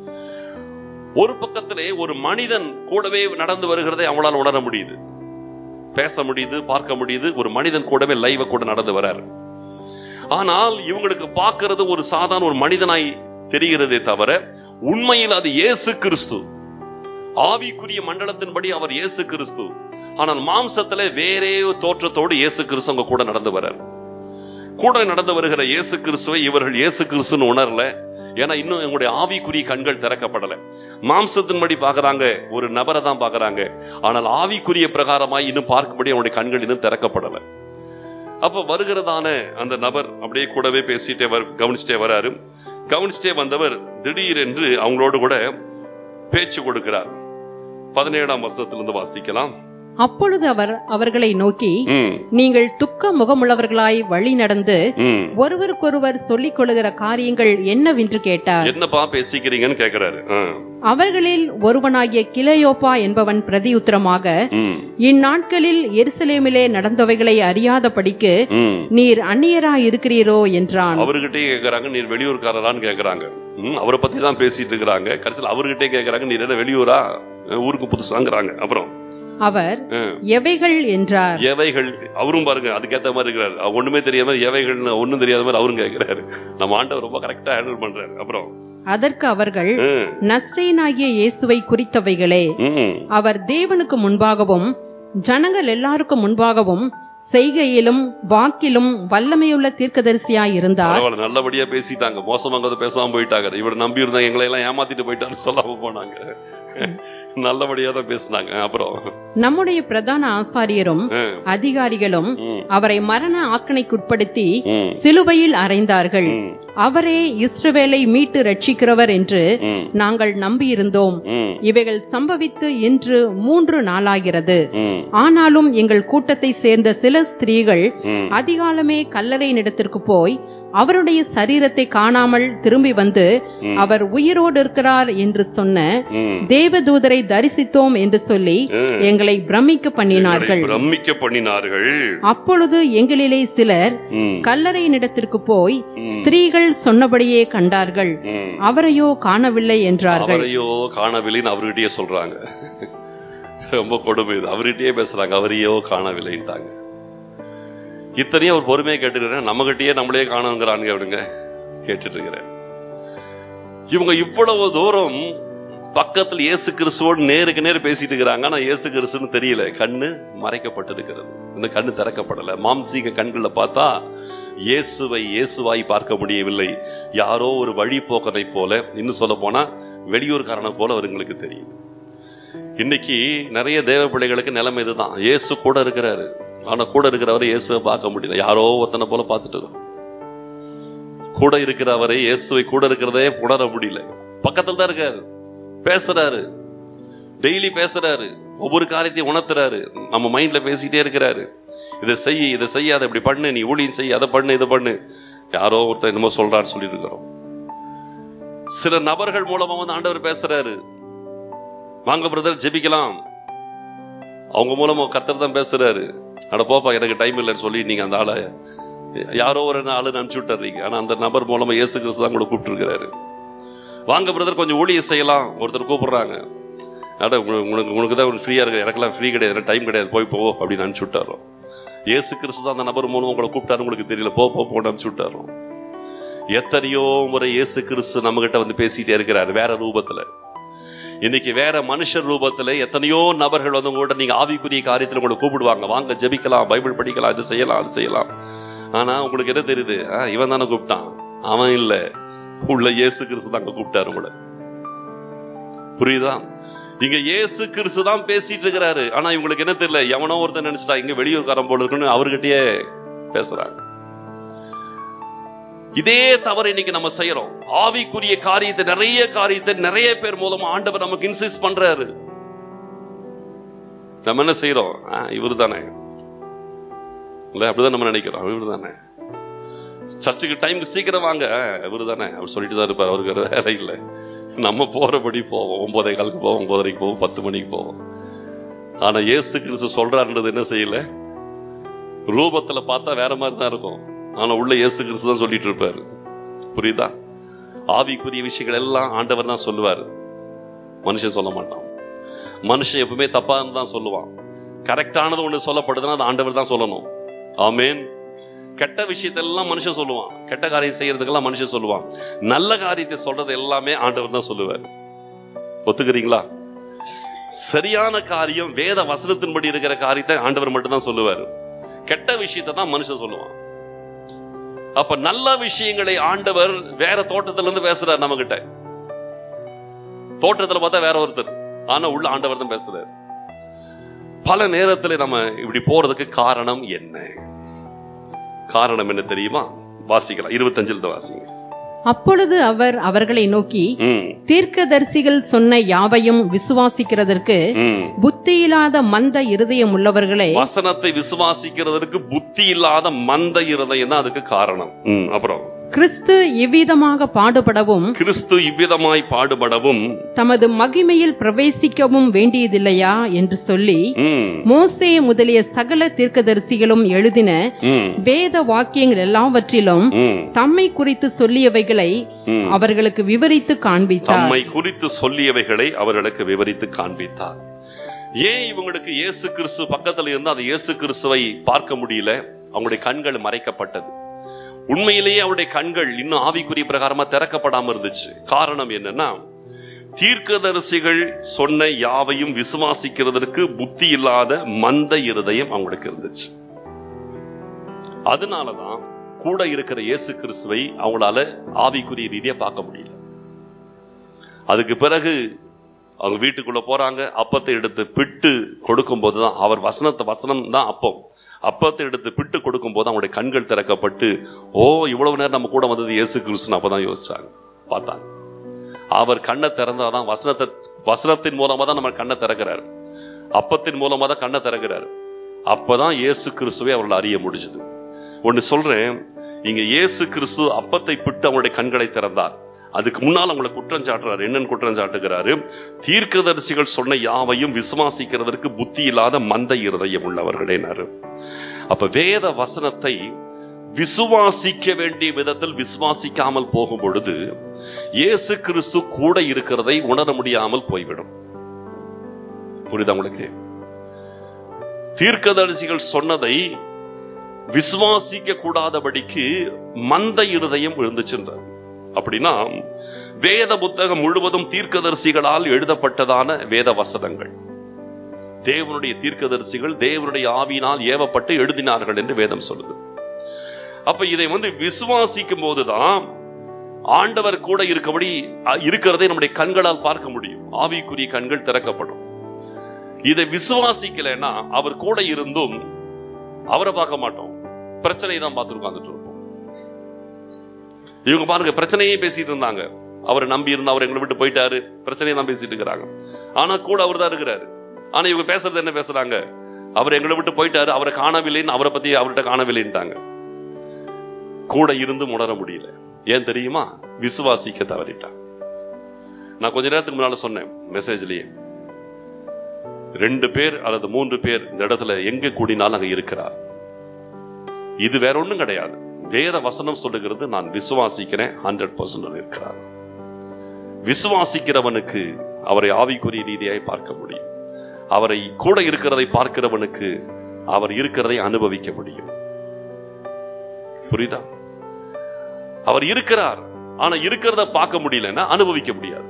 ஒரு பக்கத்திலே ஒரு மனிதன் கூடவே நடந்து வருகிறதை அவங்களால உணர முடியுது பேச முடியுது பார்க்க முடியுது ஒரு மனிதன் கூடவே லைவ கூட நடந்து வராரு ஆனால் இவங்களுக்கு பார்க்கிறது ஒரு சாதாரண ஒரு மனிதனாய் தெரிகிறதே தவிர உண்மையில் அது இயேசு கிறிஸ்து ஆவிக்குரிய மண்டலத்தின்படி அவர் இயேசு கிறிஸ்து ஆனால் மாம்சத்துல வேறே ஒரு தோற்றத்தோடு இயேசு கிறிஸ்து அவங்க கூட நடந்து வர்றார் கூட நடந்து வருகிற இயேசு கிறிஸ்துவை இவர்கள் இயேசு கிறிஸ்துன்னு உணரல ஏன்னா இன்னும் எங்களுடைய ஆவிக்குரிய கண்கள் திறக்கப்படல மாம்சத்தின்படி பார்க்கறாங்க ஒரு நபரை தான் பார்க்கறாங்க ஆனால் ஆவிக்குரிய பிரகாரமாய் இன்னும் பார்க்கும்படி அவனுடைய கண்கள் இன்னும் திறக்கப்படல அப்ப வருகிறதான அந்த நபர் அப்படியே கூடவே பேசிட்டே வர் கவனிச்சுட்டே வராரு கவனிச்சுட்டே வந்தவர் திடீரென்று அவங்களோடு கூட பேச்சு கொடுக்கிறார் பதினேழாம் வசனத்திலிருந்து வாசிக்கலாம் அப்பொழுது அவர் அவர்களை நோக்கி ம் நீங்கள் துக்க முகமுள்ளவர்களாய் வழி நடந்து ம் ஒருவருக்கொருவர் சொல்லிக் கொள்ளுகிற காரியங்கள் என்னவென்று கேட்டார் என்னப்பா பேசிக்கிறீங்கன்னு கேக்குறாரு ஆ. அவர்களில் ஒருவனாகிய கிளையோப்பா என்பவன் பிரதியுத்தரமாக ம் இந்நாட்களில் எருசலேமிலே நடந்தவைகளை அறியாதபடிக்கு ம் நீர் அந்நியராய் இருக்கிறீரோ என்றான் அவர்கிட்டயே கேக்குறாங்க நீர் வெளியூர்காரரான்னு கேக்குறாங்க ம், அவரை பத்தி தான் பேசிட்டு இருக்கிறாங்க கடைசியில் அவர்கிட்டயே கேக்குறாங்க நீர் என்ன வெளியூரா அஹ், ஊருக்கு புதுசாங்கிறாங்க அப்புறம் அவர் அஹ், எவைகள் என்றார் எவைகள் அவரும் பாருங்க அதுக்கேத்த மாதிரி இருக்கிறாரு அவ ஒண்ணுமே தெரியாம எவைகள்னு ஒண்ணும் தெரியாத மாதிரி அவரும் கேக்குறாரு நம்ம ஆண்டவர் ரொம்ப கரெக்டா ஹேண்டில் பண்றாரு அப்புறம் அதற்கு அவர்கள் ம், நஸ்ரேனாகிய இயேசுவை குறித்தவைகளே ம், அவர் தேவனுக்கு முன்பாகவும் ஜனங்கள் எல்லாருக்கும் முன்பாகவும் செய்கையிலும் வாக்கிலும் வல்லமையுள்ள தீர்க்கதரிசியாய் இருந்தார் பரவாயில்ல நல்லபடியா பேசிட்டாங்க மோசமாங்க பேசாம போயிட்டாங்க இவர் நம்பி இருந்தாங்க எங்களை எல்லாம் ஏமாத்திட்டு போயிட்டாரு சொல்லாம போனாங்க நல்லபடியா தான் பேசினாங்க அப்புறம் நம்முடைய பிரதான ஆசாரியரும் ம், அதிகாரிகளும் ம், அவரை மரண ஆக்கணைக்குட்படுத்தி ம், சிலுவையில் அறைந்தார்கள் ம், அவரே இஸ்ரவேலை மீட்டு ரட்சிக்கிறவர் என்று ம், நாங்கள் நம்பியிருந்தோம் ம், இவைகள் சம்பவித்து இன்று மூன்று நாளாகிறது ம், ஆனாலும் எங்கள் கூட்டத்தை சேர்ந்த சில ஸ்திரீகள் ம். அதிகாலமே கல்லறையினிடத்திற்கு போய் அவருடைய சரீரத்தை காணாமல் திரும்பி வந்து ம். அவர் உயிரோடு இருக்கிறார் என்று சொன்ன ம். தேவதூதரை தரிசித்தோம் என்று சொல்லி ம். எங்களை பிரமிக்க பண்ணினார்கள் எங்களை பிரமிக்க பண்ணினார்கள் அப்பொழுது எங்களிலே சிலர் ம், கல்லறையினிடத்திற்கு போய் ம். ஸ்திரீகள் சொன்னபடியே கண்டார்கள் ம். அவரையோ காணவில்லை என்றார்கள் அவரையோ காணவில்லைன்னு அவர்கிட்டயே சொல்றாங்க ரொம்ப கொடுமை இது அவர்கிட்டயே பேசுறாங்க அவரையோ காணவில்லைன்ட்டாங்க இத்தனையும் அவர் பொறுமையை கேட்டுக்கிறேன் நம்ம கிட்டயே நம்மளே காணுங்கிறானுங்க அப்படிங்க கேட்டுட்டு இருக்கிறேன் இவங்க இவ்வளவு தூரம் பக்கத்தில் இயேசு கிறிஸ்துவோடு நேருக்கு நேர் பேசிட்டு இருக்கிறாங்க ஆனா இயேசு கிறிஸ்துன்னு தெரியல கண்ணு மறைக்கப்பட்டிருக்கிறது இந்த கண்ணு திறக்கப்படல மாம்சீக கண்கள்ல பார்த்தா இயேசுவை இயேசுவாய் பார்க்க முடியவில்லை யாரோ ஒரு வழிபோக்கனை போல இன்னும் சொல்ல போனா வெளியூர்காரனை போல அவர்களுக்கு தெரியும் இன்னைக்கு நிறைய தேவ பிள்ளைகளுக்கு நிலைமை இதுதான் இயேசு கூட இருக்கிறாரு ஆனா கூட இருக்கிறவரை இயேசுவை பார்க்க முடியல யாரோ ஒருத்தனை போல பார்த்துட்டு இருக்கோம் கூட இருக்கிறவரை இயேசுவை கூட இருக்கிறதே உணர முடியல பக்கத்துல தான் இருக்காரு பேசுறாரு டெய்லி பேசுறாரு ஒவ்வொரு காரியத்தையும் உணர்த்துறாரு நம்ம மைண்ட்ல பேசிட்டே இருக்கிறாரு இதை செய் இதை செய்யாத இப்படி பண்ணு நீ ஊழியம் செய் அதை பண்ணு இதை பண்ணு யாரோ ஒருத்தர் என்னமோ சொல்றான்னு சொல்லிட்டு இருக்கிறோம் சில நபர்கள் மூலமா வந்து ஆண்டவர் பேசுறாரு வாங்க பிரதர் ஜெபிக்கலாம் அவங்க மூலமா கர்த்தர் தான் பேசுறாரு அட போப்பா எனக்கு டைம் இல்லைன்னு சொல்லி நீங்க அந்த ஆளை யாரோ ஒரு ஆளு அனுப்பிச்சு விட்டுறீங்க ஆனா அந்த நபர் மூலமா இயேசு கிறிஸ்து தான் கூட கூப்பிட்டு வாங்க பிரதர் கொஞ்சம் ஊழியம் செய்யலாம் ஒருத்தர் கூப்பிடுறாங்க அட உங்க- உனக்கு உனக்கு தான் ஃப்ரீயா இருக்கு எனக்கெல்லாம் ஃப்ரீ கிடையாது டைம் கிடையாது போய் போ அப்படின்னு அனுப்பிச்சு விட்டாரோ இயேசு கிறிஸ்து தான் அந்த நபர் மூலம் உங்களை கூப்பிட்டாரு உங்களுக்கு தெரியல போ போ போன்னு அனுப்பிச்சு விட்டாரோ எத்தனையோ முறை இயேசு கிறிஸ்து நம்ம கிட்ட வந்து பேசிட்டே இருக்கிறாரு வேற ரூபத்துல இன்னைக்கு வேற மனுஷர் ரூபத்துல எத்தனையோ நபர்கள் வந்து உங்கள்கிட்ட நீங்க ஆவிக்குரிய காரியத்துல உங்களை கூப்பிடுவாங்க வாங்க ஜெபிக்கலாம் பைபிள் படிக்கலாம் இது செய்யலாம் அது செய்யலாம் ஆனா உங்களுக்கு என்ன தெரியுது ஆ, இவன் தானே கூப்பிட்டான் அவன் இல்ல உள்ள இயேசு கிறிஸ்து தாங்க கூப்பிட்டாரு உங்களை புரியுதா இங்க இயேசு கிறிஸ்து தான் பேசிட்டு இருக்கிறாரு ஆனா இவங்களுக்கு என்ன தெரியல எவனோ ஒருத்தன் நினைச்சிட்டா இங்க வெளியூர்காரன் போல இருக்குன்னு அவர்கிட்டயே பேசுறாங்க இதே தவறு இன்னைக்கு நம்ம செய்யறோம் ஆவிக்குரிய காரியத்தை நிறைய காரியத்தை நிறைய பேர் மூலமா ஆண்டவர் நமக்கு இன்சிஸ்ட் பண்றாரு நம்ம என்ன செய்யறோம் இவர் தானே இல்ல அப்படிதான் நம்ம நினைக்கிறோம் இவர் தானே சர்ச்சுக்கு டைமுக்கு சீக்கிரம் வாங்க இவர் தானே அவர் சொல்லிட்டு தான் இருப்பார் அவருக்கு வேற வேலை இல்லை நம்ம போறபடி போவோம் ஒன்பதே காலுக்கு போவோம் ஒன்பதரைக்கு போவோம் பத்து மணிக்கு போவோம் ஆனா இயேசு கிறிஸ்து சொல்றாருன்றது என்ன செய்யல ரூபத்துல பார்த்தா வேற மாதிரி தான் இருக்கும் ஆனா உள்ள இயேசு கிறிஸ்து தான் சொல்லிட்டு இருப்பாரு புரியுதா ஆவிக்குரிய விஷயங்கள் எல்லாம் ஆண்டவர் தான் சொல்லுவாரு மனுஷன் சொல்ல மாட்டான் மனுஷன் எப்பவுமே தப்பான்னு தான் சொல்லுவான் கரெக்டானது ஒண்ணு சொல்லப்படுதுன்னா அது ஆண்டவர் தான் சொல்லணும் ஆமேன் கெட்ட விஷயத்தெல்லாம் மனுஷன் சொல்லுவான் கெட்ட காரியம் செய்யறதுக்கெல்லாம் மனுஷன் சொல்லுவான் நல்ல காரியத்தை சொல்றது எல்லாமே ஆண்டவர் தான் சொல்லுவார் ஒத்துக்கிறீங்களா சரியான காரியம் வேத வசனத்தின்படி இருக்கிற காரியத்தை ஆண்டவர் மட்டும் தான் சொல்லுவார் கெட்ட விஷயத்தை தான் மனுஷன் சொல்லுவான் அப்ப நல்ல விஷயங்களை ஆண்டவர் வேற தோட்டத்துல இருந்து பேசுறாரு நம்ம கிட்ட தோட்டத்துல பார்த்தா வேற ஒருத்தர் ஆனா உள்ள ஆண்டவர் தான் பேசுறாரு பல நேரத்துல நம்ம இப்படி போறதுக்கு காரணம் என்ன காரணம் என்ன தெரியுமா வாசிக்கலாம் இருபத்தஞ்சில் தான் வாசிங்க அப்பொழுது அவர் அவர்களை நோக்கி ம், தீர்க்கதரிசிகள் சொன்ன யாவையும் விசுவாசிக்கிறதற்கு ம். புத்தியில்லாத மந்த இருதயம் உள்ளவர்களே வசனத்தை விசுவாசிக்கிறதற்கு புத்தி இல்லாத மந்த இருதயம் தான் அதுக்கு காரணம் ம், அப்புறம் கிறிஸ்து இவ்விதமாக பாடுபடவும் கிறிஸ்து இவ்விதமாய் பாடுபடவும் தமது மகிமையில் பிரவேசிக்கவும் வேண்டியதில்லையா என்று சொல்லி ம், மோசே முதலிய சகல தீர்க்கதரிசிகளும் எழுதின ம், வேத வாக்கியங்கள் எல்லாவற்றிலும் ம், தம்மை குறித்து சொல்லியவைகளை ம். அவர்களுக்கு விவரித்து காண்பித்தார் தம்மை குறித்து சொல்லியவைகளை அவர்களுக்கு விவரித்து காண்பித்தார் ஏன் இவங்களுக்கு இயேசு கிறிஸ்து பக்கத்துல இருந்து அந்த இயேசு கிறிஸ்துவை பார்க்க முடியல அவங்களுடைய கண்கள் மறைக்கப்பட்டது உண்மையிலேயே அவருடைய கண்கள் இன்னும் ஆவிக்குரிய பிரகாரமா திறக்கப்படாம இருந்துச்சு காரணம் என்னன்னா தீர்க்கதரிசிகள் சொன்ன யாவையும் விசுவாசிக்கிறதற்கு புத்தி இல்லாத மந்த இருதயம் அவங்களுக்கு இருந்துச்சு அதனாலதான் கூட இருக்கிற இயேசு கிறிஸ்துவை அவங்களால ஆவிக்குரிய ரீதியா பார்க்க முடியல அதுக்கு பிறகு அவங்க வீட்டுக்குள்ள போறாங்க அப்பத்தை எடுத்து பிட்டு கொடுக்கும் போதுதான் அவர் வசனத்தை வசனம் தான் அப்பம் அப்பத்தை எடுத்து பிட்டு கொடுக்கும் போது அவங்களுடைய கண்கள் திறக்கப்பட்டு ஓ இவ்வளவு நேரம் நம்ம கூட வந்தது இயேசு கிறிஸ்துன்னு அப்பதான் யோசிச்சாங்க பார்த்தாங்க அவர் கண்ணை திறந்தாதான் வசனத்தை வசனத்தின் மூலமா தான் நம்ம கண்ணை திறக்கிறார் அப்பத்தின் மூலமா தான் கண்ணை திறக்கிறார் அப்பதான் இயேசு கிறிஸ்துவை அவர்கள் அறிய முடிஞ்சது ஒன்னு சொல்றேன் இங்க இயேசு கிறிஸ்து அப்பத்தை பிட்டு அவங்களுடைய கண்களை திறந்தார் அதுக்கு முன்னால் அவங்களை குற்றம் சாட்டுறாரு என்னன்னு குற்றம் சாட்டுகிறாரு தீர்க்கதரிசிகள் சொன்ன யாவையும் விசுவாசிக்கிறதற்கு புத்தி இல்லாத மந்த இருதயம் உள்ளவர்களேனாரு அப்ப வேத வசனத்தை விசுவாசிக்க வேண்டிய விதத்தில் விசுவாசிக்காமல் போகும் பொழுது இயேசு கிறிஸ்து கூட இருக்கிறதை உணர முடியாமல் போய்விடும் புரியுதா உங்களுக்கு தீர்க்கதரிசிகள் சொன்னதை விசுவாசிக்க கூடாதபடிக்கு மந்த இருதயம் விழுந்துச்சுன்றார் அப்படின்னா வேத புத்தகம் முழுவதும் தீர்க்கதரிசிகளால் எழுதப்பட்டதான வேத வசனங்கள் தேவனுடைய தீர்க்கதரிசிகள் தேவனுடைய ஆவியினால் ஏவப்பட்டு எழுதினார்கள் என்று வேதம் சொல்லுது அப்ப இதை வந்து விசுவாசிக்கும் போதுதான் ஆண்டவர் கூட இருக்கபடி அ- இருக்கிறதை நம்முடைய கண்களால் பார்க்க முடியும் ஆவிக்குரிய கண்கள் திறக்கப்படும் இதை விசுவாசிக்கலைன்னா அவர் கூட இருந்தும் அவரை பார்க்க மாட்டோம் பிரச்சனையை தான் பார்த்து உட்கார்ந்துட்டு இருப்போம் இவங்க பாருங்க பிரச்சனையே பேசிட்டு இருந்தாங்க அவரை நம்பி இருந்தா அவர் எங்களை விட்டு போயிட்டாரு பிரச்சனையை தான் பேசிட்டு இருக்கிறாங்க ஆனா கூட அவர் தான் இருக்கிறாரு ஆனா இவங்க பேசுறது என்ன பேசுறாங்க அவர் எங்களை விட்டு போயிட்டாரு அவரை காணவில்லைன்னு அவரை பத்தி அவர்கிட்ட காணவில்லைன்ட்டாங்க கூட இருந்து உணர முடியல ஏன் தெரியுமா விசுவாசிக்க தவறிட்டான் நான் கொஞ்ச நேரத்துக்கு முன்னால சொன்னேன் மெசேஜ்லயே ரெண்டு பேர் அல்லது மூன்று பேர் இந்த இடத்துல எங்க கூடினாலும் அங்க இருக்கிறார் இது வேற ஒண்ணும் கிடையாது வேத வசனம் சொல்லுகிறது நான் விசுவாசிக்கிறேன் ஹண்ட்ரட் பர்சன்ட் இருக்கிறார் விசுவாசிக்கிறவனுக்கு அவரை ஆவிக்குரிய ரீதியாய் பார்க்க முடியும் அவரை கூட இருக்கிறதை பார்க்கிறவனுக்கு அவர் இருக்கிறதை அனுபவிக்க முடியும் புரியுதா அவர் இருக்கிறார் ஆனா இருக்கிறத பார்க்க முடியலன்னா அனுபவிக்க முடியாது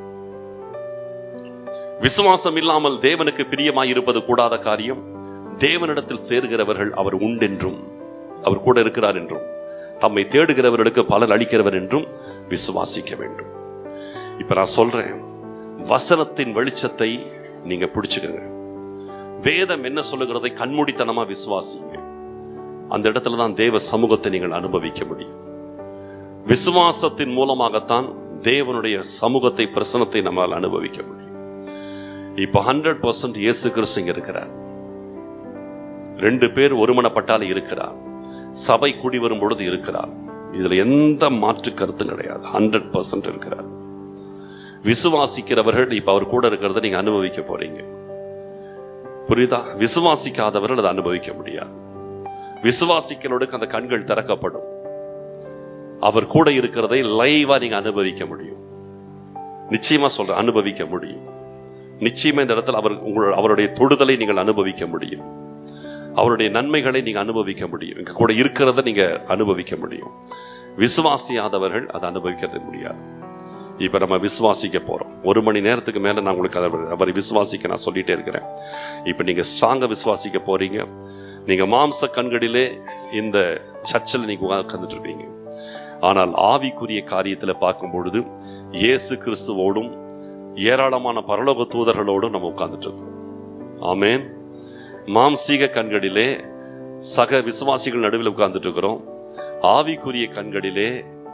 விசுவாசம் இல்லாமல் தேவனுக்கு பிரியமாய் இருப்பது கூடாத காரியம் தேவனிடத்தில் சேர்கிறவர்கள் அவர் உண்டென்றும் அவர் கூட இருக்கிறார் என்றும் தம்மை தேடுகிறவர்களுக்கு பலன் அளிக்கிறவர் என்றும் விசுவாசிக்க வேண்டும் இப்ப நான் சொல்றேன் வசனத்தின் வெளிச்சத்தை நீங்க பிடிச்சுக்கங்க வேதம் என்ன சொல்லுகிறதை கண்மூடித்தனமா விசுவாசிங்க அந்த இடத்துல தான் தேவ சமூகத்தை நீங்கள் அனுபவிக்க முடியும் விசுவாசத்தின் மூலமாகத்தான் தேவனுடைய சமூகத்தை பிரசனத்தை நம்மால் அனுபவிக்க முடியும் இப்ப ஹண்ட்ரட் பர்சன்ட் இயேசு கிறிஸ்து இங்க இருக்கிறார் ரெண்டு பேர் ஒருமனப்பட்டால் இருக்கிறார் சபை கூடி வரும் பொழுது இருக்கிறார் இதுல எந்த மாற்று கருத்தும் கிடையாது ஹண்ட்ரட் பர்சன்ட் இருக்கிறார் விசுவாசிக்கிறவர்கள் இப்ப அவர் கூட இருக்கிறத நீங்க அனுபவிக்க போறீங்க புரியுதா விசுவாசிக்காதவர்கள் அதை அனுபவிக்க முடியாது விசுவாசிக்கிறவர்களுக்கு அந்த கண்கள் திறக்கப்படும் அவர் கூட இருக்கிறதை லைவா நீங்க அனுபவிக்க முடியும் நிச்சயமா சொல்ற அனுபவிக்க முடியும் நிச்சயமா இந்த இடத்துல அவர் உங்கள் அவருடைய தொடுதலை நீங்கள் அனுபவிக்க முடியும் அவருடைய நன்மைகளை நீங்க அனுபவிக்க முடியும் இங்க கூட இருக்கிறத நீங்க அனுபவிக்க முடியும் விசுவாசியாதவர்கள் அதை அனுபவிக்கிறது முடியாது இப்ப நம்ம விசுவாசிக்க போறோம் ஒரு மணி நேரத்துக்கு மேல நான் உங்களுக்கு அதை அவரை விசுவாசிக்க நான் சொல்லிட்டே இருக்கிறேன் இப்ப நீங்க ஸ்ட்ராங்கா விசுவாசிக்க போறீங்க நீங்க மாம்ச கண்களிலே இந்த சர்ச்சில் நீங்க உட்கார்ந்துட்டு இருக்கீங்க ஆனால் ஆவிக்குரிய காரியத்துல பார்க்கும் பொழுது இயேசு கிறிஸ்துவோடும் ஏராளமான பரலோக தூதர்களோடும் நம்ம உட்கார்ந்துட்டு இருக்கோம் ஆமென் மாம்சீக கண்களிலே சக விசுவாசிகள் நடுவில் உட்கார்ந்துட்டு இருக்கிறோம் ஆவிக்குரிய கண்களிலே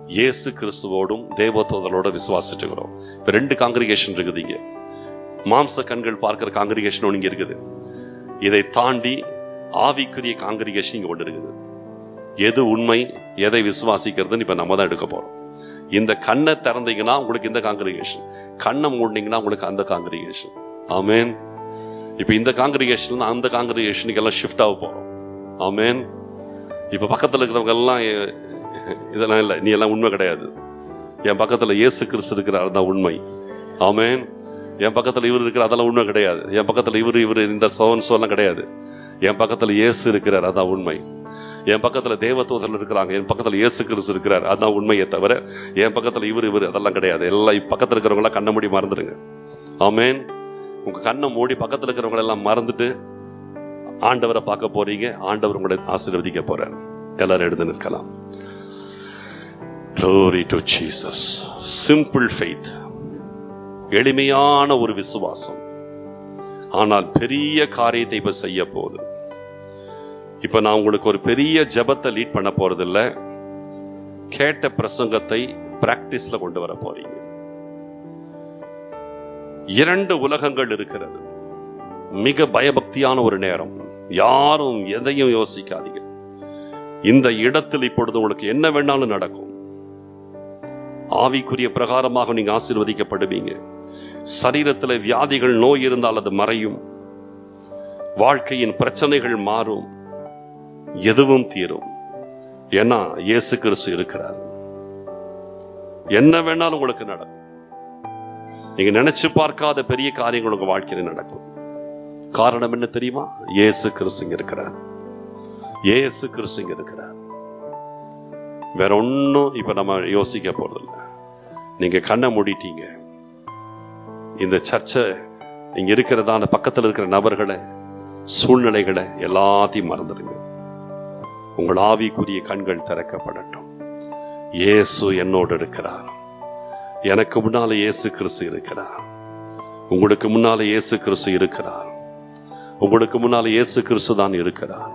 இயேசு கிறிஸ்துவோடும் தேவதூதரோட விசுவாசிச்சுக்கிறோம் இப்ப ரெண்டு காங்கிரிகேஷன் இருக்குது இங்க மாம்ச கண்கள் பார்க்கிற காங்கிரிகேஷன் இங்க இருக்குது இதை தாண்டி ஆவிக்குரிய காங்கிரிகேஷன் இங்க ஒன்று இருக்குது எது உண்மை எதை விசுவாசிக்கிறதுன்னு இப்ப நம்ம தான் எடுக்க போறோம் இந்த கண்ணை திறந்தீங்கன்னா உங்களுக்கு இந்த காங்கிரிகேஷன் கண்ணை மூடினீங்கன்னா உங்களுக்கு அந்த காங்கிரிகேஷன் ஆமேன் இப்ப இந்த காங்கிரிகேஷன் அந்த காங்கிரிகேஷனுக்கு எல்லாம் ஷிஃப்ட் ஆக போறோம் ஆமேன் இப்ப பக்கத்துல இருக்கிறவங்க எல்லாம் எ- இதெல்லாம் இல்லை நீ எல்லாம் உண்மை கிடையாது என் பக்கத்துல இயேசு கிறிஸ்து இருக்கிறார் தான் உண்மை ஆமேன் என் பக்கத்துல இவர் இருக்கிற அதெல்லாம் உண்மை கிடையாது என் பக்கத்துல இவர் இவர் இந்த சோன் சோலாம் கிடையாது என் பக்கத்துல இயேசு இருக்கிறார் அதான் உண்மை என் பக்கத்துல தேவதூதர்கள் இருக்கிறாங்க என் பக்கத்துல இயேசு கிறிஸ்து இருக்கிறார் அதான் உண்மையே தவிர என் பக்கத்துல இவர் இவர் அதெல்லாம் கிடையாது எல்லாம் இப்ப பக்கத்துல இருக்கிறவங்க எல்லாம் கண்ணை மூடி மறந்துடுங்க ஆமேன் உங்க கண்ணை மூடி பக்கத்துல இருக்கிறவங்க எல்லாம் மறந்துட்டு ஆண்டவரை பார்க்க போறீங்க ஆண்டவர் உங்களை ஆசீர்வதிக்க போறார் எல்லாரும் எழுந்து நிற்கலாம் Glory to Jesus. Simple faith. எளிமையான ஒரு விசுவாசம் ஆனால் பெரிய காரியத்தை இப்ப செய்ய போகுது இப்ப நான் உங்களுக்கு ஒரு பெரிய ஜெபத்தை லீட் பண்ண போறது இல்ல கேட்ட பிரசங்கத்தை பிராக்டிஸ்ல கொண்டு வர போறீங்க இரண்டு உலகங்கள் இருக்கிறது மிக பயபக்தியான ஒரு நேரம் யாரும் எதையும் யோசிக்காதீங்க இந்த இடத்தில் இப்பொழுது உங்களுக்கு என்ன வேணாலும் நடக்கும் ஆவிக்குரிய பிரகாரமாக நீங்க ஆசீர்வதிக்கப்படுவீங்க சரீரத்துல வியாதிகள் நோய் இருந்தால் அது மறையும் வாழ்க்கையின் பிரச்சனைகள் மாறும் எதுவும் தீரும் ஏன்னா இயேசு கிறிஸ்து இருக்கிறார் என்ன வேணாலும் உங்களுக்கு நடக்கும் நீங்க நினைச்சு பார்க்காத பெரிய காரியங்கள் உங்க வாழ்க்கையில நடக்கும் காரணம் என்ன தெரியுமா இயேசு கிறிஸ்து இங்க இருக்கிறார் இயேசு கிறிஸ்து இங்க இருக்கிறார் வேற ஒண்ணும் இப்ப நம்ம யோசிக்க போறதில்ல நீங்க கண்ணை மூடிட்டீங்க இந்த சர்ச்சை இங்க இருக்கிறதான பக்கத்துல இருக்கிற நபர்களை சூழ்நிலைகளை எல்லாத்தையும் மறந்துடுங்க உங்கள் ஆவிக்குரிய கண்கள் திறக்கப்படட்டும் இயேசு என்னோடு இருக்கிறார் எனக்கு முன்னால இயேசு கிறிஸ்து இருக்கிறார் உங்களுக்கு முன்னால இயேசு கிறிஸ்து இருக்கிறார் உங்களுக்கு முன்னால இயேசு கிறிஸ்து தான் இருக்கிறார்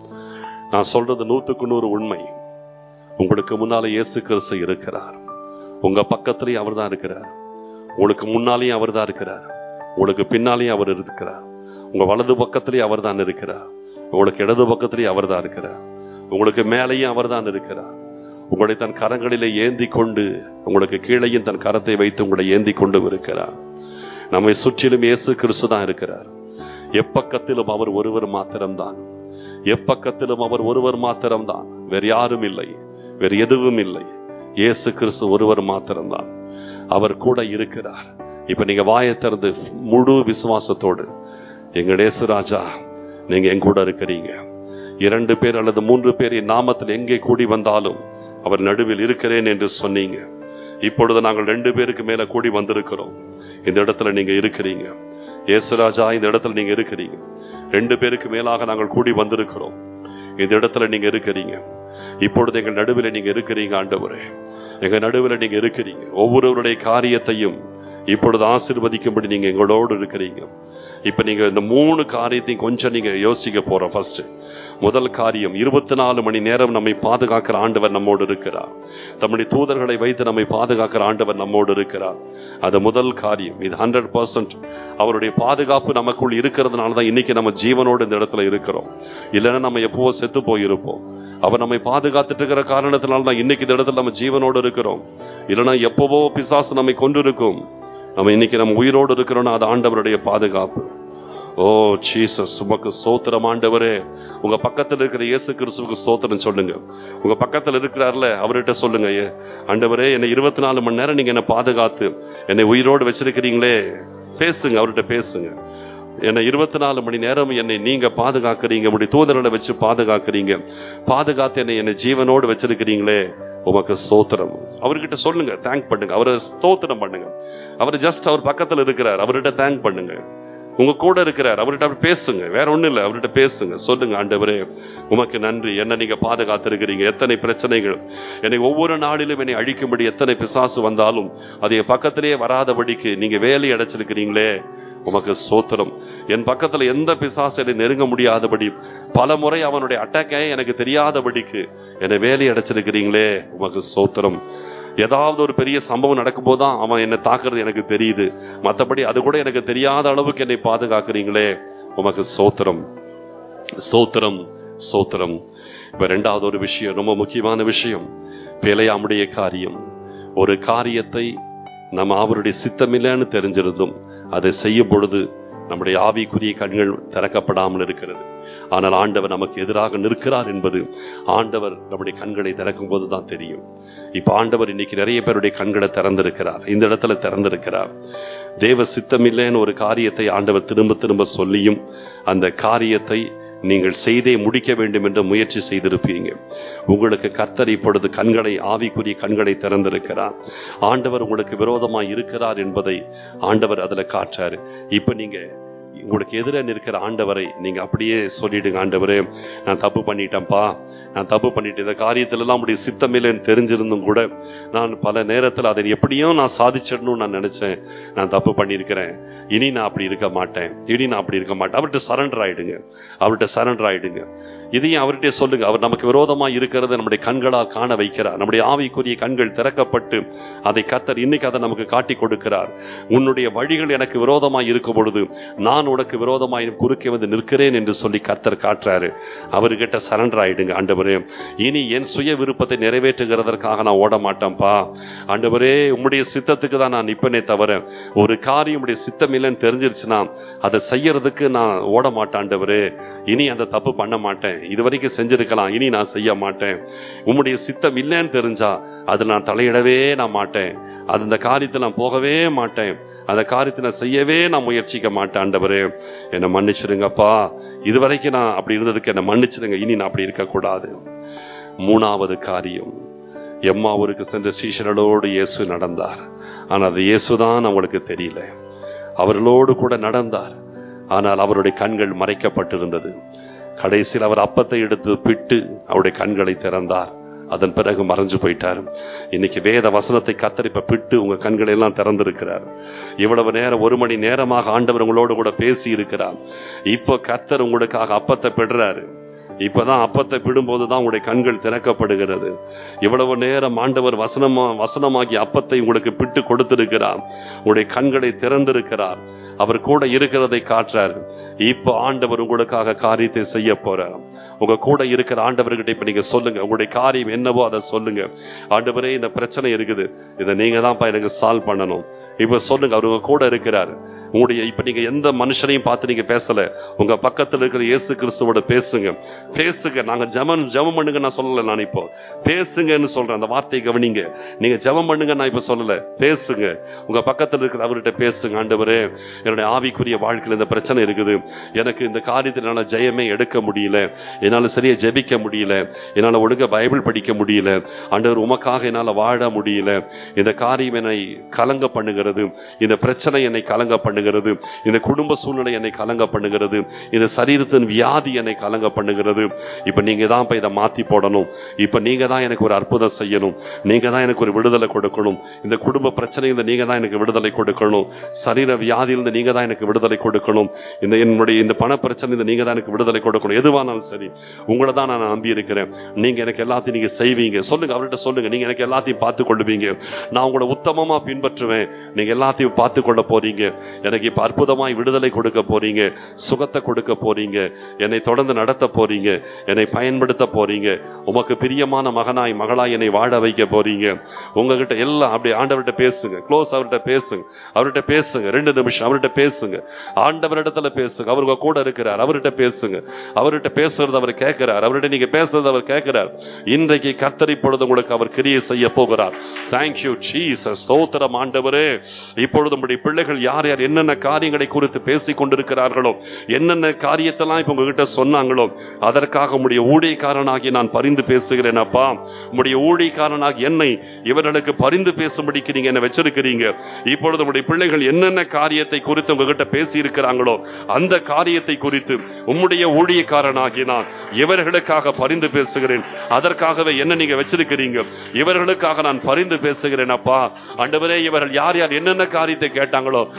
நான் சொல்றது நூத்துக்கு நூறு உண்மை உங்களுக்கு முன்னால இயேசு கிறிஸ்து இருக்கிறார் உங்க பக்கத்திலேயும் அவர் தான் இருக்கிறார் உங்களுக்கு முன்னாலேயும் அவர் தான் இருக்கிறார் உங்களுக்கு பின்னாலேயும் அவர் இருக்கிறார் உங்க வலது பக்கத்திலேயும் அவர் தான் இருக்கிறார் உங்களுக்கு இடது பக்கத்திலேயும் அவர் தான் இருக்கிறார் உங்களுக்கு மேலேயும் அவர் தான் இருக்கிறார் உங்களை தன் கரங்களிலே ஏந்தி கொண்டு உங்களுக்கு கீழேயும் தன் கரத்தை வைத்து உங்களை ஏந்தி கொண்டு இருக்கிறார் நம்மை சுற்றிலும் இயேசு கிறிஸ்து தான் இருக்கிறார் எப்பக்கத்திலும் அவர் ஒருவர் மாத்திரம்தான் எப்பக்கத்திலும் அவர் ஒருவர் மாத்திரம்தான் வேறு யாரும் இல்லை வேறு எதுவும் இல்லை இயேசு கிறிஸ்து ஒருவர் மாத்திரம்தான் அவர் கூட இருக்கிறார் இப்ப நீங்க வாயை திறந்து முழு விசுவாசத்தோடு எங்க இயேசு ராஜா நீங்க என் கூட இருக்கிறீங்க இரண்டு பேர் அல்லது மூன்று பேர் என் நாமத்தில் எங்கே கூடி வந்தாலும் அவர் நடுவில் இருக்கிறேன் என்று சொன்னீங்க இப்பொழுது நாங்கள் ரெண்டு பேருக்கு மேல கூடி வந்திருக்கிறோம் இந்த இடத்துல நீங்க இருக்கிறீங்க இயேசுராஜா இந்த இடத்துல நீங்க இருக்கிறீங்க ரெண்டு பேருக்கு மேலாக நாங்கள் கூடி வந்திருக்கிறோம் இந்த இடத்துல நீங்க இருக்கிறீங்க இப்பொழுது எங்கள் நடுவில் நீங்க இருக்கிறீங்க ஆண்டவரே எங்க நடுவில் நீங்க இருக்கிறீங்க ஒவ்வொருவருடைய காரியத்தையும் இப்பொழுது ஆசீர்வதிக்கும்படி நீங்க எங்களோடு இருக்கிறீங்க இப்ப நீங்க இந்த மூணு காரியத்தையும் கொஞ்சம் நீங்க யோசிக்க போறோம் ஃபர்ஸ்ட் முதல் காரியம் இருபத்தி நாலு மணி நேரம் நம்மை பாதுகாக்கிற ஆண்டவர் நம்மோடு இருக்கிறார் தம்முடைய தூதர்களை வைத்து நம்மை பாதுகாக்கிற ஆண்டவர் நம்மோடு இருக்கிறார் அது முதல் காரியம் இது ஹண்ட்ரட் பர்சன்ட் அவருடைய பாதுகாப்பு நமக்குள் இருக்கிறதுனால தான் இன்னைக்கு நம்ம ஜீவனோடு இந்த இடத்துல இருக்கிறோம் இல்லைன்னா நம்ம எப்பவோ செத்து போயிருப்போம் அவர் நம்மை பாதுகாத்துட்டு இருக்கிற காரணத்தினால தான் இன்னைக்கு இந்த இடத்துல நம்ம ஜீவனோடு இருக்கிறோம் இல்லைன்னா எப்பவோ பிசாசு நம்மை கொண்டு இருக்கும் நம்ம இன்னைக்கு நம்ம உயிரோடு இருக்கிறோம்னா அது ஆண்டவருடைய பாதுகாப்பு ஓ ஜீசஸ் உமக்கு சோத்திரம் ஆண்டவரே உங்க பக்கத்துல இருக்கிற இயேசு கிறிஸ்துவுக்கு சோத்திரம் சொல்லுங்க உங்க பக்கத்துல இருக்கிறார்ல அவர்கிட்ட சொல்லுங்க "ஏ, ஆண்டவரே என்னை இருபத்தி நாலு மணி நேரம் நீங்க என்ன பாதுகாத்து என்னை உயிரோடு வச்சிருக்கிறீங்களே பேசுங்க அவர்கிட்ட பேசுங்க என்னை இருபத்தி நாலு மணி நேரம் என்னை நீங்க பாதுகாக்கிறீங்க உடைய தூதர்களை வச்சு பாதுகாக்கிறீங்க பாதுகாத்து என்னை என்னை ஜீவனோடு வச்சிருக்கிறீங்களே உமக்கு சோத்திரம் அவர்கிட்ட சொல்லுங்க தேங்க் பண்ணுங்க அவரை ஸ்தோத்திரம் பண்ணுங்க அவர் ஜஸ்ட் அவர் பக்கத்துல இருக்கிறார் அவர்கிட்ட தேங்க் பண்ணுங்க உங்க கூட இருக்கிறார் அவர்கிட்ட அவர் பேசுங்க வேற ஒண்ணும் இல்லை அவர்கிட்ட பேசுங்க சொல்லுங்க ஆண்டவரே உமக்கு நன்றி என்ன நீங்க பாதுகாத்திருக்கிறீங்க எத்தனை பிரச்சனைகள் என்னை ஒவ்வொரு நாளிலும் என்னை அழிக்கும்படி எத்தனை பிசாசு வந்தாலும் அது என் பக்கத்திலேயே வராதபடிக்கு நீங்க வேலை அடைச்சிருக்கிறீங்களே உமக்கு சோத்திரம் என் பக்கத்துல எந்த பிசாசு என்னை நெருங்க முடியாதபடி பல முறை அவனுடைய அட்டாக்கே எனக்கு தெரியாதபடிக்கு என்னை வேலை அடைச்சிருக்கிறீங்களே உமக்கு சோத்திரம் ஏதாவது ஒரு பெரிய சம்பவம் நடக்கும்போது தான் அவன் என்னை தாக்குறது எனக்கு தெரியுது மற்றபடி அது கூட எனக்கு தெரியாத அளவுக்கு என்னை பாதுகாக்கிறீங்களே உமக்கு சோத்திரம் சோத்திரம் சோத்திரம் இப்ப ரெண்டாவது ஒரு விஷயம் ரொம்ப முக்கியமான விஷயம் பேலையாமுடைய காரியம் ஒரு காரியத்தை நம்ம அவருடைய சித்தமில்லைன்னு தெரிஞ்சிருந்தும் அதை செய்யும் பொழுது நம்முடைய ஆவிக்குரிய கண்கள் திறக்கப்படாமல் இருக்கிறது ஆனால் ஆண்டவர் நமக்கு எதிராக நிற்கிறார் என்பது ஆண்டவர் நம்முடைய கண்களை திறக்கும் போது தான் தெரியும் இப்ப ஆண்டவர் இன்னைக்கு நிறைய பேருடைய கண்களை திறந்திருக்கிறார் இந்த இடத்துல திறந்திருக்கிறார் தேவ சித்தமில்லைன்னு ஒரு காரியத்தை ஆண்டவர் திரும்ப திரும்ப சொல்லியும் அந்த காரியத்தை நீங்கள் செய்தே முடிக்க வேண்டும் என்ற முயற்சி செய்திருப்பீங்க உங்களுக்கு கர்த்தர் இப்பொழுது கண்களை ஆவிக்குரிய கண்களை திறந்திருக்கிறார் ஆண்டவர் உங்களுக்கு விரோதமாய் இருக்கிறார் என்பதை ஆண்டவர் அதுல காட்டுறாரு இப்ப நீங்க உங்களுக்கு எதிர நிற்கிற ஆண்டவரை நீங்க அப்படியே சொல்லிடுங்க ஆண்டவரே நான் தப்பு பண்ணிட்டேன்ப்பா நான் தப்பு பண்ணிட்டேன் இந்த காரியத்துல எல்லாம் அப்படி சித்தமில்லைன்னு தெரிஞ்சிருந்தும் கூட நான் பல நேரத்தில் அதை எப்படியும் நான் சாதிச்சிடணும்னு நான் நினைச்சேன் நான் தப்பு பண்ணியிருக்கிறேன் இனி நான் அப்படி இருக்க மாட்டேன் இனி நான் அப்படி இருக்க மாட்டேன் அவர்கிட்ட சரண்டர் ஆயிடுங்க அவர்கிட்ட சரண்டர் ஆயிடுங்க இதையும் அவர்கிட்ட சொல்லுங்க அவர் நமக்கு விரோதமா இருக்கிறத நம்முடைய கண்களால் காண வைக்கிறார் நம்முடைய ஆவிக்குரிய கண்கள் திறக்கப்பட்டு அதை கத்தர் இன்னைக்கு அதை நமக்கு காட்டி கொடுக்கிறார் உன்னுடைய வழிகள் எனக்கு விரோதமாய் இருக்கும் பொழுது நான் உனக்கு விரோதமாய் குறுக்கே வந்து நிற்கிறேன் என்று சொல்லி கத்தர் காட்டுறாரு அவர்கிட்ட சரண்டர் ஆயிடுங்க ஆண்டவரே இனி என் சுய விருப்பத்தை நிறைவேற்றுகிறதற்காக நான் ஓட மாட்டேன்ப்பா ஆண்டவரே உம்முடைய சித்தத்துக்கு தான் நான் நிப்பனே தவிர ஒரு காரியம் உடைய சித்தம் இல்லைன்னு தெரிஞ்சிருச்சுன்னா அதை செய்யறதுக்கு நான் ஓட மாட்டேன் ஆண்டவரே இனி அந்த தப்பு பண்ண மாட்டேன் இது வரைக்கும் செஞ்சிருக்கலாம் இனி நான் செய்ய மாட்டேன் உம்முடைய சித்தம் இல்லைன்னு தெரிஞ்சா அதில் நான் தலையிடவே நான் மாட்டேன் அது அந்த காரியத்தில் நான் போகவே மாட்டேன் அந்த காரியத்தை நான் செய்யவே நான் முயற்சிக்க மாட்டேன் ஆண்டவரே என்னை மன்னிச்சிருங்கப்பா இது வரைக்கும் நான் அப்படி இருந்ததுக்கு என்னை மன்னிச்சிருங்க இனி நான் அப்படி இருக்கக்கூடாது மூணாவது காரியம் எம்மாவூருக்கு சென்ற சீஷர்களோடு இயேசு நடந்தார் ஆனால் அது இயேசுதான் அவங்களுக்கு தெரியல அவர்களோடு கூட நடந்தார் ஆனால் அவருடைய கண்கள் மறைக்கப்பட்டிருந்தது கடைசியில் அவர் அப்பத்தை எடுத்து பிட்டு அவருடைய கண்களை திறந்தார் அதன் பிறகு மறைஞ்சு போயிட்டார் இன்னைக்கு வேத வசனத்தை கத்தரிப்ப பிட்டு உங்க கண்களை எல்லாம் திறந்திருக்கிறார் இவ்வளவு நேரம் ஒரு மணி நேரமாக ஆண்டவர் உங்களோடு கூட பேசி இருக்கிறார் இப்போ கத்தர் உங்களுக்காக அப்பத்தை பிடுறாரு இப்பதான் அப்பத்தை பிடும்போது தான் உங்களுடைய கண்கள் திறக்கப்படுகிறது இவ்வளவு நேரம் ஆண்டவர் வசனமா வசனமாகி அப்பத்தை உங்களுக்கு பிட்டு கொடுத்திருக்கிறார் உங்களுடைய கண்களை திறந்திருக்கிறார் அவர் கூட இருக்கிறதை காட்டுறார் இப்போ ஆண்டவர் உங்களுக்காக காரியத்தை செய்ய போறார் உங்க கூட இருக்கிற ஆண்டவர்கிட்ட இப்ப நீங்க சொல்லுங்க உங்களுடைய காரியம் என்னவோ அதை சொல்லுங்க ஆண்டவரே இந்த பிரச்சனை இருக்குது இதை நீங்க தான்ப்பா எனக்கு சால்வ் பண்ணணும் இப்ப சொல்லுங்க அவர் உங்க கூட இருக்கிறார் உங்களுடைய இப்ப நீங்க எந்த மனுஷனையும் பார்த்து நீங்க பேசல உங்க பக்கத்துல இருக்கிற இயேசு கிறிஸ்துவோட பேசுங்க பேசுங்க நாங்க ஜெபம் ஜெபம் பண்ணுங்க நான் சொல்லல நான் இப்போ பேசுங்கன்னு சொல்றேன் அந்த வார்த்தையை கவனிங்க நீங்க ஜெபம் பண்ணுங்க நான் இப்ப சொல்லல பேசுங்க உங்க பக்கத்துல இருக்கிற அவர்கிட்ட பேசுங்க ஆண்டவரே என்னுடைய ஆவிக்குரிய வாழ்க்கையில் இந்த பிரச்சனை இருக்குது எனக்கு இந்த காரியத்தில் என்னால ஜெயமே எடுக்க முடியல என்னால சரியா ஜெபிக்க முடியல என்னால ஒழுங்கா பைபிள் படிக்க முடியல ஆண்டவர் உமக்காக என்னால வாழ முடியல இந்த காரியம் என்னை கலங்க பண்ணுகிறது இந்த பிரச்சனை என்னை கலங்க பண்ணுகிறது இந்த குடும்ப சூழ்நிலை என்னை கலங்க பண்ணுகிறது இந்த சரீரத்தின் வியாதி என்னை கலங்க பண்ணுகிறது இப்ப நீங்க தான் இப்ப இதை மாத்தி போடணும் இப்ப நீங்க தான் எனக்கு ஒரு அற்புதம் செய்யணும் நீங்க தான் எனக்கு ஒரு விடுதலை கொடுக்கணும் இந்த குடும்ப பிரச்சனையில நீங்க தான் எனக்கு விடுதலை கொடுக்கணும் சரீர வியாதியிலிருந்து நீங்க தான் எனக்கு விடுதலை கொடுக்கணும் இந்த என்னுடைய இந்த பண பிரச்சனை நீங்க தான் எனக்கு விடுதலை கொடுக்கணும் எதுவானாலும் சரி உங்களை தான் நான் நம்பி இருக்கிறேன் நீங்க எனக்கு எல்லாத்தையும் நீங்க செய்வீங்க சொல்லுங்க அவர்கிட்ட சொல்லுங்க நீங்க எனக்கு எல்லாத்தையும் பார்த்து கொள்ளுவீங்க நான் உங்களை உத்தமமா பின்பற்றுவேன் நீங்க எல்லாத்தையும் பார்த்து கொள்ள போறீங்க எனக்கு இப்ப அற்புதமாய் விடுதலை கொடுக்க போறீங்க சுகத்தை கொடுக்க போறீங்க என்னை தொடர்ந்து நடத்த போறீங்க என்னை பயன்படுத்த போறீங்க உமக்கு பிரியமான மகனாய் மகளாய் என்னை வாழ வைக்க போறீங்க உங்ககிட்ட எல்லாம் அப்படி ஆண்டவர்கிட்ட பேசுங்க க்ளோஸ் அவர்கிட்ட பேசுங்க அவர்கிட்ட பேசுங்க ரெண்டு நிமிஷம் அவர்கிட்ட பேசுங்க ஆண்டவரிடத்துல பேசுங்க அவர் உங்க கூட இருக்கிறார் அவர்கிட்ட பேசுங்க அவர்கிட்ட பேசுறது அவர் கேட்கிறார் அவர்கிட்ட நீங்க பேசுறது அவர் கேட்கிறார் இன்றைக்கு கர்த்தரி பொழுது உங்களுக்கு அவர் கிரியை செய்ய போகிறார் தேங்க்யூ ஜீசஸ் ஸ்தோத்திரம் ஆண்டவரே இப்பொழுது உங்களுடைய பிள்ளைகள் யார் யார் என்னென்ன காரியங்களை குறித்து பேசிக் கொண்டிருக்கிறார்களோ என்னென்ன காரியத்தெல்லாம் இப்ப உங்ககிட்ட சொன்னாங்களோ அதற்காக உடைய ஊழியக்காரனாகி நான் பரிந்து பேசுகிறேன் அப்பா உடைய ஊழியக்காரனாகி என்னை இவர்களுக்கு பரிந்து பேசும்படிக்கு நீங்க என்ன வச்சிருக்கிறீங்க இப்பொழுது உடைய பிள்ளைகள் என்னென்ன காரியத்தை குறித்து உங்ககிட்ட பேசி இருக்கிறாங்களோ அந்த காரியத்தை குறித்து உம்முடைய ஊழியக்காரனாகி நான் இவர்களுக்காக பரிந்து பேசுகிறேன் அதற்காகவே என்ன நீங்க வச்சிருக்கிறீங்க இவர்களுக்காக நான் பரிந்து பேசுகிறேன் அப்பா ஆண்டவரே இவர்கள் யார் யார் என்னென்ன காரியத்தை கேட்டாங்களோ அத்தனை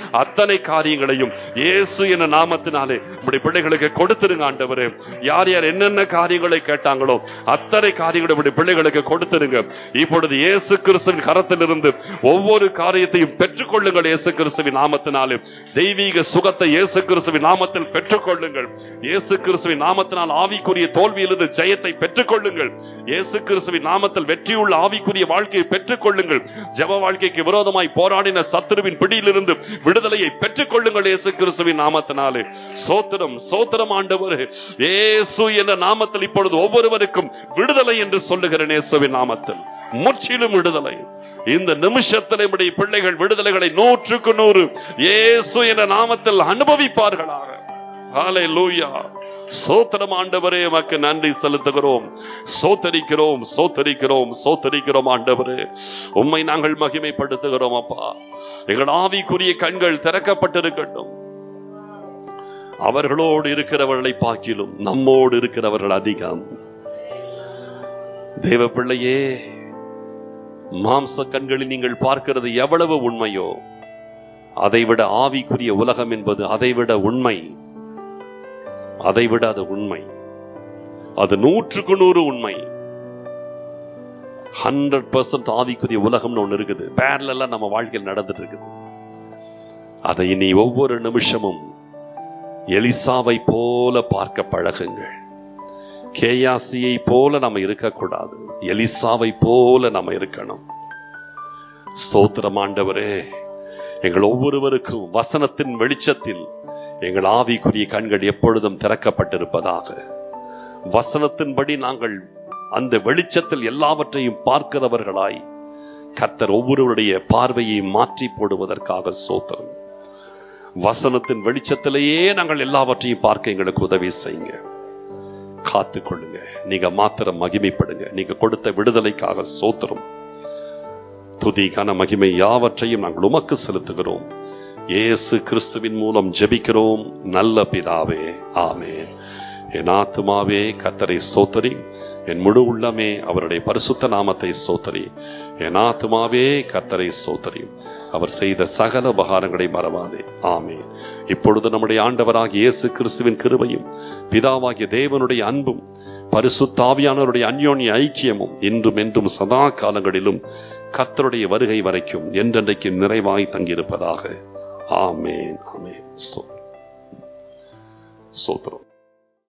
அத்தனை காரியங்களையும் இயேசு என்ற நாமத்தினாலே உடைய பிள்ளைகளுக்கு கொடுத்துருங்க ஆண்டவரே யார் யார் என்னென்ன காரியங்களை கேட்டாங்களோ அத்தனை காரியங்களை உடைய பிள்ளைகளுக்கு கொடுத்துருங்க இப்பொழுது இயேசு கிறிஸ்துவின் கரத்திலிருந்து ஒவ்வொரு காரியத்தையும் பெற்றுக்கொள்ளுங்கள் இயேசு கிறிஸ்துவின் நாமத்தினாலே தெய்வீக சுகத்தை இயேசு கிறிஸ்துவின் நாமத்தில் பெற்றுக்கொள்ளுங்கள் இயேசு கிறிஸ்துவின் நாமத்தினால் ஆவிக்குரிய தோல்வியிலிருந்து ஜெயத்தை பெற்றுக்கொள்ளுங்கள் இயேசு கிறிஸ்துவின் நாமத்தில் வெற்றியுள்ள ஆவிக்குரிய வாழ்க்கையை பெற்றுக்கொள்ளுங்கள் ஜெப வாழ்க்கைக்கு விரோதமாய் போராடின சத்துருவின் பிடியிலிருந்து விடுதலையை பெற்றுக்கொள்ளுங்கள் இயேசு கிறிஸ்துவின் நாமத்தினாலே சோத்திரம் சோத்திரம் ஆண்டவரே இயேசு என்ற நாமத்தில் இப்பொழுது ஒவ்வொருவருக்கும் விடுதலை என்று சொல்லுகிறேன் இயேசுவின் நாமத்தில் முற்றிலும் விடுதலை இந்த நிமிஷத்தில் நம்முடைய பிள்ளைகள் விடுதலைகளை நூற்றுக்கு நூறு இயேசு என்ற நாமத்தில் அனுபவிப்பார்களாக ஹalleluya சோத்திரம் ஆண்டவரே உமக்கு நன்றி செலுத்துகிறோம் சோத்தரிக்கிறோம் சோத்தரிக்கிறோம் சோத்தரிக்கிறோம் ஆண்டவரே உம்மை நாங்கள் மகிமைப்படுத்துகிறோம் அப்பா எங்கள் ஆவிக்குரிய கண்கள் திறக்கப்பட்டிருக்கட்டும் அவர்களோடு இருக்கிறவர்களை பார்க்கிலும் நம்மோடு இருக்கிறவர்கள் அதிகம் தேவ பிள்ளையே மாம்ச கண்களில் நீங்கள் பார்க்கிறது எவ்வளவு உண்மையோ அதைவிட ஆவிக்குரிய உலகம் என்பது அதைவிட உண்மை அதைவிட அது உண்மை அது நூற்றுக்கு நூறு உண்மை ஹண்ட்ரட் பர்சன்ட் ஆவிக்குரிய உலகம்னு ஒண்ணு இருக்குது பேரலாம் நம்ம வாழ்க்கையில் நடந்துட்டு இருக்குது அதை நீ ஒவ்வொரு நிமிஷமும் எலிசாவை போல பார்க்க பழகுங்கள் கேயாசியை போல நம்ம இருக்கக்கூடாது எலிசாவை போல நம்ம இருக்கணும் ஸ்தோத்திரம் ஆண்டவரே எங்கள் ஒவ்வொருவருக்கும் வசனத்தின் வெளிச்சத்தில் எங்கள் ஆவிக்குரிய கண்கள் எப்பொழுதும் திறக்கப்பட்டிருப்பதாக வசனத்தின்படி நாங்கள் அந்த வெளிச்சத்தில் எல்லாவற்றையும் பார்க்கிறவர்களாய் கர்த்தர் ஒவ்வொருவருடைய பார்வையை மாற்றி போடுவதற்காக சோத்திரம் வசனத்தின் வெளிச்சத்திலேயே நாங்கள் எல்லாவற்றையும் பார்க்க எங்களுக்கு உதவி செய்யுங்க காத்து கொள்ளுங்க நீங்க மாத்திரம் மகிமைப்படுங்க நீங்க கொடுத்த விடுதலைக்காக சோத்திரம் துதிக்கான மகிமை யாவற்றையும் நாங்கள் உமக்கு செலுத்துகிறோம் இயேசு கிறிஸ்துவின் மூலம் ஜெபிக்கிறோம் நல்ல பிதாவே ஆமென் என் ஆத்துமாவே கத்தரை சோத்தரி என் முழு உள்ளமே அவருடைய பரிசுத்த நாமத்தை சோத்தரி என் ஆத்துமாவே கத்தரை சோத்தரி அவர் செய்த சகல உபகாரங்களை மறவாதே ஆமே இப்பொழுது நம்முடைய ஆண்டவராகிய இயேசு கிறிஸ்துவின் கிருபையும் பிதாவாகிய தேவனுடைய அன்பும் பரிசுத்தாவியானவருடைய அந்யோன்ய ஐக்கியமும் இன்றும் என்றும் சதா காலங்களிலும் கர்த்தருடைய வருகை வரைக்கும் என்றென்றைக்கு நிறைவாய் தங்கியிருப்பதாக ஆமேன் ஆமேன் சோத்திரம் சோத்திரம்